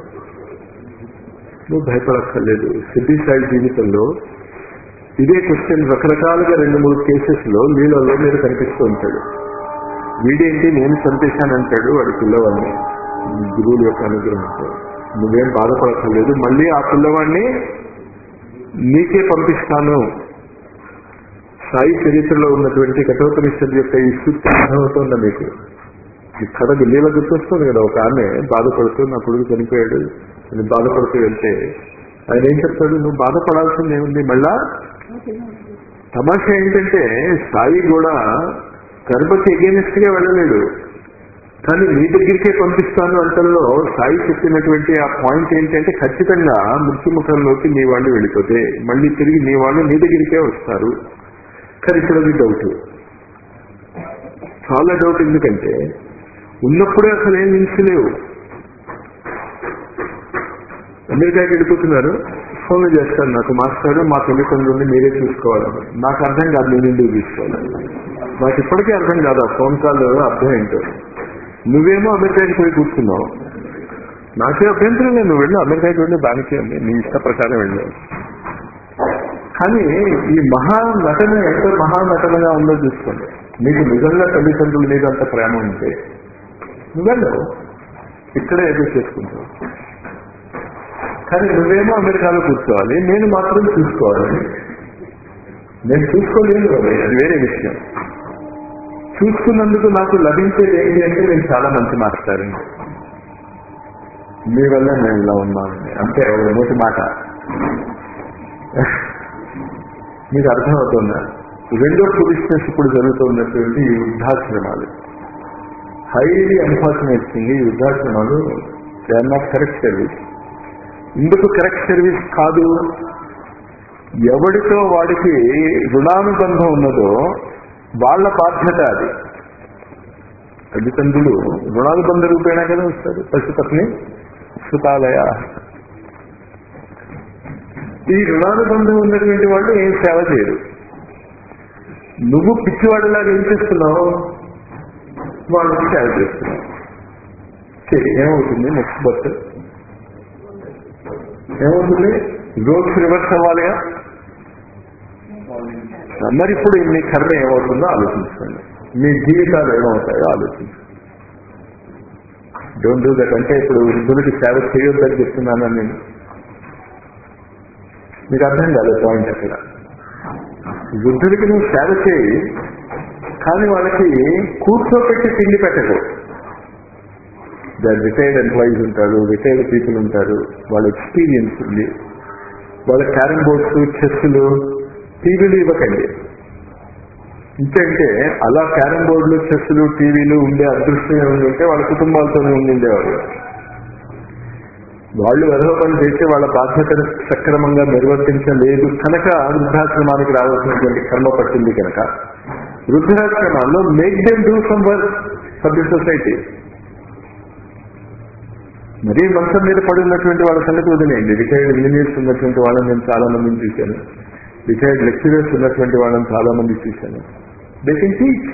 నువ్వు భయపడక్కర్లేదు సిద్ధి సాయి జీవితంలో ఇదే క్వశ్చన్ రకరకాలుగా రెండు మూడు కేసెస్ లో నీళ్ళలో మీరు కనిపిస్తూ ఉంటాడు వీడేంటి నేను చంపేశానంటాడు వాడి పిల్లవాడిని గురువుల యొక్క అనుగ్రహంతో నువ్వేం బాధపడక్కర్లేదు మళ్ళీ ఆ పిల్లవాడిని నీకే పంపిస్తాను సాయి చరిత్రలో ఉన్నటువంటి కఠోపనిషత్తు యొక్క ఈ సూక్తి అర్థమవుతుందా మీకు ఈ కథకు లీల గుర్తొస్తుంది కదా ఒక ఆమె బాధపడుతూ నా కొడుకు చనిపోయాడు అని బాధపడుతూ వెళ్తే ఆయన ఏం చెప్తాడు నువ్వు బాధపడాల్సింది ఏముంది మళ్ళా తమాషా ఏంటంటే సాయి కూడా కర్మకి ఎగేనిస్ట్ గా వెళ్ళలేడు కానీ మీ దగ్గరికే పంపిస్తాను అంటల్లో సాయి చెప్పినటువంటి ఆ పాయింట్ ఏంటంటే ఖచ్చితంగా మృత్యుముఖంలోకి నీ వాళ్ళు వెళ్ళిపోతే మళ్ళీ తిరిగి నీ వాళ్ళు నీ దగ్గరికే వస్తారు కానీ ఇక్కడ అది డౌట్ చాలా డౌట్ ఎందుకంటే ఉన్నప్పుడే అసలు ఏం నిలిచలేవు అమెరికాకి వెళ్ళిపోతున్నారు ఫోన్లు చేస్తారు నాకు మాస్టర్ మా తల్లిదండ్రులని మీరే చూసుకోవాలని నాకు అర్థం కాదు నేను ఎందుకు తీసుకోవాలి నాకు ఇప్పటికీ అర్థం కాదు ఆ ఫోన్ కాల్ అర్థం ఏంటో నువ్వేమో అమెరికాకి పోయి కూర్చున్నావు నాకే అభ్యంతరం లేదు నువ్వు వెళ్ళు అమెరికాకి వెళ్ళి దానికే ఉంది నీ ఇష్ట ప్రకారం వెళ్ళు కానీ ఈ మహా నటన ఎంత మహా నటనగా ఉందో చూసుకోండి నీకు నిజంగా తల్లిదండ్రుల మీద అంత ప్రేమ ఉంటే నువ్వెళ్ళు ఇక్కడే ఏదో చేసుకుంటావు కానీ నువ్వేమో అమెరికాలో కూర్చోవాలి నేను మాత్రం చూసుకోవాలి నేను చూసుకోలేను అది వేరే విషయం చూసుకున్నందుకు నాకు లభించేది ఏంటి అంటే నేను చాలా మంచి మాస్టారండి మీ వల్ల నేను ఇలా ఉన్నానండి అంతే ఒక నోటి మాట మీకు అర్థమవుతుందా రెండో పొజిషన్స్ ఇప్పుడు జరుగుతున్నటువంటి ఈ వృద్ధాశ్రమాలు హైలీ అన్ఫార్చునేట్ థింగ్ ఈ వృద్ధాశ్రమాలు they are not correct service ఇందుకు కరెక్ట్ సర్వీస్ కాదు ఎవడితో వాడికి రుణానుబంధం ఉన్నదో వాళ్ళ బాధ్యత అది తల్లిదండ్రులు రుణానుబంధ రూపేణా కదా వస్తారు పశుపత్ని సుతాలయ ఈ రుణానుబంధం ఉన్నటువంటి వాళ్ళు ఏం సేవ చేయరు నువ్వు పిచ్చివాడిలాగా ఏం చేస్తున్నావు వాళ్ళకి సేవ చేస్తున్నావు సరే, ఏమవుతుంది నెక్స్ట్ బర్త్ ఏమవుతుంది రోడ్స్ రివర్స్ అవ్వాలిగా మరి ఇప్పుడు మీ కర్మ ఏమవుతుందో ఆలోచించుకోండి మీ జీవితాలు ఏమవుతాయో ఆలోచించండి డోంట్ డూ దట్ అంటే ఇప్పుడు వృద్ధులకి సేవ చేయొద్దని చెప్తున్నాను నేను మీకు అర్థం కాలేదు పాయింట్ అక్కడ వృద్ధులకి నువ్వు సేవ చేయి కానీ వాళ్ళకి కూర్చోపెట్టి తిండి పెట్టకు రిటైర్డ్ ఎంప్లాయీస్ ఉంటారు రిటైర్డ్ పీపుల్ ఉంటారు వాళ్ళ ఎక్స్పీరియన్స్ ఉంది వాళ్ళ క్యారమ్ బోర్డ్స్ చెస్లు టీవీలు ఇవ్వకండి ఇంకంటే అలా క్యారమ్ బోర్డులు చెస్లు టీవీలు ఉండే అదృష్టం ఏమైనా ఉంటే వాళ్ళ కుటుంబాలతోనే ఉండిండేవారు వాళ్ళు వెధవ పని చేసి వాళ్ళ బాధ్యతను సక్రమంగా నిర్వర్తించలేదు కనుక వృద్ధాశ్రమానికి రావాల్సినటువంటి కర్మ పట్టింది కనుక వృద్ధాశ్రమాల్లో make them do some work for the society మరీ మంచం మీద పడి ఉన్నటువంటి వాళ్ళ సంగతి వదిలేయండి రిటైర్డ్ ఇంజనీర్స్ ఉన్నటువంటి వాళ్ళని నేను చాలా మందిని చూశాను రిటైర్డ్ లెక్చరర్స్ ఉన్నటువంటి వాళ్ళని చాలా మంది చూశాను దే కెన్ టీచ్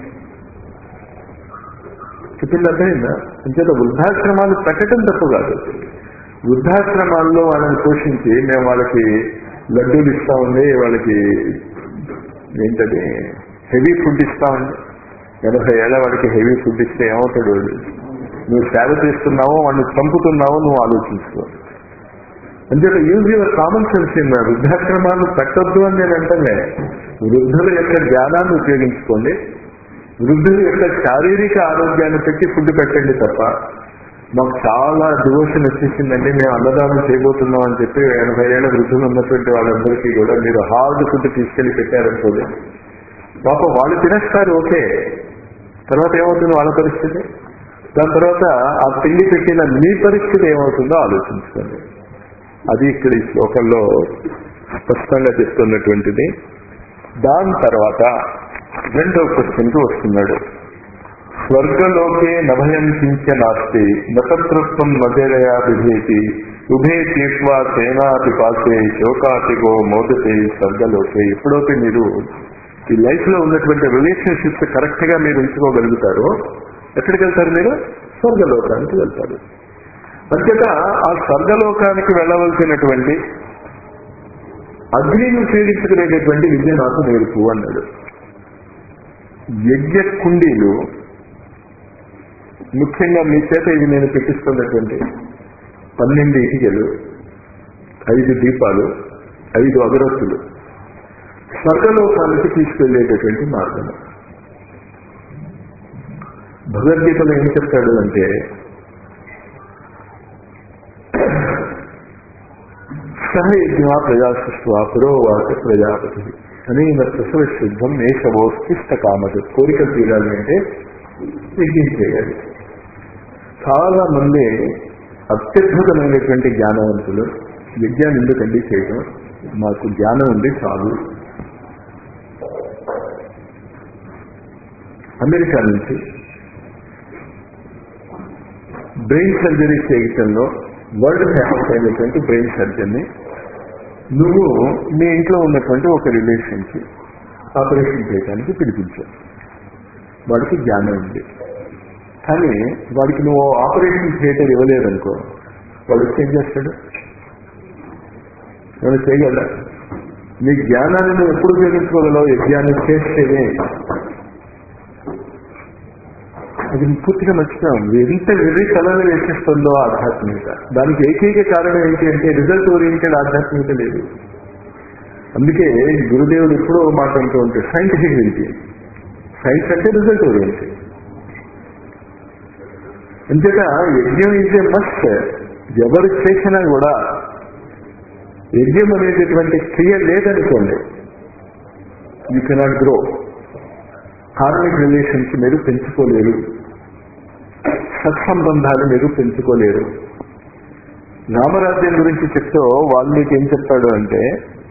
చెప్పింది అర్థమైందా అంచేత వృద్ధాశ్రమాలు పెట్టడం తప్పు కాదు వృద్ధాశ్రమాల్లో వాళ్ళని పోషించి మేము వాళ్ళకి లడ్డూలు ఇస్తామండి వాళ్ళకి ఏంటది హెవీ ఫుడ్ ఇస్తామండి ఎనభై ఏళ్ళ వాడికి హెవీ ఫుడ్ ఇస్తే ఏమవుతాడు వాడు నువ్వు సేవ చేస్తున్నావో వాడిని చంపుతున్నావో నువ్వు ఆలోచించుకో అంచేత use your common sense in వృద్ధాశ్రమాలు పెట్టొద్దు అని నేను అంటలే వృద్ధుల యొక్క జ్ఞానాన్ని ఉపయోగించుకోండి వృద్ధుల యొక్క శారీరక ఆరోగ్యాన్ని పెట్టి ఫుడ్ పెట్టండి తప్ప మాకు చాలా డివోషన్ వచ్చేసిందండి మేము అన్నదానం చేయబోతున్నాం అని చెప్పి ఎనభై ఏళ్ళ వృద్ధులు ఉన్నటువంటి వాళ్ళందరికీ కూడా మీరు హార్డ్ ఫుడ్ తీసుకెళ్లి పెట్టారనుకోండి పాపం వాళ్ళు తినేస్తారు ఓకే తర్వాత ఏమవుతుంది వాళ్ళ పరిస్థితి దాని తర్వాత ఆ తిండి పెట్టిన మీ పరిస్థితి ఏమవుతుందో ఆలోచించుకోండి అది ఇక్కడ ఈ శ్లోకంలో స్పష్టంగా చెప్తున్నటువంటిది దాని తర్వాత రెండో క్వశ్చన్కి వస్తున్నాడు స్వర్గలోకే నభయం కించ నాస్తి నతృత్వం మధేరయా బిభేతి ఉభే తీర్వా సేనాపి పాసే శోకాతిగో మోదతే స్వర్గలోకే ఎప్పుడైతే మీరు ఈ లైఫ్ లో ఉన్నటువంటి రిలేషన్షిప్స్ కరెక్ట్ గా మీరు ఉంచుకోగలుగుతారో ఎక్కడికి వెళ్తారు మీరు స్వర్గలోకానికి వెళ్తారు అంతేత ఆ స్వర్గలోకానికి వెళ్ళవలసినటువంటి అగ్నిని ఉపయోగించుకునేటటువంటి విద్య నాకు నేర్పు అన్నాడు యజ్ఞ కుండీలు ముఖ్యంగా మీ చేత ఇది నేను పెట్టిస్తున్నటువంటి పన్నెండు ఇటుకలు ఐదు దీపాలు ఐదు అగరత్తులు స్వర్గలోకానికి తీసుకెళ్లేటటువంటి మార్గం భగవద్గీతలో ఏం చెప్తాడు అంటే సహ యజ్ఞ ప్రజాసృష్వా పురోవాస ప్రజాపతి అని ప్రసవ శుద్ధం మేషవోస్తిష్ట కామదు కోరిక తీరాలి అంటే యజ్ఞం చేయాలి చాలా మంది అత్యద్భుతమైనటువంటి జ్ఞానవంతులు యజ్ఞాన్ని ఎందుకండి చేయడం మాకు జ్ఞానం ఉంది చాలు అమెరికా నుంచి బ్రెయిన్ సర్జరీ చేయటంలో వరల్డ్ ఫేమస్ అయినటువంటి బ్రెయిన్ సర్జన్ని నువ్వు మీ ఇంట్లో ఉన్నటువంటి ఒక రిలేషన్కి ఆపరేషన్ చేయడానికి పిలిపించావు వాడికి జ్ఞానం ఉంది కానీ వాడికి నువ్వు ఆపరేషన్ థియేటర్ ఇవ్వలేదనుకో వాడు వచ్చి ఏం చేస్తాడు నేను చేయగలరా నీ జ్ఞానాన్ని నువ్వు ఎప్పుడు ఉపయోగించుకోగలవు యజ్ఞాన్ని చేస్తేనే అది పూర్తిగా మర్చిపోయాం ఎంత వెర్రి కళలు వేసేస్తుందో ఆధ్యాత్మికత దానికి ఏకైక కారణం ఏంటి అంటే రిజల్ట్ ఓరియంటెడ్ ఆధ్యాత్మికత లేదు అందుకే గురుదేవుడు ఎప్పుడో మాట్లాడుతూ ఉంటాడు సైంటిఫిక్ ఏంటి సైన్స్ అంటే రిజల్ట్ ఓరియంటెడ్ అంతేత యజ్ఞం ఈజ్ ఏ మస్ట్ ఎవరు చేసినా కూడా యజ్ఞం అనేటటువంటి క్రియ లేదనుకోండి you cannot grow karmic relations మీరు పెంచుకోలేరు సత్సంబంధాలు మీరు పెంచుకోలేరు రామరాజ్యం గురించి చెప్తూ వాల్మీకి ఏం చెప్పాడు అంటే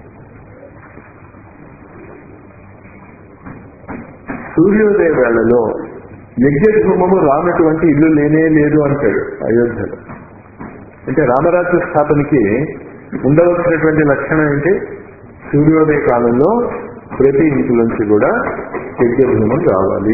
సూర్యోదయ వేళలో యజ్ఞధూమము రానటువంటి ఇల్లు లేనే లేదు అంటాడు అయోధ్యలో అంటే రామరాజ్య స్థాపనకి ఉండవలసినటువంటి లక్షణం ఏంటి సూర్యోదయ కాలంలో ప్రతి ఇంటిలోంచి కూడా యజ్ఞధూమం రావాలి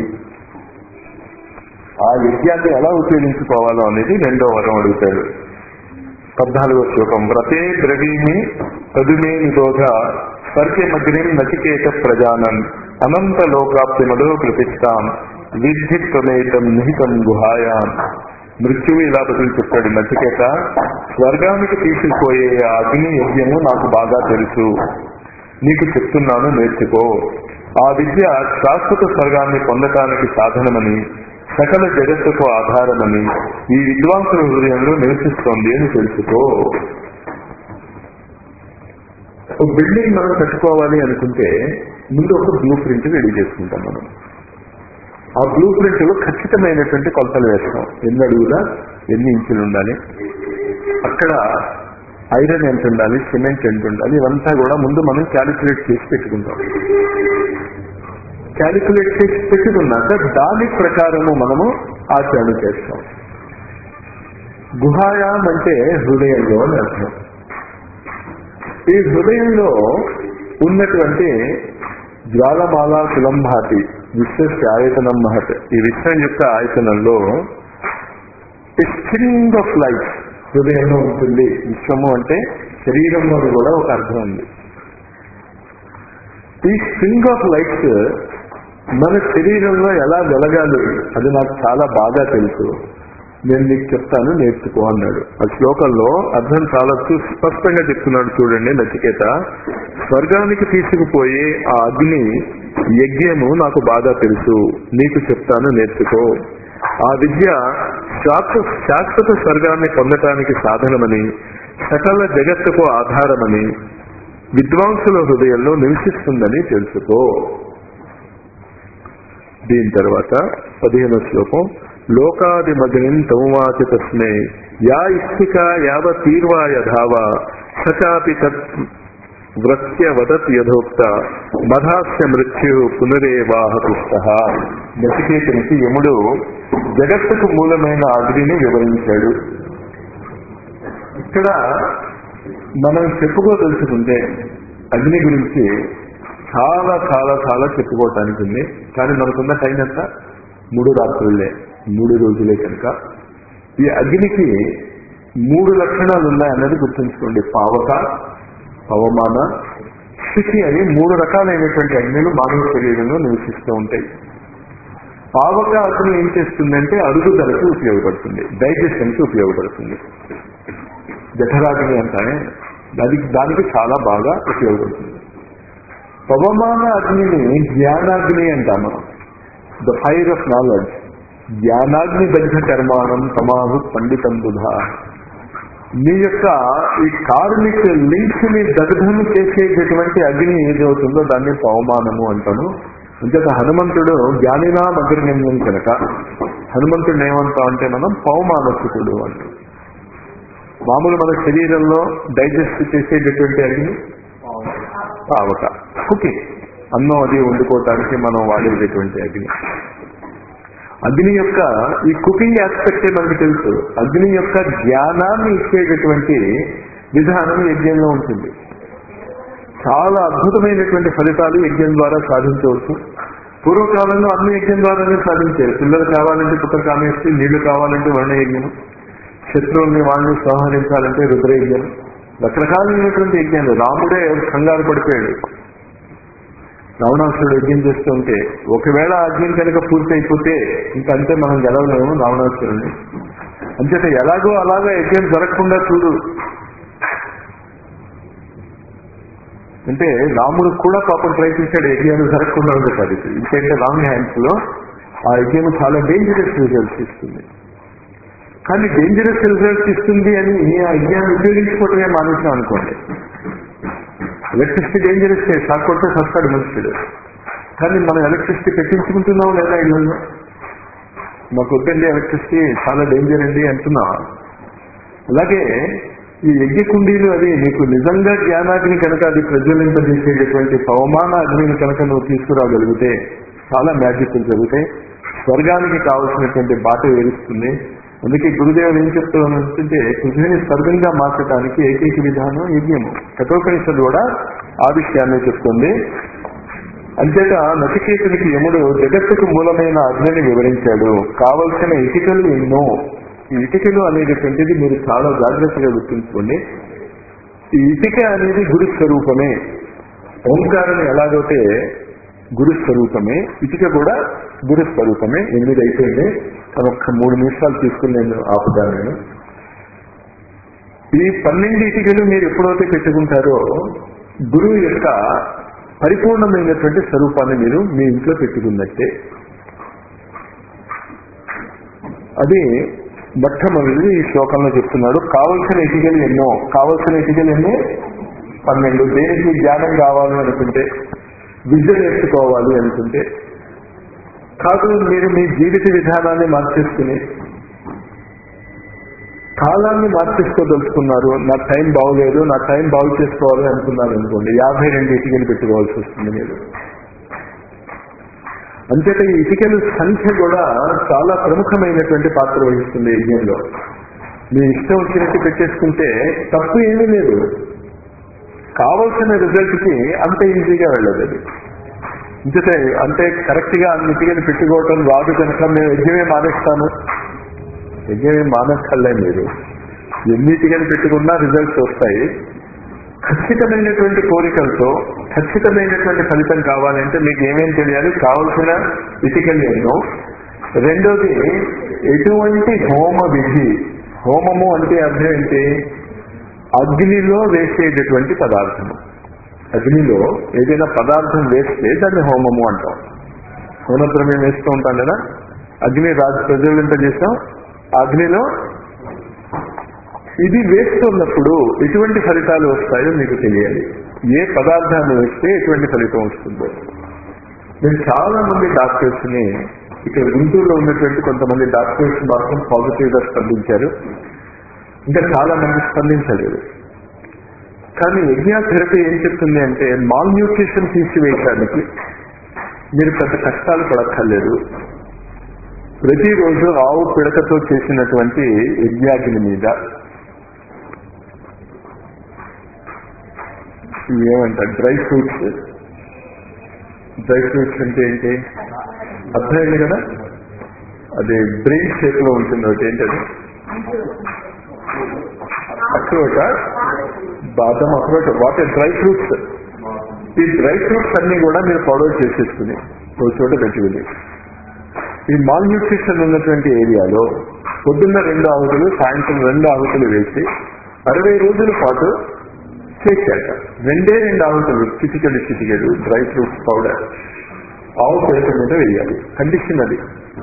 ఆ యజ్ఞాన్ని ఎలా ఉపయోగించుకోవాలో అనేది రెండో వరం అడుగుతాడు పద్నాలుగో శ్లోకం వ్రతే ద్రవీమి తదుమే నిరోధ స్వర్గమగ్నిం నచికేత ప్రజానం అనంత లోకాప్తి మధో ప్రతిష్టాం విద్ధి త్వమేతం నిహితం గుహాయాం మృత్యువు ఇలా బదులు చెప్పాడు నచికేత స్వర్గానికి తీసుకుపోయే ఆ అగ్ని యజ్ఞము నాకు బాగా తెలుసు నీకు చెప్తున్నాను నేర్చుకో ఆ విద్య శాశ్వత స్వర్గాన్ని పొందటానికి సాధనమని సకల జగత్తుకు ఆధారమని ఈ విద్వాంసుల హృదయంలో నివసిస్తోంది అని తెలుసుకో ఒక బిల్డింగ్ మనం కట్టుకోవాలి అనుకుంటే ముందు ఒక బ్లూ ప్రింట్ రెడీ చేసుకుంటాం మనం ఆ బ్లూ ప్రింట్ లో ఖచ్చితమైనటువంటి కొలతలు వేస్తాం ఎన్ని అడుగులా ఎన్ని ఇంచులు ఉండాలి అక్కడ ఐరన్ ఎంత ఉండాలి సిమెంట్ ఎంత ఉండాలి ఇవంతా కూడా ముందు మనం క్యాలిక్యులేట్ చేసి పెట్టుకుంటాం క్యాలిక్యులేట్ చేసి పెట్టుకున్నాక దాని ప్రకారము మనము ఆచరణ చేస్తాం గుహాయాం అంటే హృదయంలో అని అర్థం ఈ హృదయంలో ఉన్నటువంటి జ్వాలమాల కులంభాతి విశ్వస్య ఆయతనం మహత్ ఈ విశ్వం యొక్క ఆయతనంలో స్ట్రింగ్ ఆఫ్ లైఫ్ హృదయంలో ఉంటుంది విశ్వము అంటే శరీరంలో కూడా ఒక అర్థం ఉంది ఈ స్ట్రింగ్ ఆఫ్ లైఫ్ మన శరీరంలో ఎలా వెలగాలి అది నాకు చాలా బాగా తెలుసు నేను నీకు చెప్తాను నేర్చుకో అన్నాడు ఆ శ్లోకంలో అర్థం చాలా స్పష్టంగా చెప్తున్నాడు చూడండి నచికేత స్వర్గానికి తీసుకుపోయే ఆ అగ్ని యజ్ఞము నాకు బాగా తెలుసు నీకు చెప్తాను నేర్చుకో ఆ విద్య శాశ్వత శాశ్వత స్వర్గాన్ని పొందటానికి సాధనమని సకల జగత్తుకు ఆధారమని విద్వాంసుల హృదయంలో నివసిస్తుందని తెలుసుకో దీని తర్వాత పదిహేను శ్లోకం లోకాదిమగ్నిం తౌవాచ తస్మే యా ఇష్టిక యావ తీర్వాయ ధావ సచాపి తత్ వృత్య వదత్ యథోక్త మధాస్య మృత్యు పునరేవాహతుష్ట నచికేతునికి యముడు జగత్తుకు మూలమైన అగ్నిని వివరించాడు ఇక్కడ మనం చెప్పుకోదలుచుకుంటే అగ్ని గురించి చాలా చాలా చాలా చెప్పుకోవటానికి ఉంది కానీ మనకున్న టైం ఎంత మూడు రాత్రులే మూడు రోజులే కనుక ఈ అగ్నికి మూడు లక్షణాలు ఉన్నాయన్నది గుర్తుంచుకోండి పావక పవమాన స్థితి అని మూడు రకాలైనటువంటి అగ్నులు మానవ శరీరంలో నివసిస్తూ ఉంటాయి పావక అగ్ని ఏం చేస్తుందంటే అరుగుదలకు ఉపయోగపడుతుంది డైజెషన్కి ఉపయోగపడుతుంది జఠరాగ్ని అంటానే దానికి దానికి చాలా బాగా ఉపయోగపడుతుంది పవమాన అగ్నిని జ్ఞానాగ్ని అంటాము ద ఫైర్ ఆఫ్ నాలెడ్జ్ జ్ఞానాగ్ని దగ్ధ కర్మాణం తమాహు పండితం బుధ మీ యొక్క ఈ కార్మిక లింక్స్ ని దగ్ధం చేసేటటువంటి అగ్ని ఏదవుతుందో దాన్ని పవమానము అంటాను అంచేత హనుమంతుడు జ్ఞానినా అగ్రగమ్యం కనుక హనుమంతుడు ఏమంటాం అంటే మనం పవమానసుకుడు అంటాం మామూలు మన శరీరంలో డైజెస్ట్ చేసేటటువంటి అగ్ని పావక కుకింగ్ అన్నం అది వండుకోవటానికి మనం వాడేటటువంటి అగ్ని అగ్ని యొక్క ఈ కుకింగ్ ఆస్పెక్టే మనకు తెలుసు అగ్ని యొక్క జ్ఞానాన్ని ఇచ్చేటటువంటి విధానం యజ్ఞంలో ఉంటుంది చాలా అద్భుతమైనటువంటి ఫలితాలు యజ్ఞం ద్వారా సాధించవచ్చు పూర్వకాలంలో అన్ని యజ్ఞం ద్వారానే సాధించారు పిల్లలు కావాలంటే పుత్ర కామేస్తే నీళ్లు కావాలంటే వర్ణయజ్ఞం శత్రువుల్ని వాళ్ళని సంహరించాలంటే రుద్రయజ్ఞం రకరకాలైనటువంటి యజ్ఞాలు రాముడే కంగారు పడిపోయాడు రావణాసురుడు యజ్ఞం చేస్తుంటే ఒకవేళ అగ్ని కనుక పూర్తి అయిపోతే ఇంకంతే మనం గెలవలేము రావణాసురుడిని అంచేత ఎలాగో అలాగా యజ్ఞం జరగకుండా చూడు అంటే రాముడు కూడా పాపం ప్రయత్నించాడు యజ్ఞాలు జరగకుండా ఉండేది ఇంకంటే రాంగ్ హ్యాండ్స్ లో ఆ యజ్ఞం చాలా డేంజరస్ రిజల్ట్స్ ఇస్తుంది కానీ డేంజరస్ రిజల్ట్స్ ఇస్తుంది అని ఆ యజ్ఞాన్ని ఉపయోగించుకోవటమే మానేసాం అనుకోండి ఎలక్ట్రిసిటీ డేంజరస్ షాక్ కొడితే సస్తాడు మనుషుడు కానీ మనం ఎలక్ట్రిసిటీ పెట్టించుకుంటున్నాం లేదా ఇళ్ళల్లో మాకు వద్దండి ఎలక్ట్రిసిటీ చాలా డేంజర్ అండి అంటున్నా అలాగే ఈ యజ్ఞ కుండీలు అది నీకు నిజంగా జ్ఞానాగ్ని కనుక అది ప్రజ్వలింపజేసేటటువంటి పవమాన అగ్నిని కనుక నువ్వు తీసుకురాగలిగితే చాలా మ్యాజిక్లు జరుగుతాయి స్వర్గానికి కావలసినటువంటి బాట ఏరుస్తుంది అందుకే గురుదేవులు ఏం చెప్తానంటే పృథ్వీని స్వర్గంగా మార్చడానికి ఏకైక విధానం యజ్ఞము కఠోపనిషత్తు కూడా ఆ విషయాన్ని చెప్తుంది అంచేత నచికేతునికి యముడు జగత్తుకు మూలమైన అగ్నిని వివరించాడు కావలసిన ఇటుకలు ఎన్నో ఈ ఇటుకలు అనేటటువంటిది మీరు చాలా జాగ్రత్తగా గుర్తుంచుకోండి ఈ ఇటుక అనేది గురు స్వరూపమే ఓంకారం ఎలాగైతే గురు స్వరూపమే ఇటుక కూడా గురు స్వరూపమే ఎనిమిది అయిపోయింది కానీ ఒక్క మూడు నిమిషాలు తీసుకుని నేను ఆపుతాను నేను ఈ పన్నెండు ఇటుకలు మీరు ఎప్పుడైతే పెట్టుకుంటారో గురువు యొక్క పరిపూర్ణమైనటువంటి స్వరూపాన్ని మీరు మీ ఇంట్లో పెట్టుకున్నట్టే అది మొట్టమొదటి ఈ శ్లోకంలో చెప్తున్నాడు కావలసిన ఇటుకలు ఎన్నో కావలసిన ఇటుకలు ఎన్నో పన్నెండు దేనికి జ్ఞానం కావాలి అనుకుంటే విద్య నేర్చుకోవాలి అనుకుంటే కాదు మీరు మీ జీవిత విధానాన్ని మార్చేసుకుని కాలాన్ని మార్చేసుకోదలుచుకున్నారు నా టైం బాగోలేదు నా టైం బాగు చేసుకోవాలి అనుకున్నారు అనుకోండి యాభై రెండు ఇటుకలు పెట్టుకోవాల్సి వస్తుంది మీరు అంతేత ఈ ఇటుకల సంఖ్య కూడా చాలా ప్రముఖమైనటువంటి పాత్ర వహిస్తుంది యజ్ఞంలో మీ ఇష్టం వచ్చినట్టు పెట్టేసుకుంటే తప్పు ఏమీ లేదు కావలసిన రిజల్ట్ కి అంత ఈజీగా వెళ్ళదు అది ఇంకతే అంటే కరెక్ట్ గా అన్ని ఇటుకలు పెట్టుకోవటం రాదు కనుక మేము యజ్ఞమే మానేస్తాను యజ్ఞమే మానక్కర్లే మీరు ఎన్ని ఇటుకలు పెట్టుకున్నా రిజల్ట్స్ వస్తాయి ఖచ్చితమైనటువంటి కోరికలతో ఖచ్చితమైనటువంటి ఫలితం కావాలంటే మీకు ఏమేం తెలియాలి కావలసిన ఇటుకలు ఎన్నో రెండోది ఎటువంటి హోమ విధి హోమము అంటే అర్థం ఏంటి అగ్నిలో వేసేటటువంటి పదార్థము అగ్నిలో ఏదైనా పదార్థం వేస్తే దాన్ని హోమము అంటాం హోమద్రవ్యం వేస్తూ ఉంటాం కదా అగ్ని రాజు ప్రజ్వలింప చేస్తాం అగ్నిలో ఇది వేస్తున్నప్పుడు ఎటువంటి ఫలితాలు వస్తాయో మీకు తెలియాలి ఏ పదార్థాన్ని వేస్తే ఎటువంటి ఫలితం వస్తుందో నేను చాలా మంది డాక్టర్స్ ని ఇక్కడ గుంటూరులో ఉన్నటువంటి కొంతమంది డాక్టర్స్ మాత్రం పాజిటివ్ గా స్పందించారు ఇంకా చాలా మంది స్పందించలేదు కానీ యజ్ఞ థెరపీ ఏం చెప్తుంది అంటే మాల్ న్యూట్రిషన్ తీసివేయడానికి మీరు పెద్ద కష్టాలు పడక్కర్లేదు ప్రతిరోజు ఆవు పిడకతో చేసినటువంటి యజ్ఞాగ్ని మీద ఏమంటారు డ్రై ఫ్రూట్స్ డ్రై ఫ్రూట్స్ అంటే ఏంటి అర్థమైంది కదా అది బ్రెయిన్ షేప్ లో ఉంటుంది ఒకటి ఏంటది అక్రోట బాదం అక్రోట వాటి డ్రై ఫ్రూట్స్ ఈ డ్రై ఫ్రూట్స్ అన్ని కూడా మీరు పౌడర్ చేసేసుకుని ఒక చోట పెట్టుకుని ఈ మాల్ న్యూట్రిషన్ ఉన్నటువంటి ఏరియాలో పొద్దున్న రెండు ఆవుతులు సాయంత్రం రెండు ఆవుతులు వేసి అరవై రోజుల పాటు చేశాక రెండే రెండు ఆవుతులు చిటికెడు చిటికెడు డ్రై ఫ్రూట్స్ పౌడర్ ఆవు పేట మీద వేయాలి కండిషన్ అది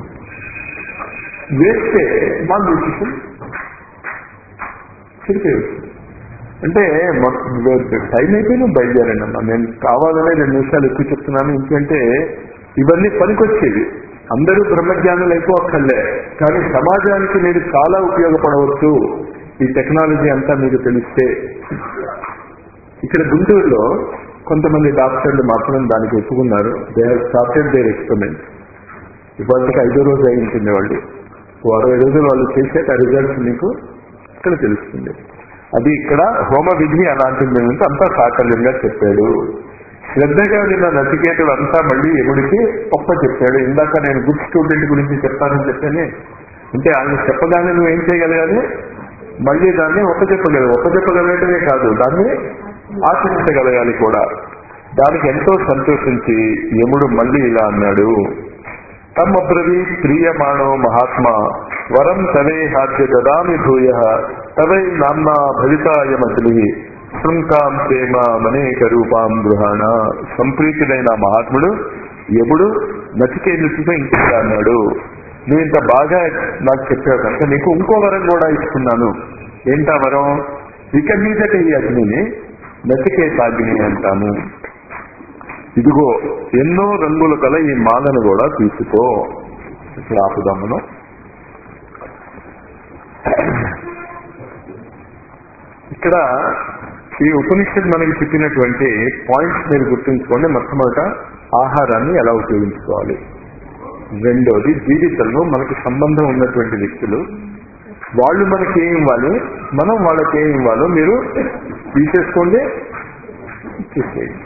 వేస్తే మాల్ న్యూట్రిషన్ చిరికేయచ్చు అంటే టైం అయితే నువ్వు బయలుదేరండి అమ్మా నేను కావాలనే రెండు నిమిషాలు ఎక్కువ చెప్తున్నాను ఎందుకంటే ఇవన్నీ పనికొచ్చేవి అందరూ బ్రహ్మజ్ఞానులు అయిపోక్కర్లే కానీ సమాజానికి మీరు చాలా ఉపయోగపడవచ్చు ఈ టెక్నాలజీ అంతా మీకు తెలిస్తే ఇక్కడ గుంటూరులో కొంతమంది డాక్టర్లు మాత్రం దానికి ఒప్పుకున్నారు they have started their experiment ఇవాళకి ఐదో రోజు అయి ఉంటుంది వాళ్ళు ఓ అరవై రోజులు వాళ్ళు చేసాక రిజల్ట్స్ మీకు ఇక్కడ తెలుస్తుంది అది ఇక్కడ హోమ విధి అలాంటిది అంటే అంతా సాకల్యంగా చెప్పాడు శ్రద్ధగా నిన్న నచికేతుడు అంతా మళ్ళీ ఎగుడికి గొప్ప చెప్పాడు ఇందాక నేను గుడ్ స్టూడెంట్ గురించి చెప్తానని చెప్పానే అంటే ఆయన చెప్పగానే నువ్వు ఏం చేయగలగాలి మళ్ళీ దాన్ని ఒక్క చెప్పగలవు ఒక్క చెప్పగలగటమే కాదు దాన్ని ఆచరించగలగాలి కూడా దానికి ఎంతో సంతోషించి యముడు మళ్ళీ ఇలా అన్నాడు తమ్మబ్రవీ ప్రియమాణో మహాత్మా వరం తవే హాద్య దదామి భూయ తవై నామ్నా భవితాయమతులి శృంకాం ప్రేమ మనేక రూపాం గృహాణ సంప్రీతుడైన మహాత్ముడు ఎప్పుడు నచికేతుడితో ఇంటికి అన్నాడు నువ్వు ఇంత బాగా నాకు చెప్పావు కనుక నీకు ఇంకో వరం కూడా ఇస్తున్నాను ఏంటా వరం ఇక మీదట ఈ అగ్నిని నచికేతాగ్ని అంటాము ఇదిగో ఎన్నో రంగుల కల ఈ మాలను కూడా తీసుకో ఇక్కడ ఆపుదాం మనం ఇక్కడ ఈ ఉపనిషత్ మనకి చెప్పినటువంటి పాయింట్స్ మీరు గుర్తుంచుకోండి మొట్టమొదట ఆహారాన్ని ఎలా ఉపయోగించుకోవాలి రెండోది జీవితంలో మనకు సంబంధం ఉన్నటువంటి వ్యక్తులు వాళ్ళు మనకి ఏం ఇవ్వాలి మనం వాళ్ళకి ఏం ఇవ్వాలో మీరు తీసేసుకోండి తీసేయండి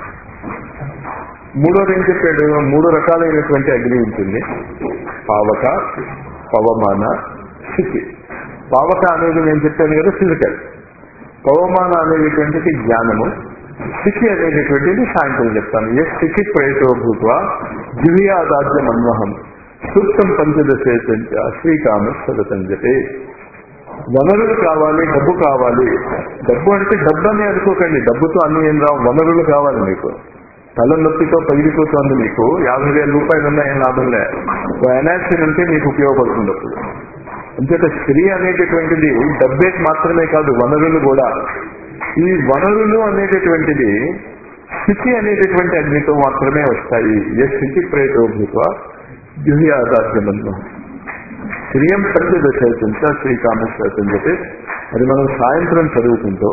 మూడోది ఏం చెప్పాడు మూడు రకాలైనటువంటి అగ్ని ఉంటుంది పావక పవమాన స్థితి పావక అనేది నేను చెప్పాను కదా ఫిజికల్ పవమాన అనేటువంటిది జ్ఞానము స్థితి అనేటటువంటిది సాయంత్రం చెప్తాను ఏ స్థితి ప్రయతో భూత్వ దివ్యాదాజ్యం అన్వహం సూక్తం పంచదశే శ్రీకామ సదతం చెప్పే వనరులు కావాలి డబ్బు కావాలి డబ్బు అంటే డబ్బు అని అనుకోకండి డబ్బుతో అన్ని ఏం రావు వనరులు కావాలి మీకు తలనొప్పితో పగిలిపోతుంది మీకు యాభై వేల రూపాయలు ఉన్నా ఏం లాభం లే ఓ ఎనాక్సిన్ ఉంటే మీకు ఉపయోగపడుతుంది అప్పుడు అంచేత స్త్రీ అనేటటువంటిది డబ్బే మాత్రమే కాదు వనరులు కూడా ఈ వనరులు అనేటటువంటిది స్థితి అనేటటువంటి అగ్నితో మాత్రమే వస్తాయి ఏ స్థితి ప్రేతో భూత్వ దివ్య ఆదాస్యబంధం శ్రీయం ప్రతిదశ శ్రీకామేశ్వర అని చెప్పి అది మనం సాయంత్రం చదువుకుంటూ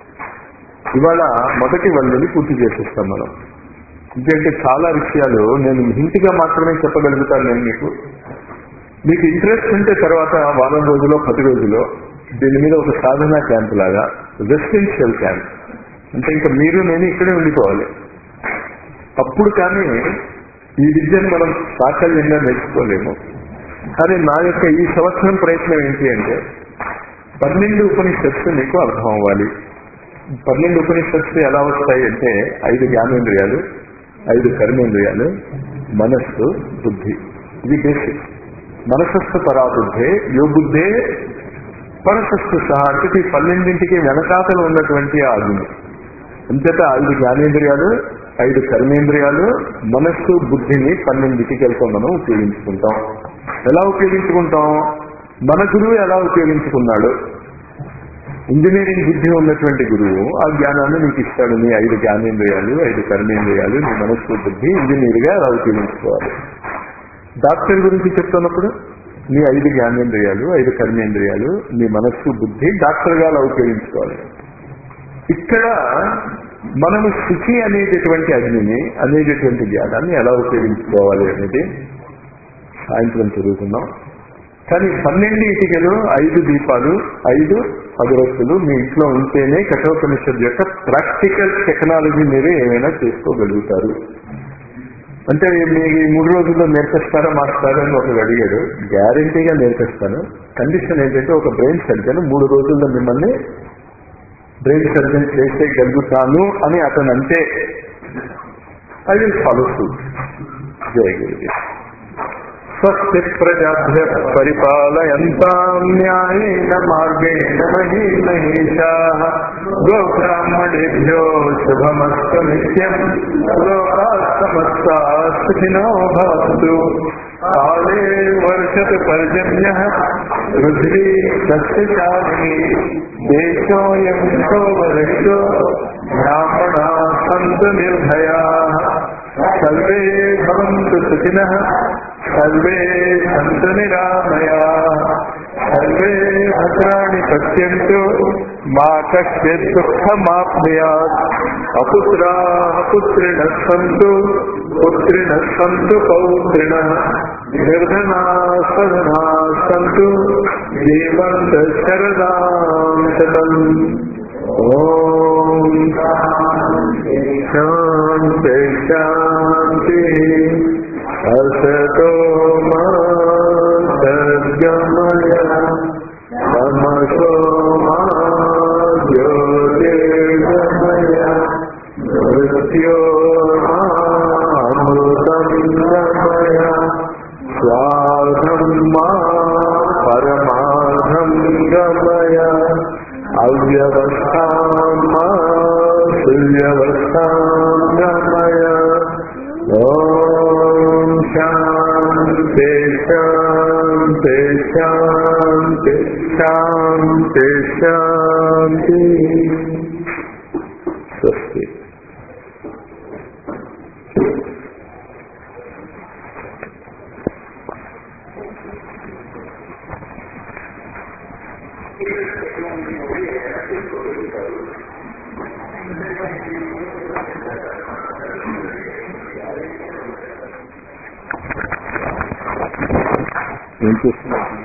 ఇవాళ మొదటి వందని పూర్తి చేసేస్తాం మనం ఎందుకంటే చాలా విషయాలు నేను హింటిగా మాత్రమే చెప్పగలుగుతాను నేను మీకు మీకు ఇంట్రెస్ట్ ఉంటే తర్వాత వారం రోజులో పది రోజులో దీని మీద ఒక సాధన క్యాంప్ లాగా రెసిడెన్షియల్ క్యాంప్ అంటే ఇంకా మీరు నేను ఇక్కడే ఉండిపోవాలి అప్పుడు కానీ ఈ విద్యను మనం సాకల్యంగా నేర్చుకోలేము కానీ నా యొక్క ఈ సంవత్సరం ప్రయత్నం ఏంటి అంటే పన్నెండు ఉపనిషత్తు మీకు అర్థం అవ్వాలి పన్నెండు ఉపనిషత్తు ఎలా వస్తాయి అంటే ఐదు జ్ఞానేంద్రియాలు ఐదు కర్మేంద్రియాలు మనస్సు బుద్ధి ఇది బేసిక్ మనసస్సు పరాబుద్ధే యో బుద్ధే పరసస్సు సహా అంటే ఈ పన్నెండింటికి వెనకాతలు ఉన్నటువంటి ఆ అగ్ని అంతటా ఐదు జ్ఞానేంద్రియాలు ఐదు కర్మేంద్రియాలు మనస్సు బుద్ధిని పన్నెండింటికి వెళ్తాం మనం ఉపయోగించుకుంటాం ఎలా ఉపయోగించుకుంటాం మన గురువు ఎలా ఉపయోగించుకున్నాడు ఇంజనీరింగ్ బుద్ధి ఉన్నటువంటి గురువు ఆ జ్ఞానాన్ని నీకు ఇస్తాడు నీ ఐదు జ్ఞానేంద్రియాలు ఐదు కర్మేంద్రియాలు నీ మనస్సు బుద్ధి ఇంజనీర్ గా ఎలా ఉపయోగించుకోవాలి డాక్టర్ గురించి చెప్తున్నప్పుడు నీ ఐదు జ్ఞానేంద్రియాలు ఐదు కర్మేంద్రియాలు నీ మనస్సు బుద్ధి డాక్టర్ గా అలా ఉపయోగించుకోవాలి ఇక్కడ మనము శుచి అనేటటువంటి అగ్నిని అనేటటువంటి జ్ఞానాన్ని ఎలా ఉపయోగించుకోవాలి అనేది సాయంత్రం చదువుకున్నాం కానీ పన్నెండు ఇటుకలు ఐదు దీపాలు ఐదు అగరత్తులు మీ ఇంట్లో ఉంటేనే కఠోపనిషత్ యొక్క ప్రాక్టికల్ టెక్నాలజీ మీరు ఏమైనా చేసుకోగలుగుతారు అంటే మీకు ఈ మూడు రోజుల్లో నేర్పిస్తారా మాస్టారా అని ఒకరు అడిగాడు గ్యారంటీగా నేర్పిస్తాను కండిషన్ ఏంటంటే ఒక బ్రెయిన్ సర్జన్ మూడు రోజుల్లో మిమ్మల్ని బ్రెయిన్ సర్జన్ చేసేయగలుగుతాను అని అతను అంటే ఐ విల్ ఫాలో సూట్ జయ గురుదేవ్ స్వస్తి ప్రజాభ్య పరిపాలయంతాం న్యాయేన మార్గేణ మహీ మహిషా గోబ్రాహ్మణేభ్యో శుభమస్తు నిత్యం లోకా సమస్తా సుఖినో భవంతు కాళే వర్షతు పర్జన్య రుద్రీ సస్యశాలిని దేశోయం శోభరహితో బ్రాహ్మణా సంతు నిర్భయా సర్వే భవంతు సుఖినః సర్వే సంతు నిరామయా సర్వే భద్రాణి పశ్యంతు మా కశ్చిత్ దుఃఖమాప్నుయాత్ అపుత్రా పుత్రిణ సంతు పుత్రిణ సంతు పౌత్రిణ నిర్ధనా సదనా సంతు జీవంత శరదాం శతం ఓం శాంతి శాంతి అసతో మా సద్గమయ తమసో మా జ్యోతిర్గమయ మృత్యో అమృతం గమయ స్వాధం మా పరమాధం గమయ అవ్యవస్థాం మా సువ్యవస్థాం గమయ ఓం శాంతి శాంతి శాంతి శాంతి శాంతి స్వస్తి ఏం చేస్తున్నారు